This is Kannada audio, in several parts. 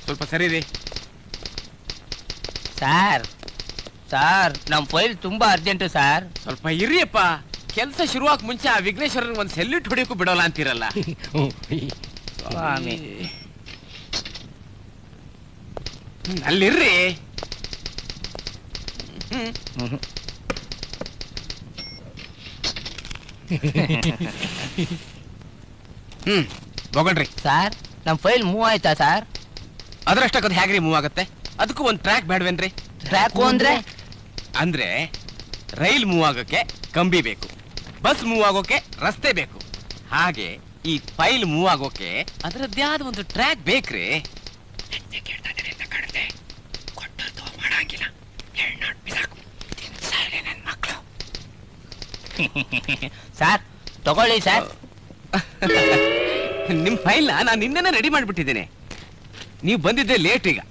ಸ್ವಲ್ಪ ಸರಿ ರೀ ಸರ್ ಸರ್ ನಮ್ಮ ಫೈಲ್ ತುಂಬಾ ಅರ್ಜೆಂಟು ಸರ್ ಸ್ವಲ್ಪ ಇರಿಯಪ್ಪ ಕೆಲಸ ಶುರುವಾಕ್ ಮುಂಚೆ ಆ ವಿಘ್ನೇಶ್ವರನ್ ಒಂದ್ ಸೆಲ್ಯೂಟ್ ಹೊಡಿಯೋಕು ಬಿಡೋಲ್ಲ ಅಂತೀರಲ್ಲ ಸ್ವಾಮಿ. ಹ್ಮ್, ಅಲ್ಲಿರ್ರಿ ಹ್ಮ್ ಹ್ಮ್ ಹೋಗಣ್ರಿ ಸರ್ ನಮ್ಮ ಫೈಲ್ ಮೂವ್ ಆಯ್ತಾ ಸರ್ ಅದ್ರಷ್ಟಕ್ಕದು ಹೇಗ್ರಿ ಮೂವ್ ಆಗುತ್ತೆ ಅದಕ್ಕೂ ಒಂದ್ ಟ್ರ್ಯಾಕ್ ಬೇಡವೇನ್ರಿ ಟ್ರ್ಯಾಕು ಅಂದ್ರೆ ಅಂದ್ರೆ ರೈಲ್ ಮೂವ್ ಆಗೋಕೆ ಕಂಬಿ ಬೇಕು ಬಸ್ ಮೂವ್ ಆಗೋಕೆ ರಸ್ತೆ ಬೇಕು ಹಾಗೆ ಈ ಫೈಲ್ ಮೂವ್ ಆಗೋಕೆ ಅದರದ್ದೇ ಆದ ಒಂದು ಟ್ರ್ಯಾಕ್ ಬೇಕ್ರಿ ಸರ್ ತಗೊಳ್ಳಿ ಸರ್ ನಿಮ್ ಫೈಲ್ ನಾನು ನಿನ್ನೆನೆ ರೆಡಿ ಮಾಡಿಬಿಟ್ಟಿದ್ದೇನೆ ನೀವು ಬಂದಿದ್ದೆ ಲೇಟ್ ಈಗ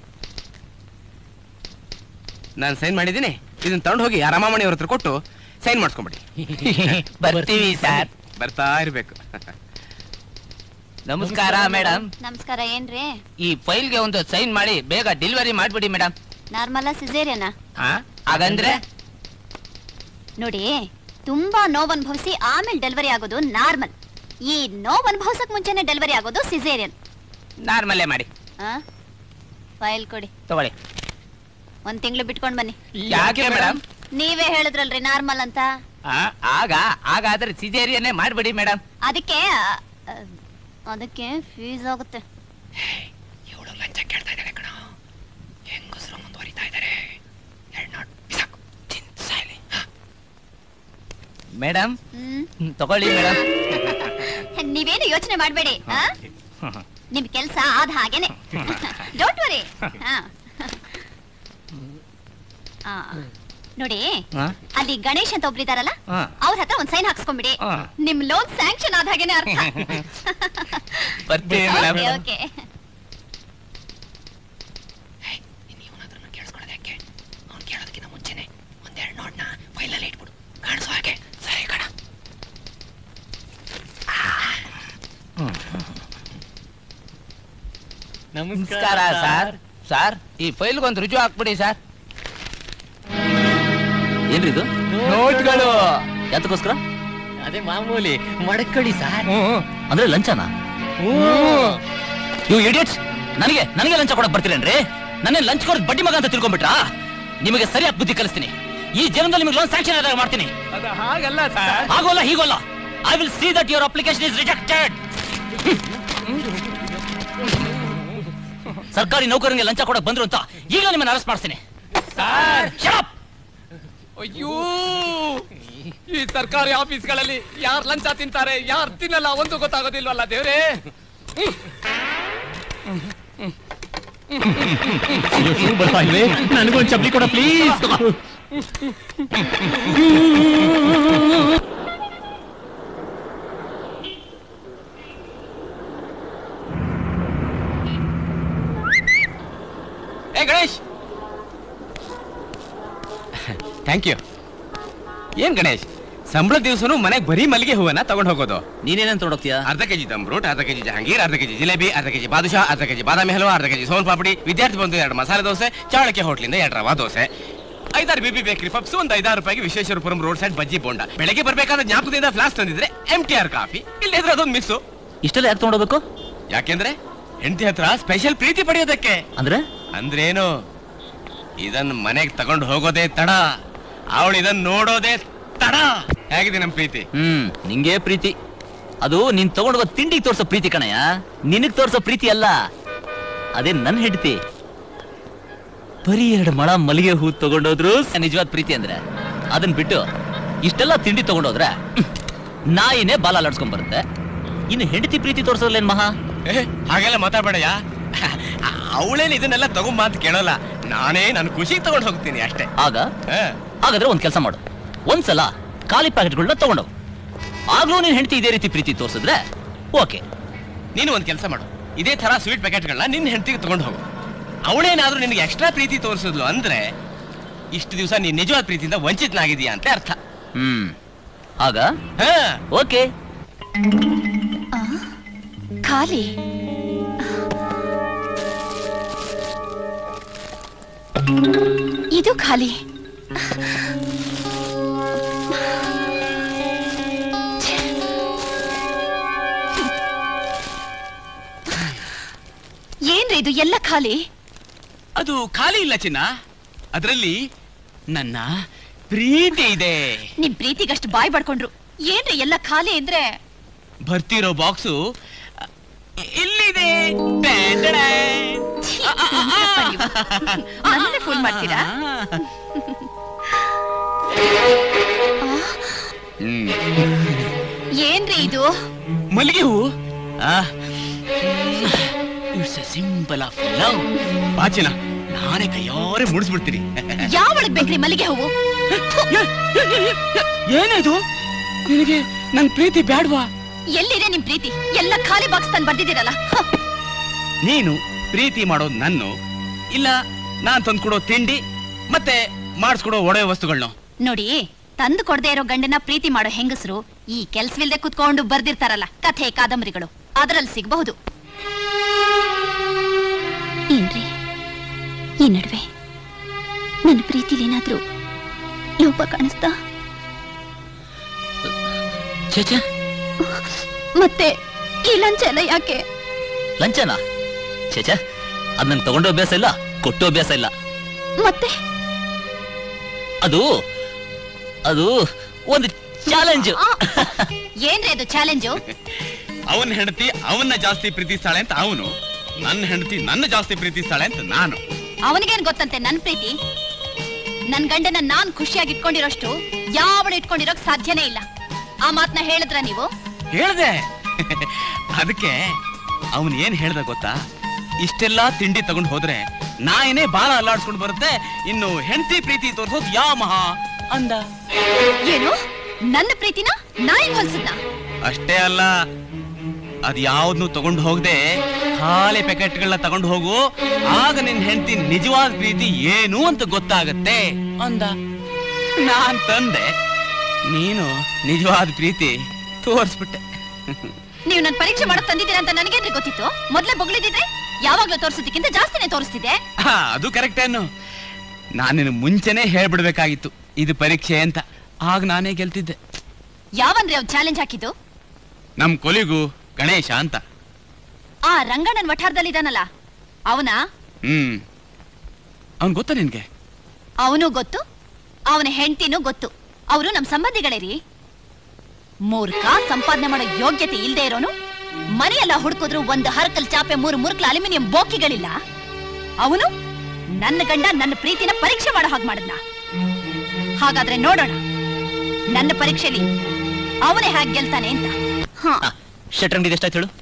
ನಾನು ಸೈನ್ ಮಾಡಿದ್ದೀನಿ ಇದನ್ನ ತಗೊಂಡು ಹೋಗಿ ಆ ರಾಮಮಣಿ ಅವ್ರ ಹತ್ರ ಕೊಟ್ಟು ಸೈನ್ ಮಾಡಿಸ್ಕೊಂಬಿಡಿ ಬರ್ತೀವಿ ಸರ್ ಬರ್ತಾ ಇರ್ಬೇಕು ನಮಸ್ಕಾರ ಮೇಡಮ್ ನಮಸ್ಕಾರ ಏನ್ರಿ ಈ ಫೈಲ್ಗೆ ಒಂದು ಸೈನ್ ಮಾಡಿ ಬೇಗ ಡೆಲಿವರಿ ಮಾಡ್ಬಿಡಿ ಮೇಡಮ್ ನಾರ್ಮಲ್ ಸಿಸೇರಿಯನ ಹಾಗಂದ್ರೆ ನೋಡಿ ತುಂಬಾ ನೋವು ಅನುಭವಿಸಿ ಆಮೇಲೆ ಡೆಲಿವರಿ ಆಗೋದು ನಾರ್ಮಲ್ ಈ ನೋವು ಅನುಭವಿಸಕ್ ಮುಂಚೆನೆ ಡೆಲಿವರಿ ಆಗೋದು ಸಿಸೇರಿಯನ್ ನಾರ್ಮಲ್ಲೇ ಮಾಡಿ ಫೈಲ್ ಕೊಡಿ ತಗೊಳ್ಳಿ ಒಂದ್ ತಿಂಗಳು ಬಿಟ್ಕೊಂಡ್ ಬನ್ನಿ ಯಾಕೆ ಮೇಡಮ್ ನೀವೇ ಹೇಳಿದ್ರಲ್ರಿ ನಾರ್ಮಲ್ ಅಂತ ಆಗ ಹಾಗಾದ್ರೆ ಸಿಜೇರಿಯನ್ನೇ ಮಾಡ್ಬಿಡಿ ಮೇಡಮ್ ಅದಕ್ಕೆ ಆ, ಆ, ಅದಕ್ಕೆ ಫೀಸ್ ಆಗುತ್ತೆ ಮೇಡಮ್ ಹ್ಮ್ ತಗೊಳ್ಳಿ ಮೇಡಮ್ ನೀವೇನು ಯೋಚನೆ ಮಾಡ್ಬೇಡಿ ಆ? ನಿಮ್ ಕೆಲ್ಸ ಆದ ಹಾಗೇನೆ ಡೋಂಟ್ ವರಿ ನೋಡಿ ಅಲ್ಲಿ ಗಣೇಶ್ ಅಂತ ಒಬ್ರಿದಾರಲ್ಲ ಅವ್ರ ಹತ್ರ ಒಂದ್ ಸೈನ್ ಹಾಕ್ಸ್ಕೊಂಬಿಡಿ ನಿಮ್ ಲೋನ್ ಸ್ಯಾಂಕ್ಷನ್ ಆದ ಹಾಗೇನೆ ಅರ್ಥ ಬರ್ತೀವಿ ಮೇಡಮ್ ಓಕೆ ಓಕೆ ನಮಸ್ಕಾರ ಸರ್ ಸರ್ ಈ ಫೈಲ್ಗೆ ಒಂದು ರುಜು ಹಾಕ್ಬಿಡಿ ಸರ್ ಏನ್ರಿದು ನೋಟ್ಗಳು ಯಾತಕ್ಕೋಸ್ಕರ ಅದೇ ಮಾಮೂಲಿ ಮಡಕಳಿ ಸಾರ್ ಅಂದ್ರೆ ಲಂಚನಾ ಇವು ಇಡಿಯಟ್ಸ್ ನನಗೆ ನನಗೆ ಲಂಚ ಕೊಡಕ್ ಬರ್ತೀರೇನ್ರಿ ನನ್ನ ಲಂಚ್ ಕೊಡೋದು ಬಡ್ಡಿ ಮಗ ಅಂತ ತಿಳ್ಕೊಂಡ್ಬಿಟ್ರಾ ನಿಮಗೆ ಸರಿಯಾಗಿ ಬುದ್ಧಿ ಕಲಿಸ್ತೀನಿ ಈ ಜನ್ಮದಲ್ಲಿ ನಿಮಗೆ ಲೋನ್ ಸ್ಯಾಂಕ್ಷನ್ ಆದಾಗ ಮಾಡ್ತೀನಿ ಅದು ಹಾಗಲ್ಲ ಸರ್ ಆಗೋಲ್ಲ ಹೀಗೋಲ್ಲ I will see that your application is rejected ಸರ್ಕಾರಿ ನೌಕರನಿಗೆ ಲಂಚ ಕೊಡಕ್ ಬಂದ್ರು ಅಂತ ಈಗ ನಿಮ್ಮನ್ನ ಅರೆಸ್ಟ್ ಮಾಡ್ತೀನಿ Shut up! ಅಯ್ಯೋ ಈ ಸರ್ಕಾರಿ ಆಫೀಸ್ಗಳಲ್ಲಿ ಯಾರು ಲಂಚ ತಿಂತಾರೆ ಯಾರು ತಿನ್ನಲ್ಲ ಒಂದು ಗೊತ್ತಾಗೋದಿಲ್ವಲ್ಲ ದೇವ್ರೇ ನನಗೊಂದು ಚಪ್ಪಲಿ ಕೊಡ ಪ್ಲೀಸ್ ಏ ಗಣೇಶ್ ಥ್ಯಾಂಕ್ ಯು ಏನ್ ಗಣೇಶ್ ಸಂಬಳ ದಿವಸನು ಮನೆಗೆ ಬರೀ ಮಲ್ಲಿಗೆ ಹೂವನ್ನ ತಗೊಂಡ್ ಹೋಗೋದು ನೀನೇನಂತ ತೊಡೋಗ್ತೀಯಾ ಅರ್ಧ ಕೆಜಿ ದಮ್ರೂಟ್ ಅರ್ಧ ಕೆಜಿ ಜಹಾಂಗೀರ್ ಅರ್ಧ ಕೆಜಿ ಜಿಲೇಬಿ ಅರ್ಧ ಕೆಜಿ ಬಾದುಷಾ ಅರ್ಧ ಕೆಜಿ ಬಾದಾಮಿ ಹಲವಾ ಅರ್ಧ ಕೆಜಿ ಸೋನ್ ಪಾಪಡಿ ವಿದ್ಯಾರ್ಥಿ ಬಂದು ಎರಡು ಮಸಾಲೆ ದೋಸೆ ಚಾಳಕೆ ಹೋಟ್ಲಿಂದ ಎರಡು ರವಾ ದೋಸೆ ಐದಾರು ಬಿಬಿ ಬೇಕರಿ ಪಪ್ಸ್ ಒಂದು ಐದಾರು ರೂಪಾಯಿಗೆ ವಿಶ್ವೇಶ್ವರಪುರಂ ರೋಡ್ ಸೈಡ್ ಬಜ್ಜಿ ಬೋಂಡ ಬೆಳಗ್ಗೆ ಬರ್ಬೇಕಾದ್ರೆ ಜ್ಞಾಪಕದಿಂದ ಫ್ಲಾಸ್ ತಂದಿದ್ರೆ ಎಂ ಟಿ ಆರ್ ಕಾಫಿ ಇಲ್ಲದ್ರೆ ಅದೊಂದು ಮಿಸ್ಸು ಇಷ್ಟೆಲ್ಲ ಯಾಕೆ ತೊಗೊಂಡೋಗ್ಬೇಕು ಯಾಕೆಂದ್ರೆ ಹೆಂಡತಿ ಹತ್ರ ಸ್ಪೆಷಲ್ ಪ್ರೀತಿ ಪಡೆಯೋದಕ್ಕೆ ಅಂದ್ರೆ ಅಂದ್ರೇನು ಇದನ್ ಮನೆಗ್ ತಗೊಂಡು ಹೋಗೋದೇ ತಡ ಅವಳು ಇದನ್ ನೋಡೋದೇ ತಡ ಹೇಗಿದೆ ನಮ್ ಪ್ರೀತಿ ಹ್ಮ್ ನಿಂಗೆ ಪ್ರೀತಿ ಅದು ನೀನ್ ತಗೊಂಡೋಗೋ ತಿಂಡಿಗೆ ತೋರ್ಸೋ ಪ್ರೀತಿ ಕಣಯ್ಯ ನಿನಗ್ ತೋರ್ಸೋ ಪ್ರೀತಿ ಅಲ್ಲ ಅದೇ ನನ್ ಹೆಂಡತಿ ಬರೀ ಎರಡು ಮಳ ಮಲ್ಲಿಗೆ ಹೂ ತಗೊಂಡೋದ್ರು ನಿಜವಾದ ಪ್ರೀತಿ ಅಂದ್ರೆ ಅದನ್ ಬಿಟ್ಟು ಇಷ್ಟೆಲ್ಲ ತಿಂಡಿ ತಗೊಂಡೋದ್ರೆ ಹ್ಮ್, ನಾಯಿನೇ ಬಾಲ ಅಲಾಡ್ಸ್ಕೊಂಡ್ ಬರುತ್ತೆ ಇನ್ನು ಹೆಂಡತಿ ಪ್ರೀತಿ ತೋರ್ಸೋದ್ಲೇನ್ ಮಹಾ ಏ, ಹಾಗೆಲ್ಲ ಮಾತಾಡ್ಬೇಡಯ್ಯ ಅವಳೇನ್ ಇದನ್ನೆಲ್ಲ ತಗೊಂಬ ಅಂತ ಕೇಳೋಲ್ಲ ನಾನೇ ನನ್ನ ಖುಷಿಗೆ ತಗೊಂಡು ಹೋಗ್ತೀನಿ ಅಷ್ಟೇ ಆಗ ಆ, ಹಾಗಾದ್ರೆ ಒಂದ್ ಕೆಲಸ ಮಾಡು ಒಂದ್ಸಲ ಖಾಲಿ ಪ್ಯಾಕೆಟ್ಗಳನ್ನ ತಗೊಂಡೋಗು ಆಗ್ಲೂ ನಿನ್ ಹೆಂಡತಿ ಇದೇ ರೀತಿ ಪ್ರೀತಿ ತೋರ್ಸಿದ್ರೆ ಓಕೆ ನೀನು ಒಂದ್ ಕೆಲಸ ಮಾಡು ಇದೇ ತರ ಸ್ವೀಟ್ ಪ್ಯಾಕೆಟ್ಗಳನ್ನ ನಿನ್ನ ಹೆಂಡತಿಗೆ ತಗೊಂಡು ಹೋಗು ಅವಳೇನಾದ್ರೂ ನಿನಗೆ ಎಕ್ಸ್ಟ್ರಾ ಪ್ರೀತಿ ತೋರಿಸಿದ್ಲು ಅಂದ್ರೆ ಇಷ್ಟು ದಿವಸ ನೀನ್ ನಿಜವಾದ ಪ್ರೀತಿಯಿಂದ ವಂಚಿತನಾಗಿದೀಯಾ ಅಂತ ಅರ್ಥ ಹ್ಮ್ ಆಗ ಹಾ ಓಕೆ ಖಾಲಿ ಇದು ಖಾಲಿ ಛೆ. ಏನ್ರಿ ಇದು ಎಲ್ಲ ಖಾಲಿ ಅದು ಖಾಲಿ ಇಲ್ಲ ಚಿನ್ನ ಅದರಲ್ಲಿ ನನ್ನ ಪ್ರೀತಿ ಇದೆ ನಿಮ್ ಪ್ರೀತಿಗಷ್ಟು ಬಾಯ್ ಬಡ್ಕೊಂಡ್ರು ಏನ್ರಿ ಎಲ್ಲ ಖಾಲಿ ಅಂದ್ರೆ ಬರ್ತಿರೋ ಬಾಕ್ಸು ಇಲ್ಲಿದೆ ಟ್ಯಾಂಡಡಾ. ಛೀ, ಎಂತಪ್ಪ ನೀವು? ನನ್ನನ್ನೇ ಫೋನ್ ಮಾಡ್ತೀರಾ ಹ್ಮ್. ಏನ್ರಿ ಇದು ಮಲ್ಲಿಗೆ ಹೂ it's a symbol of love ಬಾಚಿನ ನಾನೇ ಕೈಯಾರೆ ಮುಡಿಸ್ಬಿಡ್ತೀನಿ ಯಾವಳಗ್ ಬೇಕ್ರಿ ಮಲ್ಲಿಗೆ ಹೂವು ಏನಿದು ನಿನಗೆ ನನ್ ಪ್ರೀತಿ ಬ್ಯಾಡ್ವಾ ಎಲ್ಲಿದೆ ನಿಮ್ ಪ್ರೀತಿ ಎಲ್ಲ ಖಾಲಿ ಬಾಕ್ಸ್ ತಂದು ಬರ್ದಿದ್ದೀರಲ್ಲ ಹ. ನೀನು ಪ್ರೀತಿ ಮಾಡೋದು ನನ್ನ ಇಲ್ಲ ನಾನ್ ತಂದ್ಕೊಡೋ ತಿಂಡಿ ಮತ್ತೆ ಮಾಡಿಸ್ಕೊಡೋ ಒಡೆಯ ವಸ್ತುಗಳನ್ನ ನೋಡಿ ತಂದು ಕೊಡದೆ ಇರೋ ಗಂಡನ ಪ್ರೀತಿ ಮಾಡೋ ಹೆಂಗಸರು ಈ ಕೆಲ್ಸವಿಲ್ದೆ ಕುತ್ಕೊಂಡು ಬರ್ದಿರ್ತಾರಲ್ಲ ಕಥೆ ಕಾದಂಬರಿಗಳು ಅದರಲ್ಲಿ ಸಿಗಬಹುದು ಏನ್ರಿ ಈ ನಡುವೆ ನನ್ನ ಪ್ರೀತಿಲೇನಾದ್ರೂ ಲೋಪ ಕಾಣಿಸ್ತಾ ಛೇ ಛೇ ಮತ್ತೆ ಈ ಲಂಚ ಎಲ್ಲ ಯಾಕೆ ಲಂಚನಾ ಛೇ ಛೇ ಅದ್ ನಂಗೆ ತಗೊಂಡೋ ಅಭ್ಯಾಸ ಇಲ್ಲ ಕೊಟ್ಟೋ ಅಭ್ಯಾಸ ಇಲ್ಲ ಮತ್ತೆ ಅದು ಅದು ಒಂದು ಚಾಲೆಂಜ್ ಆ, ಏನ್ರಿ ಅದು ಚಾಲೆಂಜು ಅವನ ಹೆಂಡತಿ ಅವನ್ನ ಜಾಸ್ತಿ ಪ್ರೀತಿಸ್ತಾಳೆ ಅಂತ ಅವನು ನನ್ನ ಹೆಂಡತಿ ನನ್ನ ಜಾಸ್ತಿ ಪ್ರೀತಿಸ್ತಾಳೆ ಅಂತ ನಾನು ಅವನಿಗೇನ್ ಗೊತ್ತಂತೆ ನನ್ ಪ್ರೀತಿ ನನ್ ಗಂಡನ ನಾನ್ ಖುಷಿಯಾಗಿ ಇಟ್ಕೊಂಡಿರೋಷ್ಟು ಯಾವಳು ಇಟ್ಕೊಂಡಿರೋಕ್ ಸಾಧ್ಯನೇ ಇಲ್ಲ ಆ ಮಾತ್ನ ಹೇಳಿದ್ರ ನೀವು ಹೇಳ್ದೆ ಅದಕ್ಕೆ ಅವನ್ ಏನ್ ಹೇಳ್ದ ಗೊತ್ತಾ ಇಷ್ಟೆಲ್ಲಾ ತಿಂಡಿ ತಗೊಂಡ್ ಹೋದ್ರೆ ನಾಯಿನೇ ಬಾಲ ಅಲ್ಲಾಡ್ಸ್ಕೊಂಡ್ ಬರುತ್ತೆ ಇನ್ನು ಹೆಂಡತಿ ಪ್ರೀತಿ ತೋರ್ಸೋದ್ ಯಾ ಮಹಾ ಅಂದ ಏನು ನನ್ನ ಪ್ರೀತಿನ ನಾಯಿ ಹೊಲ್ಸದ್ನ ಅಷ್ಟೇ ಅಲ್ಲ ಅದ್ ಯಾವ್ದನ್ನು ತಗೊಂಡು ಹೋಗದೆ ಖಾಲಿ ಪ್ಯಾಕೆಟ್ಗಳನ್ನ ತಗೊಂಡು ಹೋಗು ಆಗ ನಿನ್ ಹೆಂಡತಿ ನಿಜವಾದ ಪ್ರೀತಿ ಏನು ಅಂತ ಗೊತ್ತಾಗತ್ತೆ ಅಂದ ನಾನ್ ತಂದೆ ನೀನು ನಿಜವಾದ ಪ್ರೀತಿ ತೋರ್ಸ್ಬಿಟ್ಟೆ ನೀವು ನನ್ ಪರೀಕ್ಷೆ ಮಾಡಕ್ ತಂದಿದ್ದೀರಾ ಅಂತ ನನಗೇನ್ರಿ ಗೊತ್ತಿತ್ತು ಮೊದ್ಲೇ ಬೊಗಳಿದ್ರೆ ಯಾವಾಗ್ಲೂ ತೋರಿಸೋದಕ್ಕಿಂತ ಜಾಸ್ತಿನೇ ತೋರಿಸ್ತಿದ್ದೆ ಹಾ ಅದು ಕರೆಕ್ಟ್ ಅನ್ನು ನಾನು ನಿನ್ನ ಮುಂಚೆನೆ ಹೇಳ್ಬಿಡ್ಬೇಕಾಗಿತ್ತು ಇದು ಪರೀಕ್ಷೆ ಅಂತ ಆಗ ನಾನೇ ಗೆಲ್ತಿದ್ದೆ ಯಾವನ್ರಿ ಅವ್ರು ಚಾಲೆಂಜ್ ಹಾಕಿದ್ದು ನಮ್ ಕೊಲಿಗೂ ಗಣೇಶ ಅಂತ ಆ ರಂಗಣ್ಣನ್ ವಠಾರದಲ್ಲಿದ್ದಾನಲ್ಲ ಅವನ ಹ್ಮ್ ಅವನ್ ಗೊತ್ತಾ ನಿನ್ಗೆ ಅವನು ಗೊತ್ತು ಅವನ ಹೆಂಡತಿನೂ ಗೊತ್ತು ಅವರು ನಮ್ ಸಂಬಂಧಿಗಳೇ ರೀ ಮೂರ್ಖ ಸಂಪಾದನೆ ಮಾಡೋ ಯೋಗ್ಯತೆ ಇಲ್ದೇ ಇರೋನು ಮನೆಯೆಲ್ಲ ಹುಡುಕಿದ್ರು ಒಂದು ಹರಕಲ್ ಚಾಪೆ ಮೂರು ಮುರುಕ್ಲ ಅಲ್ಯೂಮಿನಿಯಂ ಬೋಕಿಗಳಿಲ್ಲ ಅವನು ನನ್ನ ಗಂಡ ನನ್ನ ಪ್ರೀತಿನ ಪರೀಕ್ಷೆ ಮಾಡೋ ಹಾಗೆ ಮಾಡಿದ್ನ ಹಾಗಾದ್ರೆ ನೋಡೋಣ ನನ್ನ ಪರೀಕ್ಷೆಲಿ ಅವನೇ ಹೇಗೆ ಗೆಲ್ತಾನೆ ಅಂತ ಹಾ ಶೆಟ್ರ್ ಅಂಗಡಿ ಎಷ್ಟಾಯ್ತು ಹೇಳು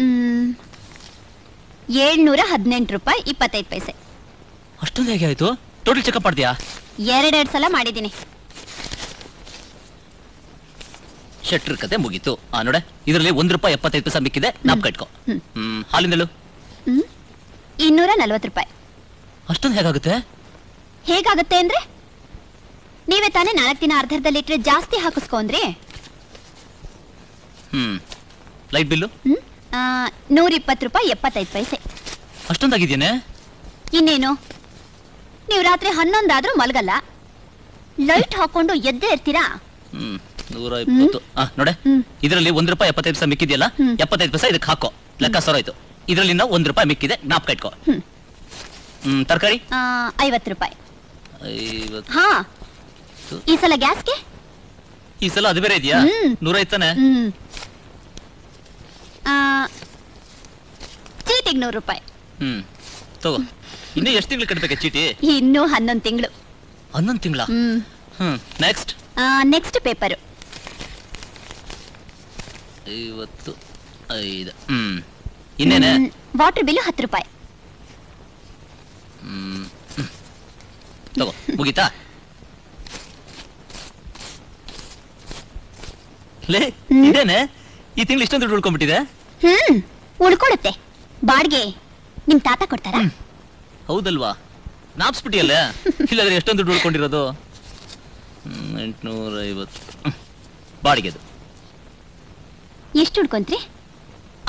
ಏಳ್ನೂರ ಹದಿನೆಂಟು ರೂಪಾಯಿ ಇಪ್ಪತ್ತೈದು ಪೈಸೆ ಅಷ್ಟೊಂದು ಹೇಗೆ ಆಯ್ತು ಟೋಟಲ್ ಚೆಕಪ್ ಮಾಡ್ತೀಯಾ ಎರಡೆರಡು ಸಲ ಮಾಡಿದ್ದೀನಿ ಶೆಟ್ರ್ ಕತೆ ಮುಗೀತು ಆ ನೋಡೆ ಇದರಲ್ಲಿ ಒಂದ್ ರೂಪಾಯಿ ಎಪ್ಪತ್ತೈದು ಪೈಸೆ ಮಿಕ್ಕಿದೆ ನಾಪ್ ಕಟ್ಕೊ ಹ್ಮ್. ಹ್ಮ್ ಹಾಲಿಂದಳು ಹ್ಮ್ ಇನ್ನೂರ ನಲ್ವತ್ತು ರೂಪಾಯಿ ಅಷ್ಟೊಂದು ಹೇಗಾಗುತ್ತೆ ಹೇಗಾಗತ್ತೆ ಅಂದ್ರೆ ನೀವೇ ತಾನೇ ನಾಲ್ಕು ದಿನ ಅರ್ಧರ್ಧ ಲೀಟ್ರ್ ಜಾಸ್ತಿ ಹಾಕಿಸ್ಕೊಂಡ್ರಿ ಹ್ಮ್ ಲೈಟ್ ಬಿಲ್ಲು ಹ್ಮ್ ನೂರ ಇಪ್ಪತ್ತು ರೂಪಾಯಿ ಎಪ್ಪತ್ತೈದು ಪೈಸೆ ಅಷ್ಟೊಂದಾಗಿದ್ದೇನೆ ಇನ್ನೇನು ನೀವು ರಾತ್ರಿ ಹನ್ನೊಂದಾದ್ರೂ ಮಲಗಲ್ಲ ಲೈಟ್ ಹಾಕೊಂಡು ಎದ್ದೇ ಇರ್ತೀರಾ ಹ್ಮ್ ನೂರ ಇಪ್ಪತ್ತು ಆ ನೋಡೆ ಹ್ಮ್. ಇದರಲ್ಲಿ ಒಂದ್ ರೂಪಾಯಿ ಎಪ್ಪತ್ತೈದು ಪೈಸೆ ಮಿಕ್ಕಿದೆಯಲ್ಲ ಹ್ಮ್. ಎಪ್ಪತ್ತೈದು ಪೈಸೆ ಇದಕ್ಕೆ ಹಾಕೋ ಲೆಕ್ಕ ಸರೋಯ್ತು ಇದರಲ್ಲಿ ಇನ್ನ ಒಂದ್ ರೂಪಾಯಿ ಮಿಕ್ಕಿದೆ ನಾಪ್ ಕಟ್ಕೊ ಹ್ಮ್. ಹ್ಮ್ ತರಕಾರಿ ಆ, ಐವತ್ತು ರೂಪಾಯಿ ಐವತ್ತು ಹಾ ಈ ಸಲ ಗ್ಯಾಸ್ಗೆ ಈ ಸಲ ಅದು ಬೇರೆ ಇದೆಯಾ ಹ್ಮ್. ನೂರ ಐತಾನೆ ಹ್ಮ್ ಆ, ಚೀಟಿಗೆ ನೂರು ರೂಪಾಯಿ ಹ್ಮ್ ತಗೋ ಇನ್ನು ಎಷ್ಟು ತಿಂಗಳು ಕಟ್ಬೇಕೆ ಚೀಟಿ ಇನ್ನೂ ಹನ್ನೊಂದು ತಿಂಗಳು ಹನ್ನೊಂದು ತಿಂಗಳ ಹ್ಮ್ ಹ್ಮ್ ನೆಕ್ಸ್ಟ್ ನೆಕ್ಸ್ಟ್ ಪೇಪರು ಐವತ್ತು ಐದು ಹ್ಮ್ ಇನ್ನೇನೆ ವಾಟರ್ ಬಿಲ್ ಹತ್ತು ರೂಪಾಯಿ ಹ್ಮ್ ಹ್ಮ್. ತಗೋ ಮುಗೀತಾ ಲೇ ಹ್ಮ್. ಇದೇನೆ ಈ ತಿಂಗಳು ಇಷ್ಟೊಂದು ದುಡ್ಡು ಉಳ್ಕೊಂಡ್ಬಿಟ್ಟಿದೆ ಹ್ಮ್ ಉಳ್ಕೊಳುತ್ತೆ ಬಾಡ್ಗೆ ನಿಮ್ ತಾತ ಕೊಡ್ತಾರ ಹೌದಲ್ವಾ ನಾಪ್ಸ್ಬಿಟ್ಟಿಯಲ್ಲ ಇಲ್ಲಾದ್ರೆ ಎಷ್ಟೊಂದು ದುಡ್ಡು ಉಳ್ಕೊಂಡಿರೋದು ಹ್ಮ್, ಎಂಟ್ನೂರ ಐವತ್ತು ಹ್ಮ್. ಬಾಡಿಗೆದು ಎಷ್ಟು ಉಳ್ಕೊಂತ್ರಿ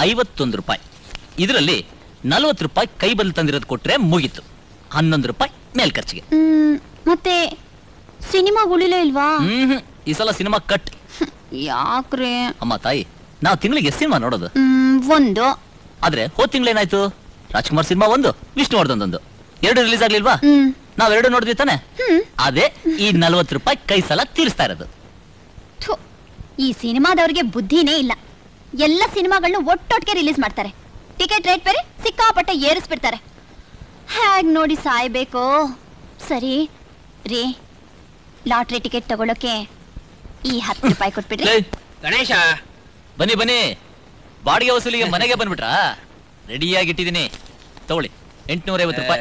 ಐವತ್ತೊಂದು ರೂಪಾಯಿ ಇದರಲ್ಲಿ ನಲ್ವತ್ತು ರೂಪಾಯಿ ಕೈ ಬದಲು ತಂದಿರೋದು ಕೊಟ್ರೆ ಮುಗೀತು ಹನ್ನೊಂದು ರೂಪಾಯಿ ಮೇಲ್ ಖರ್ಚಿಗೆ ಮ್, ಮತ್ತೆ ಸಿನಿಮಾ ಉಳಿಲೇ ಇಲ್ವಾ ಹ್ಮ್ ಈ ಸಲ ಸಿನಿಮಾ ಕಟ್ ಯಾಕ್ರೆ ಅಮ್ಮ ತಾಯಿ ನಾವು ತಿಂಗಳಿಗೆ ಎಷ್ಟು ಸಿನಿಮಾ ನೋಡೋದು ಮ್, ಒಂದು ಆದ್ರೆ ಹೋದ್ ತಿಂಗಳೇನಾಯ್ತು ರಾಜ್ಕುಮಾರ್ ಸಿನಿಮಾ ಒಂದು ವಿಷ್ಣುವರ್ಧನ್ ಒಂದು ಎರಡು ರಿಲೀಸ್ ಆಗ್ಲಿಲ್ವಾ ಹ್ಮ್ ನಾವೆರಡು ನೋಡಿದ್ವಿ ತಾನೆ ಅದೇ ಈ ನಲ್ವತ್ತು ರೂಪಾಯಿ ಕೈ ಸಲ ತೀರಿಸ್ತಾ ಇರೋದು ಥು, ಈ ಸಿನಿಮಾದವ್ರಿಗೆ ಬುದ್ಧಿನೇ ಇಲ್ಲ ಎಲ್ಲ ಸಿನಿಮಾಗಳನ್ನ ಒಟ್ಟೊಟ್ಟಿಗೆ ರಿಲೀಸ್ ಮಾಡ್ತಾರೆ ಟಿಕೆಟ್ ರೇಟ್ ಬೇರೆ ಸಿಕ್ಕಾಪಟ್ಟೆ ಏರಿಸ್ಬಿಡ್ತಾರೆ ಹೇಗ್ ನೋಡಿ ಸಾಯ್ಬೇಕು ಸರಿ ರೀ ಲಾಟ್ರಿ ಟಿಕೆಟ್ ತಗೊಳಕ್ಕೆ ಈ ಹತ್ತು ರೂಪಾಯಿ ಕೊಟ್ಬಿಡ್ರಿ ಲೇ, ಗಣೇಶ ಬನ್ನಿ ಬನ್ನಿ ಬಾಡಿಗೆ ವಸೂಲಿಗೆ ಮನೆಗೆ ಬಂದ್ಬಿಟ್ರಾ ರೆಡಿಯಾಗಿ ಇಟ್ಟಿದ್ದೀನಿ ತಗೊಳ್ಳಿ ಎಂಟ್ನೂರ ಐವತ್ತು ರೂಪಾಯಿ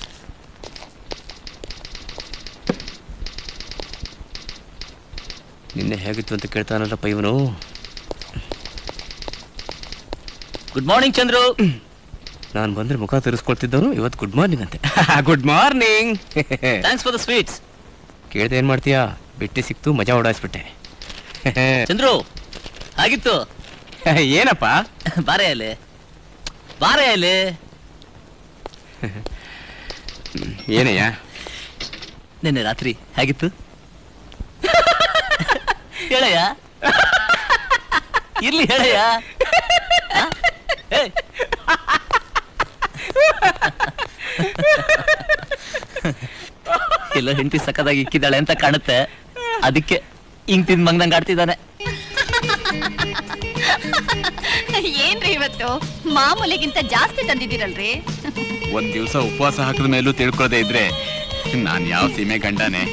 ನಿನ್ನೆ ಹೇಗಿತ್ತು ಅಂತ ಕೇಳ್ತಾನಲ್ಲಪ್ಪ ಇವನು ಗುಡ್ ಮಾರ್ನಿಂಗ್ ಚಂದ್ರು ನಾನು ಬಂದ್ರೆ ಮುಖ ತಿರ್ಸ್ಕೊಳ್ತಿದ್ದವನು ಇವತ್ತು ಗುಡ್ ಮಾರ್ನಿಂಗ್ ಅಂತೆ good morning thanks for the sweets ಕೇಳ್ದೆ ಏನ್ ಮಾಡ್ತೀಯಾ ಬಿಟ್ಟಿ ಸಿಕ್ತು ಮಜಾ ಓಡಾಯಿಸ್ಬಿಟ್ಟೆ ಚಂದ್ರು ಆಗಿತ್ತು ಏನಪ್ಪ ಬಾರೆ ಅಲ್ಲಿ ಬಾರೆ ಅಲ್ಲಿ ಏನಯ್ಯ ನಿನ್ನೆ ರಾತ್ರಿ ಹೇಗಿತ್ತು ಹೇಳಯ್ಯ ಇರ್ಲಿ ಹೇಳಯ್ಯ ಆ? ಏಯ್. ಎಲ್ಲೋ ಹೆಂಡತಿ ಸಕ್ಕದಾಗಿ ಇಕ್ಕಿದ್ದಾಳೆ ಅಂತ ಕಾಣುತ್ತೆ ಅದಕ್ಕೆ ಹಿಂಗ್ ತಿಂದ್ ಮಂಗ್ದಂಗ್ ಆಡ್ತಿದ್ದಾನೆ ಏನ್ರಿ ಇವತ್ತು ಮಾಮೂಲಿಗಿಂತ ಜಾಸ್ತಿ ತಂದಿದ್ದೀರಲ್ರಿ ಒಂದ್ ದಿವಸ ಉಪವಾಸ ಹಾಕಿದ ಮೇಲೂ ತಿಳ್ಕೊಳ್ಳದೆ ಇದ್ರೆ ನಾನ್ ಯಾವ ಸೀಮೆ ಗಂಡನೇ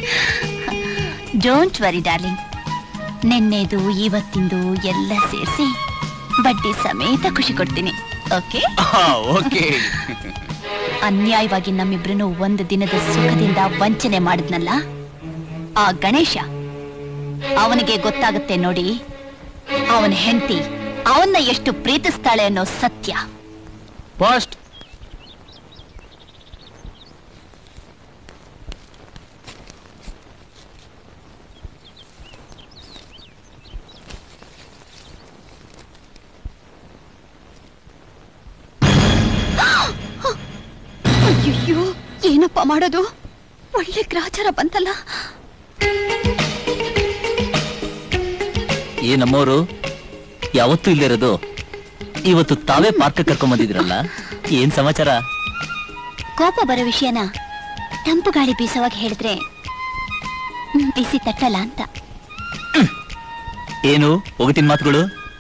ಡೋಂಟ್ ವರಿ ಡಾರ್ಲಿಂಗ್ ನಿನ್ನೆದು ಇವತ್ತಿಂದು ಎಲ್ಲ ಸೇರಿಸಿ ಬಡ್ಡಿ ಸಮೇತ ಖುಷಿ ಕೊಡ್ತೀನಿ ಓಕೆ ಓಕೆ ಅನ್ಯಾಯವಾಗಿ ನಮ್ಮಿಬ್ರನ್ನು ಒಂದು ದಿನದ ಸುಖದಿಂದ ವಂಚನೆ ಮಾಡಿದ್ನಲ್ಲ ಆ ಗಣೇಶ ಅವನಿಗೆ ಗೊತ್ತಾಗುತ್ತೆ ನೋಡಿ ಅವನ ಹೆಂಡತಿ ಅವನ್ನ ಎಷ್ಟು ಪ್ರೀತಿಸ್ತಾಳೆ ಅನ್ನೋ ಸತ್ಯ ಫಸ್ಟ್ ಅಯ್ಯಯ್ಯೋ ಏನಪ್ಪ ಮಾಡೋದು ಒಳ್ಳೆ ಗ್ರಾಚಾರ ಬಂತಲ್ಲ ಈ ನಮ್ಮವರು ಯಾವತ್ತೂ ಇಲ್ಲಿರೋದು ಇವತ್ತು ತಾವೇ ಪಾರ್ಕ್ ಕರ್ಕೊಂಡ್ ಬಂದಿದ್ರಲ್ಲ ಏನ್ ಸಮಾಚಾರ ಕೋಪ ಬರೋ ವಿಷಯನ ತಂಪು ಗಾಳಿ ಬೀಸುವಾಗ ಹೇಳಿದ್ರೆ ಹ್ಮ್, ಬಿಸಿ ತಟ್ಟಲ್ಲ ಅಂತ ಏನು ಒಗಟಿನ ಮಾತುಗಳು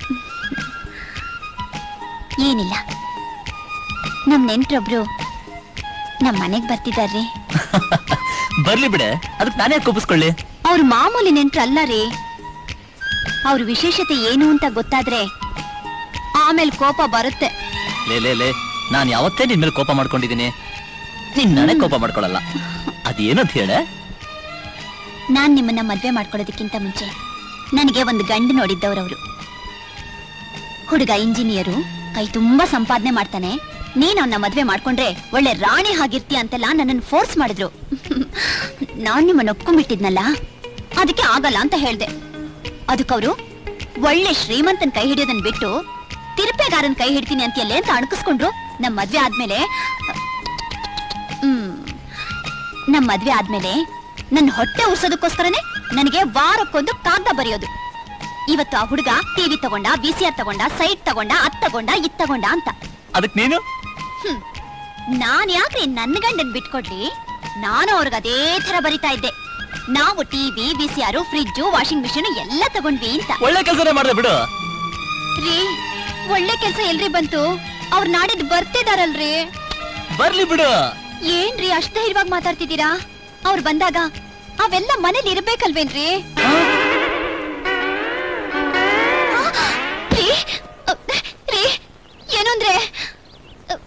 ಏನಿಲ್ಲ ನಮ್ ನೆಂಟ್ರೊಬ್ರು ನಮ್ ಮನೆಗ್ ಬರ್ತಿದಾರ್ರಿ ಬರ್ಲಿ ಬಿಡೆ ಅದಕ್ಕೆ ನಾನೇ ಕೋಪಿಸ್ಕೊಳ್ಳಿ ಅವ್ರ ಮಾಮೂಲಿ ನೆಂಟ್ರಲ್ಲ ರೀ ಅವ್ರ ವಿಶೇಷತೆ ಏನು ಅಂತ ಗೊತ್ತಾದ್ರೆ ಆಮೇಲೆ ಕೋಪ ಬರುತ್ತೆ ಲೇ ಲೇ ಲೇ ನಾನ್ ಯಾವತ್ತೇ ನಿನ್ ಮೇಲೆ ಕೋಪ ಮಾಡ್ಕೊಂಡಿದ್ದೀನಿ ನಿನ್ ನಾನೇ ಕೋಪ ಮಾಡ್ಕೊಳಲ್ಲ ಅದೇನಂತ ಹೇಳೆ ನಾನ್ ನಿಮ್ಮನ್ನ ಮದ್ವೆ ಮಾಡ್ಕೊಳ್ಳೋದಕ್ಕಿಂತ ಮುಂಚೆ ನನಗೆ ಒಂದು ಗಂಡು ನೋಡಿದ್ದವ್ರವ್ರು ಹುಡುಗ ಇಂಜಿನಿಯರು ಕೈ ತುಂಬಾ ಸಂಪಾದನೆ ಮಾಡ್ತಾನೆ ನೀನ್ ಅವನ್ನ ಮದ್ವೆ ಮಾಡ್ಕೊಂಡ್ರೆ ಒಳ್ಳೆ ರಾಣಿ ಹಾಗಿರ್ತೀಯ ಅಂತೆಲ್ಲ ನನ್ನನ್ನು ಫೋರ್ಸ್ ಮಾಡಿದ್ರು ನಾನ್ ನಿಮ್ಮನ್ನ ಒಪ್ಕೊಂಡ್ಬಿಟ್ಟಿದ್ನಲ್ಲ ಅದಕ್ಕೆ ಆಗಲ್ಲ ಅಂತ ಹೇಳ್ದೆ ಅದಕ್ಕವ್ರು ಒಳ್ಳೆ ಶ್ರೀಮಂತನ್ ಕೈ ಹಿಡಿಯೋದನ್ ಬಿಟ್ಟು ತಿರುಪೆಗಾರನ್ ಕೈ ಹಿಡ್ತೀನಿ ಅಂತೀಯಲ್ಲೇ ಅಂತ ಅಣಕಿಸ್ಕೊಂಡ್ರು ನಮ್ ಮದ್ವೆ ಆದ್ಮೇಲೆ ಹ್ಮ್ ನಮ್ ಮದ್ವೆ ಆದ್ಮೇಲೆ ನನ್ನ ಹೊಟ್ಟೆ ಉರ್ಸೋದಕ್ಕೋಸ್ಕರನೇ ನನಗೆ ವಾರಕ್ಕೊಂದು ಕಾಗದ ಬರೆಯೋದು ಇವತ್ತು ಆ ಹುಡುಗ ಟಿವಿ ತಗೊಂಡ ವಿ ಸಿ ಆರ್ ತಗೊಂಡ ಸೈಟ್ ತಗೊಂಡ ಅದ್ ತಗೊಂಡ ಇದ್ ತಗೊಂಡ ಅಂತ ಅದಕ್ ನೀನು ನಾನ್ ಯಾಕ್ರಿ ನನ್ನ ಗಂಡನ್ ಬಿಟ್ಕೊಡ್ಲಿ ನಾನು ಅವ್ರಿಗೆ ಅದೇ ತರ ಬರಿತಾ ಇದ್ದೆ ನಾವು TV V C R fridge washing machine ಎಲ್ಲ ತಗೊಂಡ್ವಿ ಅಂತ ಒಳ್ಳೆ ಕೆಲಸನೇ ಮಾಡ್ದೆ ಬಿಡು ರೀ ಒಳ್ಳೆ ಕೆಲ್ಸ ಎಲ್ರಿ ಬಂತು ಅವ್ರ ನಾಡಿದ್ ಬರ್ತಿದಾರಲ್ರಿ ಬರ್ಲಿ ಬಿಡು ಏನ್ರಿ ಅಷ್ಟ ಧೈರ್ಯವಾಗಿ ಮಾತಾಡ್ತಿದ್ದೀರಾ ಅವ್ರು ಬಂದಾಗ ಅವೆಲ್ಲ ಮನೇಲಿ ಇರ್ಬೇಕಲ್ವೇನ್ರಿ ರೀ ಅ, ರೀ ಏನು ಅಂದ್ರೆ ಅ,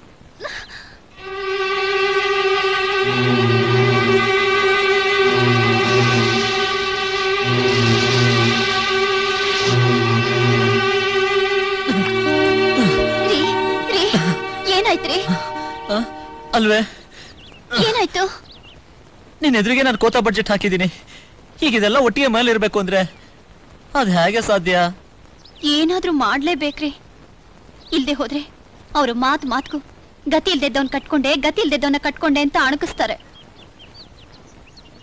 ರೀ ರೀ ಏನಾಯ್ತ್ರಿ ಆ, ಅಲ್ವೇ ಏನಾಯ್ತು ನಿನ್ ಎದುರಿಗೆ ನಾನು ಕೋತಾ ಬಡ್ಜೆಟ್ ಹಾಕಿದ್ದೀನಿ ಈಗ ಇದೆಲ್ಲ ಒಟ್ಟಿಗೆ ಮೇಲೆ ಇರ್ಬೇಕು ಅಂದ್ರೆ ಅದ್ ಹೇಗೆ ಸಾಧ್ಯ ಏನಾದ್ರೂ ಮಾಡ್ಲೇಬೇಕ್ರಿ ಇಲ್ದೆ ಹೋದ್ರೆ ಅವ್ರು ಮಾತ್ ಮಾತ್ಕು ಗತಿ ಇಲ್ದಿದ್ದವನ್ ಕಟ್ಕೊಂಡೆ ಗತಿ ಇಲ್ದಿದ್ದವನ್ನ ಕಟ್ಕೊಂಡೆ ಅಂತ ಅಣಕಿಸ್ತಾರೆ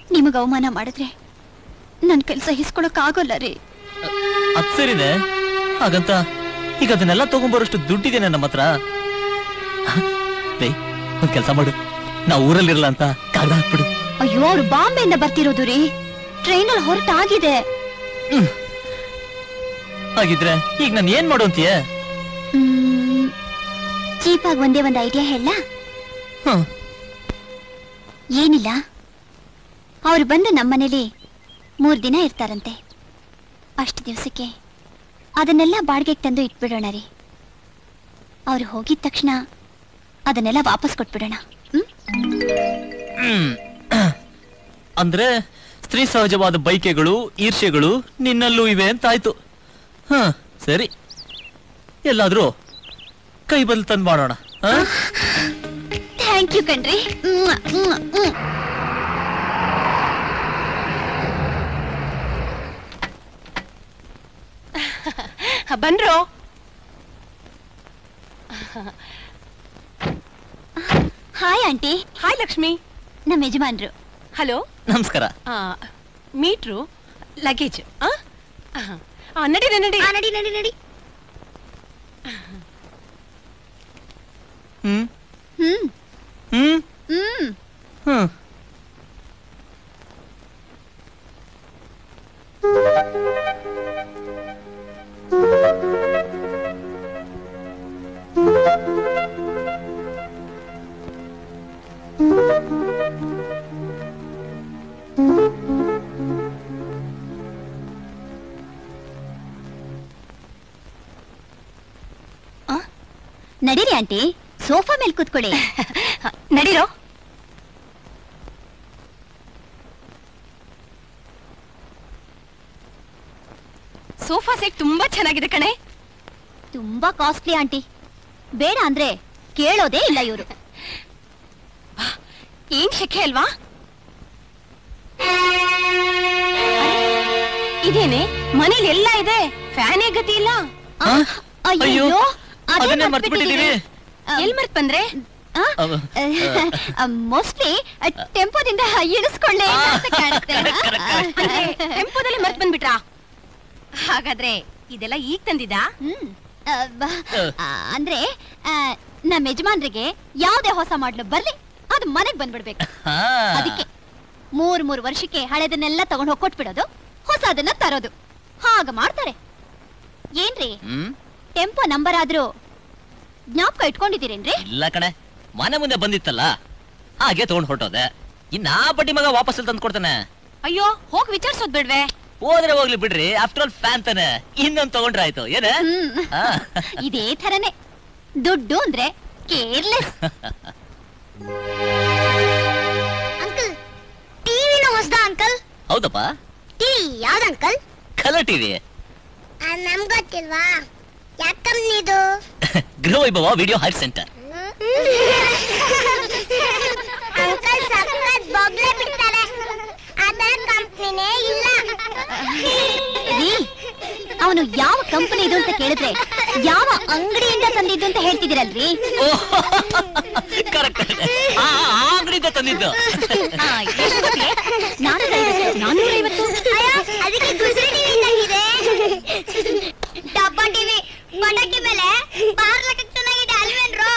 ನಿಮಗ ಅವಮಾನ ಮಾಡಿದ್ರೆ ನನ್ ಕೆಲ್ಸ ಹಿಸ್ಕೊಳಕ್ ಆಗೋಲ್ಲ ರೀ ಅದ್ ಸರಿನೆ ಹಾಗಂತ ಈಗ ಅದನ್ನೆಲ್ಲ ತಗೊಂಬರೋಷ್ಟು ದುಡ್ಡಿದೆ ನಮ್ಮ ಹತ್ರ ಹ? ಲೇ, ಒಂದ್ ಕೆಲ್ಸ ಮಾಡು ನಾ ಊರಲ್ಲಿರಲ್ಲ ಅಂತ ಕಾಗದ ಹಾಕ್ಬಿಡು ಅಯ್ಯೋ ಅವ್ರು ಬಾಂಬೆಯಿಂದ ಬರ್ತಿರೋದು ರೀ ಟ್ರೈನಲ್ಲಿ ಹೊರಟಾಗಿದೆ ಹಾಗಿದ್ರೆ ಈಗ ನಾನು ಏನ್ ಮಾಡು ಅಂತೀಯ ಚೀಪಾಗಿ ಒಂದೇ ಒಂದು ಐಡಿಯಾ ಹೇಳ ಹ್ಮ್ ಏನಿಲ್ಲ ಅವ್ರು ಬಂದು ನಮ್ಮನೇಲಿ ಮೂರ್ ದಿನ ಇರ್ತಾರಂತೆ ಅಷ್ಟು ದಿವಸಕ್ಕೆ ಅದನ್ನೆಲ್ಲ ಬಾಡಿಗೆಗೆ ತಂದು ಇಟ್ಬಿಡೋಣ ರೀ ಅವ್ರು ಹೋಗಿದ ತಕ್ಷಣ ಅದನ್ನೆಲ್ಲ ವಾಪಸ್ ಕೊಟ್ಬಿಡೋಣ ಹ್ಮ್ ಹ್ಮ್. ಅಂದ್ರೆ ಸ್ತ್ರೀ ಸಹಜವಾದ ಬೈಕೆಗಳು ಈರ್ಷ್ಯೆಗಳು ನಿನ್ನಲ್ಲೂ ಇವೆ ಅಂತ ಆಯ್ತು ಹ ಸರಿ ಎಲ್ಲಾದ್ರೂ ಕೈ ಬದಲು ತಂದ್ ಮಾಡೋಣ ಹ? ಥ್ಯಾಂಕ್ ಯು ಕಣ್ರಿ ಮ್ವಾ, ಮ್ವಾ, ಮ್ವಾ. ಬಂದ್ರು ಹಾಯ್ ಆಂಟಿ ಹಾಯ್ ಲಕ್ಷ್ಮಿ ನಮ್ಮ ಯಜಮಾನ್ರು ಹಲೋ ನಮಸ್ಕಾರ ಮೀಟ್ರು ಲಗೇಜ್ ನಡಿ ನಡಿ ನಡಿ ನಡಿ ನಡಿ ಹ್ಮ್ ಹ್ಮ್ ಹ್ಮ್ ಹ್ಮ್ ಹ್ಮ್ ನಡೀರಿ ಆಂಟಿ ಸೋಫಾ ಮೇಲೆ ಕೂತ್ಕೊಳ್ಳಿ ನಡೀರೋ ಸೋಫಾ ಸೆಟ್ ತುಂಬಾ ಚೆನ್ನಾಗಿದೆ ಕಣೆ ತುಂಬಾ ಕಾಸ್ಟ್ಲಿ ಆಂಟಿ ಬೇಡ ಅಂದ್ರೆ ಕೇಳೋದೇ ಇಲ್ಲ ಇವರು ಏನ್ ಶೆಕೆ ಅಲ್ವಾ ಇದೇನೆ ಮನೇಲಿ ಎಲ್ಲ ಇದೆ ಫ್ಯಾನೇ ಗತಿ ಇಲ್ಲ ಆ? ಅಯ್ಯೋ ಅಯ್ಯೋ ಅದನ್ನೇ ಮರ್ತ್ಬಿಟ್ಟಿದೀವಿ ಎಲ್ ಮರ್ತ್ ಬಂದ್ರೆ ಅವ- ಮೋಸ್ಟ್ಲಿ ಟೆಂಪೋದಿಂದ ಇಳಿಸ್ಕೊಳ್ಳೆ ಅಂತ ಕಾಣುತ್ತೆ ಅಂದ್ರೆ ಟೆಂಪೋದಲ್ಲಿ ಮರ್ತ್ ಬಂದ್ಬಿಟ್ರಾ ಹಾಗಾದ್ರೆ ಇದೆಲ್ಲ ಈಗ ತಂದಿದ್ದಾ ಹ್ಮ್ ಆ, ಬ- ಆ, ಅಂದ್ರೆ ಆ, ನಮ್ಮ ಯಜಮಾನ್ರಿಗೆ ಯಾವ್ದೇ ಹೊಸ ಮಾಡ್ಲು ಬರ್ಲಿ ಅದು ಮನೆಗ್ ಬಂದ್ಬಿಡ್ಬೇಕು ಹಾ. ಅದಕ್ಕೆ ಮೂರ್ ಮೂರ್ ವರ್ಷಕ್ಕೆ ಹಳೆದನ್ನೆಲ್ಲ ತಗೊಂಡ್ ಹೋಗಿ ಕೊಟ್ಬಿಡೋದು ಹೊಸದನ್ನ ತರೋದು ಹಾಗ ಮಾಡ್ತಾರೆ ಏನ್ರಿ ಹ್ಮ್ ಟೆಂಪೋ ನಂಬರ್ ಆದ್ರೂ ಜ್ಞಾಪಕ ಇಟ್ಕೊಂಡಿದ್ದೀರೇನ್ರಿ ಇಲ್ಲ ಕಣೆ ಮನೆ ಮುಂದೆ ಬಂದಿತ್ತಲ್ಲ ಹಾಗೆ ತಗೊಂಡ್ ಹೊರಟೋದೆ ಇನ್ನ ಆ ಬಡ್ಡಿ ಮಗ ವಾಪಸ್ ತಂದು ಕೊಡ್ತಾನೆ ಅಯ್ಯೋ ಹೋಗ್ ವಿಚಾರಿಸೋದ್ ಬಿಡ್ವೆ ಹೋದ್ರೆ ಹೋಗ್ಲಿ ಬಿಡ್ರಿ ಆಫ್ಟರ್ ಆಲ್ ಫ್ಯಾನ್ ತಾನೆ ಇನ್ನೊಂದ್ ತಗೊಂಡ್ರೆ ಆಯ್ತು ಏನ ಹ್ಮ್ ಆ. ಇದೇ ಥರನೇ ದುಡ್ಡು ಅಂದ್ರೆ ಕೇರ್ಲೆಸ್ ಅಂಕಲ್ ಟಿವಿನ ಹೊಸದ ಅಂಕಲ್ ಹೌದಪ್ಪ ಟಿವಿ ಯಾವ್ದು ಅಂಕಲ್ ಕಲರ್ ಟಿವಿ ನಮ್ಗೆ ಗೊತ್ತಿಲ್ವಾ ಯಾವ ಕಂಪ್ನಿದು ಗೃಹ ವೈಭವ ವಿಡಿಯೋ ಹೈರ್ ಸೆಂಟರ್ ಅಂಕಲ್ ಸಖತ್ ಬೊಗ್ಲೆ ಬಿಡ್ತಾರೆ ಅದರ ಕಂಪ್ನಿನೇ ಇಲ್ಲ ರೀ ಅವನು ಯಾವ ಕಂಪನಿ ಇದು ಅಂತ ಕೇಳಿದ್ರೆ ಯಾವ ಅಂಗಡಿಯಿಂದ ತಂದಿದ್ದು ಅಂತ ಹೇಳ್ತಿದ್ದೀರಲ್ರಿ ಕರೆಕ್ಟ್ ಆ ಅಂಗಡಿಯಿಂದ ತಂದಿದ್ದು ಆ, ಎಷ್ಟ್ ಕೊಟ್ರಿ? ನಾನ್ನೂರೈವತ್ತು. ನಾನ್ನೂರೈವತ್ತು ಅಯ್ಯೋ ಅದಕ್ಕೆ ಗುಜರಿ ಟಿವಿ ತಂಗಿದೆ ಡಬ್ಬ ಟಿವಿ ಪಟಾಕಿ ಮೇಲೆ ಬಾರ್ಲಕ್ಕೆ ಚೆನ್ನಾಗಿದೆ ಅಲ್ವೇನ್ರೋ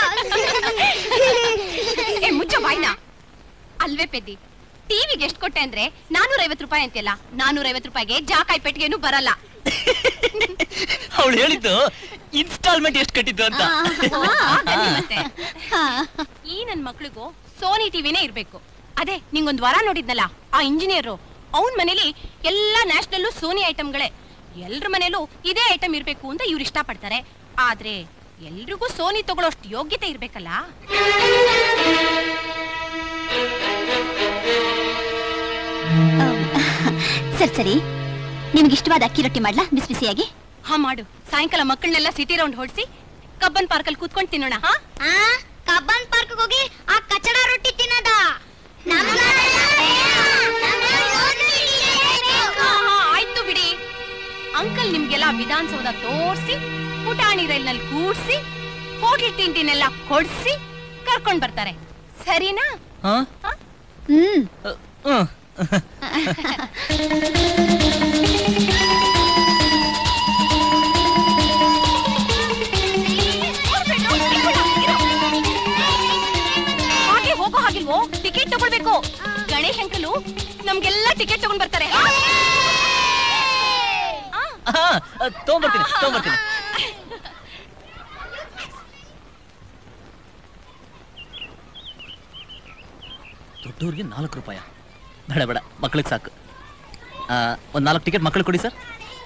ಏ ಮುಚ್ಚ ಬಾಯ್ನ ಅಲ್ವೇ ಪೆದ್ದಿ ಟಿವಿಗೆ ಎಷ್ಟ್ ಕೊಟ್ಟೆ ಅಂದ್ರೆ ನಾನೂರ ಐವತ್ ರೂಪಾಯಿ ಅಂತೆಲ್ಲ ನಾನೂರ ಐವತ್ ರೂಪಾಯಿಗೆ ಜಾಕಾಯಿ ಪೆಟ್ಟಿಗೆನು ಬರಲ್ಲ ಅವಳು ಹೇಳಿದ್ದು ಇನ್ಸ್ಟಾಲ್ಮೆಂಟ್ ಎಷ್ಟು ಕಟ್ಟಿದ್ದು ಅಂತ ಆ, ಬನ್ನಿ ಮತ್ತೆ. ಹಾ. ಈ ನನ್ ಮಕ್ಳಿಗೂ ಸೋನಿ ಟಿವಿನೇ ಇರ್ಬೇಕು ಅದೇ ನಿಂಗೊಂದ್ ವಾರ ನೋಡಿದ್ನಲ್ಲ ಆ ಇಂಜಿನಿಯರ್ ಅವನ್ ಮನೇಲಿ ಎಲ್ಲಾ ನ್ಯಾಷನಲ್ಲು ಸೋನಿ ಐಟಮ್ಗಳೇ ಎಲ್ರ ಮನೇಲೂ ಇದೇ ಐಟಮ್ ಇರ್ಬೇಕು ಅಂತ ಇವ್ರು ಇಷ್ಟಪಡ್ತಾರೆ ಆದ್ರೆ ಎಲ್ರಿಗೂ ಸೋನಿ ತಗೊಳ್ಳೋಷ್ಟು ಯೋಗ್ಯತೆ ಇರ್ಬೇಕಲ್ಲ ಸರಿ ಸರಿ ನಿಮ್ಗೆ ಇಷ್ಟವಾದ ಅಕ್ಕಿ ರೊಟ್ಟಿ ಮಾಡ್ಲಾ ಬಿಸಿ ಬಿಸಿಯಾಗಿ ಹಾ ಮಾಡು ಸಾಯಂಕಾಲ ಮಕ್ಕಳನ್ನೆಲ್ಲ ಸಿಟಿ ರೌಂಡ್ ಹೊಡ್ಸಿ ಕಬ್ಬನ್ ಪಾರ್ಕ್ ಅಲ್ಲಿ ಕೂತ್ಕೊಂಡು ತಿನ್ನೋಣ ಹಾ ಆ ಕಬ್ಬನ್ ಪಾರ್ಕ್ ಹೋಗಿ ಆ ಕಚಡ ರೊಟ್ಟಿ ತಿನ್ನದ ಹಾ, ಹಾ, ಆಯ್ತು ಬಿಡಿ ಅಂಕಲ್ ನಿಮ್ಗೆಲ್ಲ ವಿಧಾನಸೌಧ ತೋರ್ಸಿ ಪುಟಾಣಿ ರೈಲ್ನಲ್ಲಿ ಕೂಡ್ಸಿ ಹೋಟ್ಲ್ ತಿಂಡಿನೆಲ್ಲ ಕೊಡ್ಸಿ ಕರ್ಕೊಂಡ್ ಬರ್ತಾರೆ ಸರಿನಾ ಹಾ? ಹ್ಮ್ ಅ, ಹ್ಮ್. ಹಾಗೆ ಹೋಗೋ ಹಾಗಿಲ್ವೋ ಟಿಕೆಟ್ ತಗೊಳ್ಬೇಕು ಗಣೇಶ್ ಅಂಕಲು ನಮ್ಗೆಲ್ಲ ಟಿಕೆಟ್ ತಗೊಂಡ್ ಬರ್ತಾರೆ ಆ, ಹಾ ತಗೊಂಬರ್ತೀನಿ ತಗೊಂಬರ್ತೀನಿ ದೊಡ್ಡವ್ರಿಗೆ ನಾಲ್ಕು ರೂಪಾಯ ಬೇಡ ಬೇಡ ಮಕ್ಳಿಗೆ ಸಾಕು ಆ, ಒಂದ್ ನಾಲ್ಕು ಟಿಕೆಟ್ ಮಕ್ಳಿಗೆ ಕೊಡಿ ಸರ್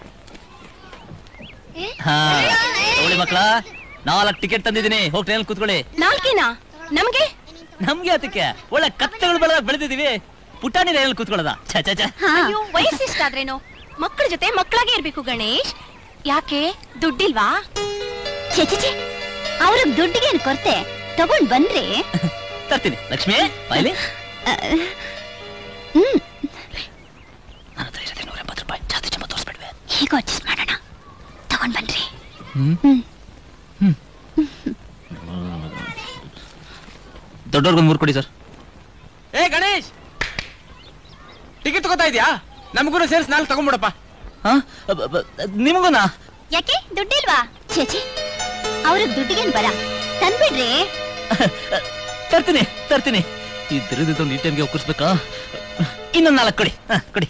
ಹಾ ತಗೊಳ್ಳಿ ಮಕ್ಳ ನಾಲ್ಕು ಟಿಕೆಟ್ ತಂದಿದ್ದೀನಿ ಹೋಗಿ ಟ್ರೈನಲ್ಲಿ ಕೂತ್ಕೊಳ್ಳಿ ನಾಲ್ಕೇನಾ ನಮ್ಗೆ ನಮ್ಗೆ ಅದಕ್ಕೆ ಒಳ್ಳೆ ಕತ್ತೆಗಳು ಬೆಳೆದ ಬೆಳೆದಿದೀವಿ ಪುಟಾಣಿ ರೈಲಲ್ಲಿ ಕೂತ್ಕೊಳ್ಳೋದ ಛ ಛ ಛ ಅಯ್ಯೋ ವಯಸ್ಸಿಷ್ಟಾದ್ರೇನು ಮಕ್ಕಳ ಜೊತೆ ಮಕ್ಕಳಾಗೆ ಇರ್ಬೇಕು ಗಣೇಶ್ ಯಾಕೆ ದುಡ್ಡಿಲ್ವಾ ಛೆ ಛೆ, ಛೆ ಅವ್ರಿಗೆ ದುಡ್ಡಿಗೇನು ಕೊರತೆ ತಗೊಂಡ್ ಬಂದ್ರೆ ತರ್ತೀನಿ ಲಕ್ಷ್ಮಿ ಬಾಯ್ಲಿ ಹ್ಮ್ ನನ್ನ ಹತ್ರ ಇರೋದೇ ನೂರ ಎಂಬತ್ತು ರೂಪಾಯಿ ಜಾಸ್ತಿ ಚಮ್ಮ ತೋರಿಸ್ಬೇಡ್ವೆ ಹೇಗೋ ಅಡ್ಜಸ್ಟ್ ಮಾಡೋಣ ತಗೊಂಡ್ ಬನ್ರಿ ಹ್ಮ್ ಹ್ಮ್ ದೊಡ್ಡವ್ರಿಗೊಂದು ಮೂರು ಕೊಡಿ ಸರ್ ಏ ಗಣೇಶ್ ಟಿಕೆಟ್ ತಗೋತಾ ಇದ್ಯಾ ನಮಗೂ ಸೇರ್ಸ್ ನಾಲ್ಕು ತಗೊಂಡ್ಬಿಡಪ್ಪ ಹಾ ನಿಮಗುನಾ ಯಾಕೆ ದುಡ್ಡಿಲ್ವಾ ಛೇ ಛೇ ಅವ್ರಿಗೆ ದುಡ್ಡಿಗೇನ್ ಬರ ತಂದ್ಬಿಡ್ರಿ ತರ್ತೀನಿ ತರ್ತೀನಿ ಈ ತಿರುಗಿದೊಂದು ಈ ಟೈಮ್ಗೆ ಒಕ್ಕರ್ಸ್ಬೇಕಾ ಇನ್ನೊಂದು ನಾಲ್ಕು ಕೊಡಿ ಹಾ, ಕೊಡಿ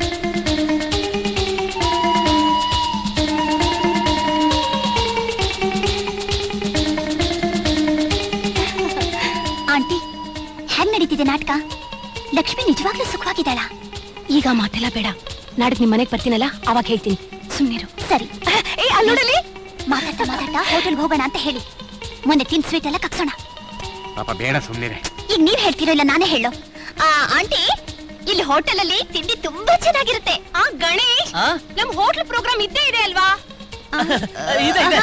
ಆಂಟಿ ಹೆಂಗ್ ನಡೀತಿದೆ ನಾಟಕ ಲಕ್ಷ್ಮಿ ನಿಜವಾಗ್ಲೂ ಸುಖವಾಗಿದ್ದಾಳ ಈಗ ಮಾತೆಲ್ಲ ಬೇಡ ನಾಡಿದ್ ನಿಮ್ ಮನೆಗ್ ಬರ್ತೀನಲ್ಲ ಅವಾಗ ಹೇಳ್ತೀನಿ ಸುಮ್ನಿರು ಸರಿ ಏ ಅಲ್ಲಿ ನೋಡಲಿ ಮಾತಾಡ್ತಾ ಮಾತಾಡ್ತಾ ಹೋಟೆಲ್ಗೆ ಹೋಗೋಣ ಅಂತ ಹೇಳಿ ಮೊನ್ನೆ ತಿನ್ ಸ್ವೀಟ್ ಎಲ್ಲ ಕಕ್ಸೋಣ ಪಾಪ ಬೇಡ ಸುಮ್ಮನೆ ಈಗ ನೀವ್ ಹೇಳ್ತಿರೋ ಇಲ್ಲ ನಾನೇ ಹೇಳು ಆ ಆಂಟಿ ಇಲ್ಲಿ ಹೋಟೆಲ್ ಅಲ್ಲಿ ತಿಂಡಿ ತುಂಬಾ ಚೆನ್ನಾಗಿರುತ್ತೆ ಆ ಗಣೇಶ್ ಆ? ನಮ್ ಹೋಟ್ಲ್ ಪ್ರೋಗ್ರಾಮ್ ಇದ್ದೇ ಇದೆ ಅಲ್ವಾ ಇದೆ ಇದೆ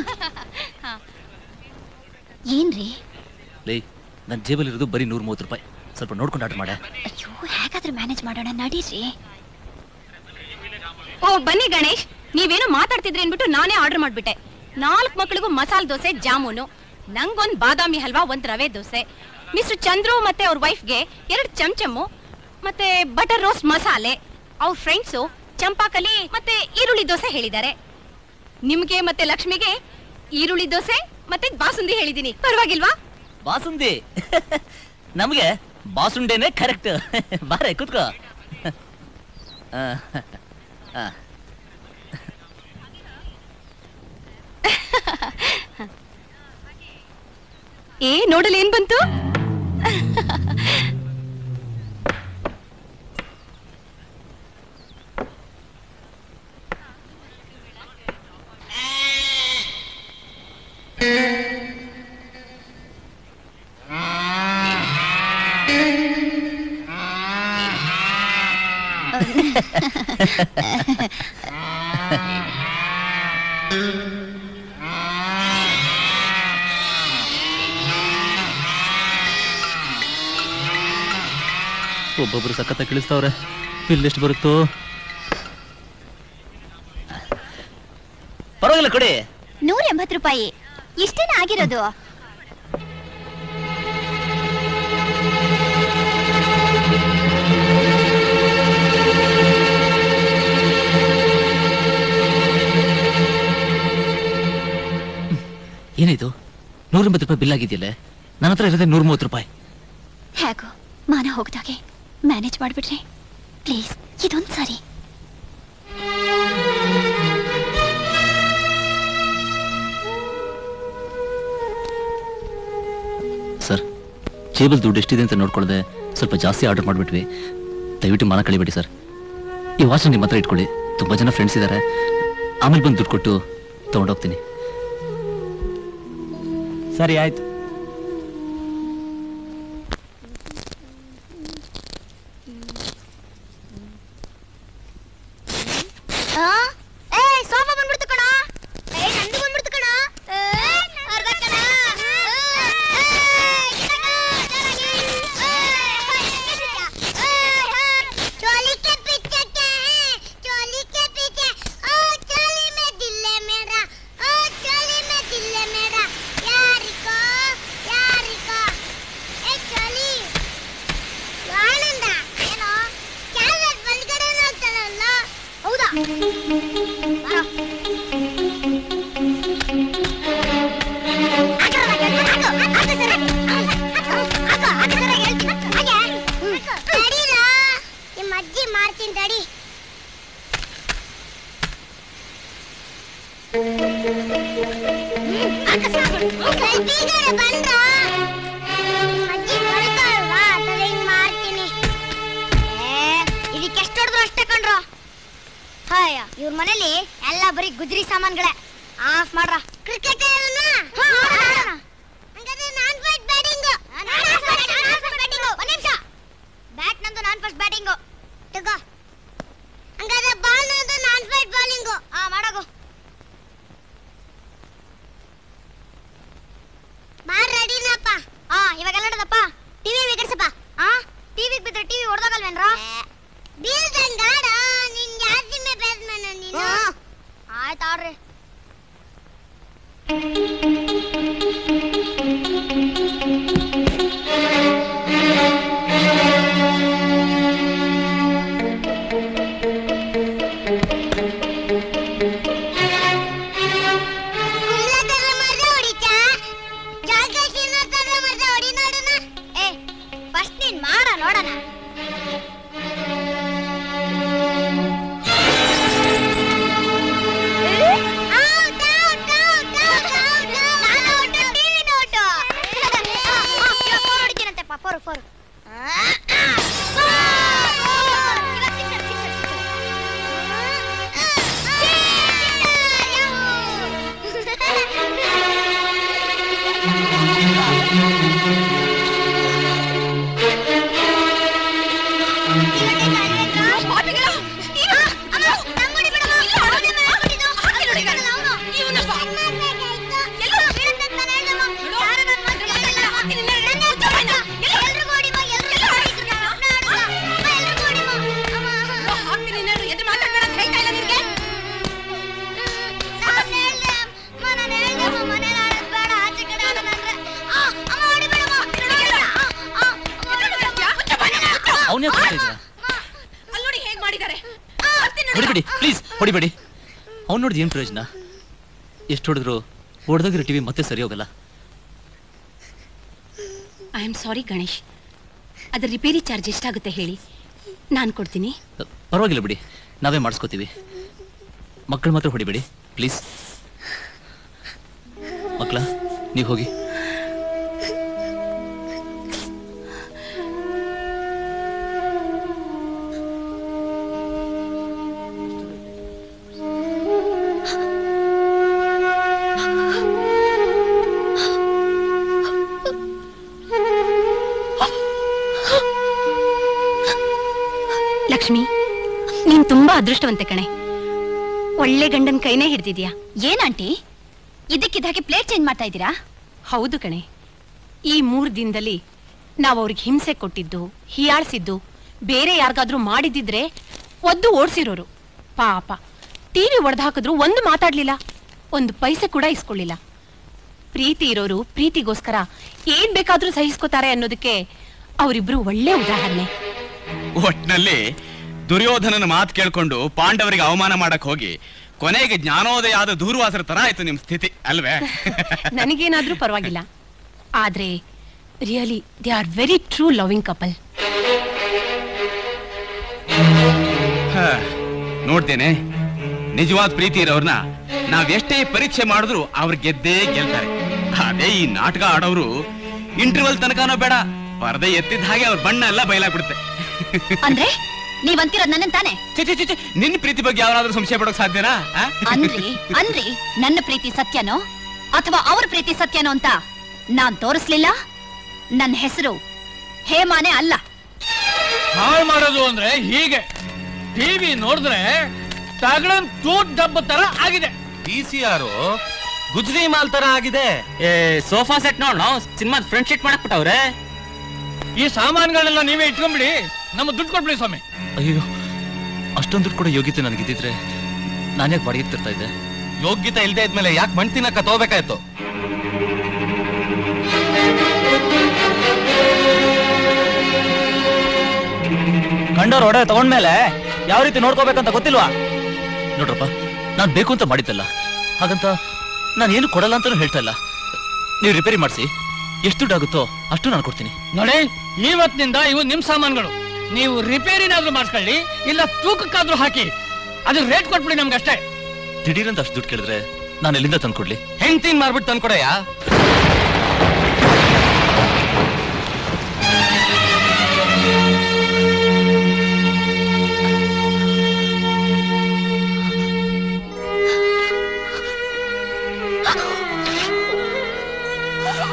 ಏನ್ರಿ ಲೇ ನನ್ನ ಜೇಬಲ್ಲಿ ಇರೋದು ಬರೀ ನೂರ ಮೂವತ್ತು ರೂಪಾಯಿ ಸ್ವಲ್ಪ ನೋಡ್ಕೊಂಡು ಆರ್ಡರ್ ಮಾಡೆ ಅಯ್ಯೋ ಹೇಗಾದ್ರೂ ಮ್ಯಾನೇಜ್ ಮಾಡೋಣ ನಡೀರಿ ಓ ಬನ್ನಿ ಗಣೇಶ್ ನೀವೇನೋ ಮಾತಾಡ್ತಿದ್ರಿ ಅನ್ಬಿಟ್ಟು ನಾನೇ ಆರ್ಡರ್ ಮಾಡ್ಬಿಟ್ಟೆ ನಾಲ್ಕು ಮಕ್ಕಳಿಗೂ ಮಸಾಲ ದೋಸೆ ಜಾಮೂನು ನಂಗೊಂದ್ ಬಾದಾಮಿ ಹಲ್ವಾ ಒಂದ್ ರವೆ ದೋಸೆ ಮಿಸ್ಟರ್ ಚಂದ್ರು ಮತ್ತೆ ಅವ್ರ ವೈಫ್ಗೆ ಎರಡು ಚಮಚಮ್ಮು ಮತ್ತೆ ಬಟರ್ ರೋಸ್ಟ್ ಮಸಾಲೆ ಅವ್ರ ಫ್ರೆಂಡ್ಸು ಚಂಪಾಕಲಿ ಮತ್ತೆ ಈರುಳ್ಳಿ ದೋಸೆ ಹೇಳಿದ್ದಾರೆ ನಿಮ್ಗೆ ಮತ್ತೆ ಲಕ್ಷ್ಮಿಗೆ ಈರುಳ್ಳಿ ದೋಸೆ ಮತ್ತೆ ಬಾಸುಂದಿ ಹೇಳಿದೀನಿ ಪರವಾಗಿಲ್ವಾ ಬಾಸುಂದಿ ನಮಗೆ ಬಾಸುಂಡೆನೆ ಕರೆಕ್ಟ್ ಬಾರೆ ಕೂತ್ಕೋ ಆ, ಆ. ಏ ನೋಡಲ್ ಏನ್ ಬಂತು ಒಬ್ಬೊಬ್ರು ಸಖತ್ತ ಕಿಳಿಸ್ತವ್ರೆ ಬಿಲ್ ಎಷ್ಟು ಬರುತ್ತೋ ಪರವಾಗಿಲ್ಲ ಕೊಡಿ ನೂರ ಎಂಬತ್ತು ರೂಪಾಯಿ ಇಷ್ಟೇನ ಆಗಿರೋದು ಏನಿದು ನೂರ ಎಂಬತ್ತು ರೂಪಾಯಿ ಬಿಲ್ ಆಗಿದೆಯಲ್ಲ ನನ್ನ ಹತ್ರ ಇರೋದೇ ನೂರ ಮೂವತ್ತು ರೂಪಾಯಿ ಹೇಗೋ ಮಾನ ಹೋಗ್ದಾಗೆ ಮ್ಯಾನೇಜ್ ಮಾಡ್ಬಿಡ್ರಿ ಪ್ಲೀಸ್ ಇದೊಂದ್ ಸರಿ ಸರ್ ಜೇಬಲ್ ದುಡ್ಡು ಎಷ್ಟಿದೆ ಅಂತ ನೋಡ್ಕೊಳ್ಳದೆ ಸ್ವಲ್ಪ ಜಾಸ್ತಿ ಆರ್ಡರ್ ಮಾಡಿಬಿಟ್ವಿ ದಯವಿಟ್ಟು ಮಾನ ಕಳಿಬೇಡಿ ಸರ್ ಈ ವಾಚ್ ನಿಮ್ಮ ಹತ್ರ ಇಟ್ಕೊಳ್ಳಿ ತುಂಬ ಜನ ಫ್ರೆಂಡ್ಸ್ ಇದ್ದಾರೆ ಆಮೇಲೆ ಬಂದು ದುಡ್ಡು ಕೊಟ್ಟು ತೊಗೊಂಡೋಗ್ತೀನಿ ಸರಿ ಆಯ್ತು ಆ? ಏ ಸೋಫಾ ಬಂದ್ಬಿಡ್ತು ಕಣ ಏ ನಂದು ಬಂದ್ಬಿಡ್ತು ಕಣ ಏ, ಅರ್ಧ ಕಣ ಏ, ಏ, ಗಿಡಗ, ಜರಗಿ. ಏ, ಏ, ಏ, चोली के पीछे क्या है चोली के पीछे ओ चोली में दिल है मेरा ओ चोली में दिल है मेरा यार को ಬೀಗರ ಬಂದ್ರ ಅಜ್ಜಿ ಬರ್ತಾಳಲ್ವಾ ತಲೆ ಹಿಂಗ್ ಮಾಡ್ತೀನಿ ಇದಕ್ಕೆ ಎಷ್ಟು ಹೊಡೆದ್ರು ಅಷ್ಟೇ ಕಣ್ರು ಹಾಯ ಇವ್ರ ಮನೇಲಿ ಎಲ್ಲ ಬರೀ ಗುಜ್ರಿ ಸಾಮಾನ್ಗಳೇ ಆಫ್ ಮಾಡ್ರ ಕ್ರಿಕೆಟ್ ಹಂಗಾದ್ರೆ ನಾನ್ ಫಸ್ಟ್ ಬ್ಯಾಟಿಂಗ್ ಒಂದ್ ನಿಮಿಷ ಬ್ಯಾಟ್ ನಂದು ನಾನ್ ಫಸ್ಟ್ ಬ್ಯಾಟಿಂಗು ತಗೋ ಹಂಗಾದ್ರೆ ಬಾಲ್ ನಂದು ನಾನ್ ಫಸ್ಟ್ ಬೌಲಿಂಗು ಆ ಮಾಡಗು ಬಾರ್ ರೆಡಿನಪ್ಪ ಆ ಇವಾಗೆಲ್ಲ ನೋಡದಪ್ಪ ಟಿವಿ ವಿಕರಿಸಪ್ಪ ಆ ಟಿವಿ ಬಿದ್ರೆ ಟಿವಿ ಹೊಡೆದೋಗಲ್ವೇನ್ರ ಬೀಳ್ದಂಗಾಡ ನಿನ್ ಜಾಸ್ತಿ ಬ್ಯಾಟ್ಸ್ಮನ್ ನೀನು ಆಯ್ತಾಡ್ರಿ ಕುಲ್ಲ ತರ ಮರ ಹೊಡಿತಾ ಜಾಗ ಸಿನ್ನ ತರ ಮರ ಹೊಡಿ ನೋಡೋಣ ಏ ಫಸ್ಟ್ ನೀನ್ ಮಾಡ ನೋಡೋಣ out out out out out ನಾನು ಔಟ್ ಟಿವಿ ಔಟ್ ಇವಾಗ ಫೋರ್ ಹೊಡಿತೀನಂತೆ ಫೋರ್ ಫೋರ್ ಇವಾಗ ಸಿಕ್ಸರ್ ಸಿಕ್ಸರ್ ಅವನೇ ಇದ್ದೀರಾ ಅಲ್ಲಿ ನೋಡಿ ಹೇಗ್ ಮಾಡಿದ್ದಾರೆ ಹೊಡಿಬೇಡಿ ಪ್ಲೀಸ್ ಹೊಡಿಬೇಡಿ ಅವ್ನು ನೋಡಿದ್ ಏನ್ ಪ್ರಯೋಜನ ಎಷ್ಟು ಹೊಡೆದ್ರು ಹೊಡೆದಾಗಿರೋ ಟಿವಿ ಮತ್ತೆ ಸರಿ ಹೋಗಲ್ಲ ಐ ಆಮ್ ಸಾರಿ ಗಣೇಶ್ ಅದ್ರ ರಿಪೇರಿ ಚಾರ್ಜ್ ಎಷ್ಟಾಗುತ್ತೆ ಹೇಳಿ ನಾನು ಕೊಡ್ತೀನಿ ಅ, ಪರವಾಗಿಲ್ಲ ಬಿಡಿ ನಾವೇ ಮಾಡಿಸ್ಕೋತೀವಿ ಮಕ್ಕಳು ಮಾತ್ರ ಹೊಡಿಬೇಡಿ ಪ್ಲೀಸ್ ಮಕ್ಕಳ ನೀವು ಹೋಗಿ ಲಕ್ಷ್ಮಿ ನೀನ್ ತುಂಬಾ ಅದೃಷ್ಟವಂತೆ ಕಣೆ ಒಳ್ಳೆ ಗಂಡನ್ ಕೈನೇ ಹಿಡ್ದಿದ್ಯಾ ಏನಂಟಿ ಇದಕ್ಕಿದ್ದಾಗೆ ಪ್ಲೇಟ್ ಚೇಂಜ್ ಮಾಡ್ತಾ ಇದ್ದೀರಾ ಹೌದು ಕಣೆ ಈ ಮೂರ್ ದಿನದಲ್ಲಿ ನಾವು ಅವ್ರಿಗೆ ಹಿಂಸೆ ಕೊಟ್ಟಿದ್ದು ಹೀಯಾಳ್ಸಿದ್ದು ಬೇರೆ ಯಾರಿಗಾದ್ರೂ ಮಾಡಿದಿದ್ರೆ ಒದ್ದು ಓಡಿಸಿರೋರು ಪಾಪ ಟಿವಿ ಒಡೆದು ಒಂದು ಮಾತಾಡ್ಲಿಲ್ಲ ಒಂದು ಪೈಸೆ ಕೂಡ ಇಸ್ಕೊಳ್ಳಿಲ್ಲ ಪ್ರೀತಿ ಇರೋರು ಪ್ರೀತಿಗೋಸ್ಕರ ಏನ್ ಬೇಕಾದ್ರೂ ಸಹಿಸ್ಕೋತಾರೆ ಅನ್ನೋದಕ್ಕೆ ಅವರಿಬ್ರು ಒಳ್ಳೆ ಉದಾಹರಣೆ ಒಟ್ನಲ್ಲಿ ದುರ್ಯೋಧನನ ಮಾತು ಕೇಳ್ಕೊಂಡು ಪಾಂಡವರಿಗೆ ಅವಮಾನ ಮಾಡಕ್ ಹೋಗಿ ಕೊನೆಗೆ ಜ್ಞಾನೋದಯ ಆದ ದೂರ್ವಾಸರ ತರ ಆಯ್ತು ನಿಮ್ ಸ್ಥಿತಿ ಅಲ್ವೇ ನನಗೇನಾದ್ರೂ ಪರವಾಗಿಲ್ಲ ಆದ್ರೆ really they are very true loving couple ಹ, ನೋಡ್ತೇನೆ ನಿಜವಾದ ಪ್ರೀತಿ ಇರೋರ್ನ ನಾವ್ ಎಷ್ಟೇ ಪರೀಕ್ಷೆ ಮಾಡಿದ್ರು ಅವ್ರು ಗೆದ್ದೇ ಗೆಲ್ತಾರೆ ಅದೇ ಈ ನಾಟಕ ಆಡೋರು ಇಂಟರ್ವಲ್ ತನಕನೋ ಬೇಡ ಪರದೆ ಎತ್ತಿದ ಹಾಗೆ ಅವ್ರ ಬಣ್ಣ ಎಲ್ಲ ಬಯಲಾಗ್ಬಿಡುತ್ತೆ ಅಂದ್ರೆ ನೀವಂತಿರೋದ್ ನನ್ನ ತಾನೆ ಛೆ, ಛೆ, ಛೆ, ಛೆ, ನಿನ್ ಪ್ರೀತಿ ಬಗ್ಗೆ ಯಾರಾದ್ರೂ ಸಂಶಯ ಪಡೋಕ್ ಸಾಧ್ಯನಾ ಆ? ಅಂದ್ರಿ ಅಂದ್ರಿ ನನ್ನ ಪ್ರೀತಿ ಸತ್ಯನೋ ಅಥವಾ ಅವ್ರ ಪ್ರೀತಿ ಸತ್ಯನೋ ಅಂತ ನಾನ್ ತೋರಿಸ್ಲಿಲ್ಲ ನನ್ನ ಹೆಸರು ಹೇಮಾನೆ ಅಲ್ಲ ಹಾಳು ಮಾಡೋದು ಅಂದ್ರೆ ಹೀಗೆ ಟಿವಿ ನೋಡಿದ್ರೆ ತಗಡನ್ ತೂತ್ ಡಬ್ಬ ತರ ಆಗಿದೆ ಡಿ ಸಿ ಆರು ಗುಜ್ರಿ ಮಾಲ್ ತರ ಆಗಿದೆ ಏ ಸೋಫಾ ಸೆಟ್ ನೋಡ್ ನಾವು ಸಿನಿಮಾ ಫ್ರಂಟ್ ಶೀಟ್ ಮಾಡಕ್ ಬಿಟ್ಟವ್ರೆ ಈ ಸಾಮಾನುಗಳನ್ನೆಲ್ಲ ನೀವೇ ಇಟ್ಕೊಂಡ್ಬಿಡಿ ನಮ್ಮ ದುಡ್ಡು ಕೊಟ್ಬಿಡಿ ಸ್ವಾಮಿ ಅಯ್ಯೋ ಅಷ್ಟೊಂದು ದುಡ್ಡು ಕೂಡ ಯೋಗ್ಯತೆ ನನಗಿದ್ದಿದ್ರೆ ನಾನ್ಯಾಕೆ ಬಾಡಿಗೆ ತರ್ತಾ ಇದ್ದೆ ಯೋಗ್ಯತೆ ಇಲ್ದೇ ಇದ್ಮೇಲೆ ಯಾಕೆ ಮಣ್ ತಿನ್ನಕ ತಗೋಬೇಕಾಯ್ತು ಕಂಡೋರ್ ಒಡೆ ತಗೊಂಡ್ಮೇಲೆ ಯಾವ ರೀತಿ ನೋಡ್ಕೋಬೇಕಂತ ಗೊತ್ತಿಲ್ವಾ ನೋಡ್ರಪ್ಪ ನಾನ್ ಬೇಕು ಅಂತ ಮಾಡಿದ್ದಲ್ಲ ಹಾಗಂತ ನಾನು ಏನು ಕೊಡಲ್ಲ ಅಂತಾನು ಹೇಳ್ತಾ ಇಲ್ಲ ನೀವು ರಿಪೇರಿ ಮಾಡಿಸಿ ಎಷ್ಟು ದುಡ್ಡಾಗುತ್ತೋ ಅಷ್ಟು ನಾನು ಕೊಡ್ತೀನಿ ನೋಡಿ ಇವತ್ತಿನಿಂದ ಇವು ನಿಮ್ ಸಾಮಾನುಗಳು ನೀವು ರಿಪೇರಿನಾದ್ರೂ ಮಾಡಿಸ್ಕೊಳ್ಳಿ ಇಲ್ಲ ತೂಕಕ್ಕಾದ್ರೂ ಹಾಕಿ ಅದ್ರ ರೇಟ್ ಕೊಟ್ಬಿಡಿ ನಮ್ಗೆ ಅಷ್ಟೇ ದಿಢೀರಂತ ಅಷ್ಟು ದುಡ್ಡು ಕೇಳಿದ್ರೆ ನಾನು ಎಲ್ಲಿಂದ ತಂದ್ಕೊಡ್ಲಿ ಹೆಂಡ್ತಿನ್ ಮಾರ್ಬಿಟ್ಟು ತಂದ್ಕೊಡಯ್ಯ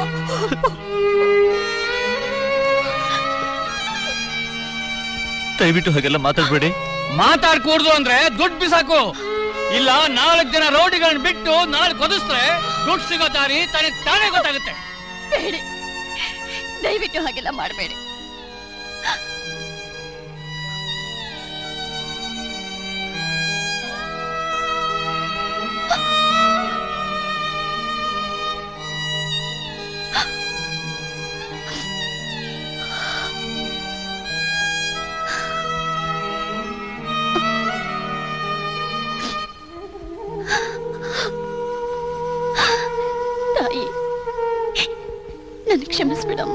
ದಯವಿಟ್ಟು ಹಾಗೆಲ್ಲ ಮಾತಾಡ್ಬೇಡಿ ಮಾತಾಡ್ಕೂಡ್ದು ಅಂದ್ರೆ ದುಡ್ಡು ಬಿಸಾಕು ಇಲ್ಲ ನಾಲ್ಕು ಜನ ರೋಡಿಗಳನ್ನ ಬಿಟ್ಟು ನಾಳೆ ಕೊದಿಸ್ರೆ ದುಡ್ಡು ಸಿಗೋ ದಾರಿ ತಾನೇ ತಾನೇ ಗೊತ್ತಾಗುತ್ತೆ ಬೇಡಿ ದಯವಿಟ್ಟು ಹಾಗೆಲ್ಲ ಮಾಡಬೇಡಿ ತಾಯಿ ನನ್ ಕ್ಷಮಿಸ್ಬಿಡಮ್ಮ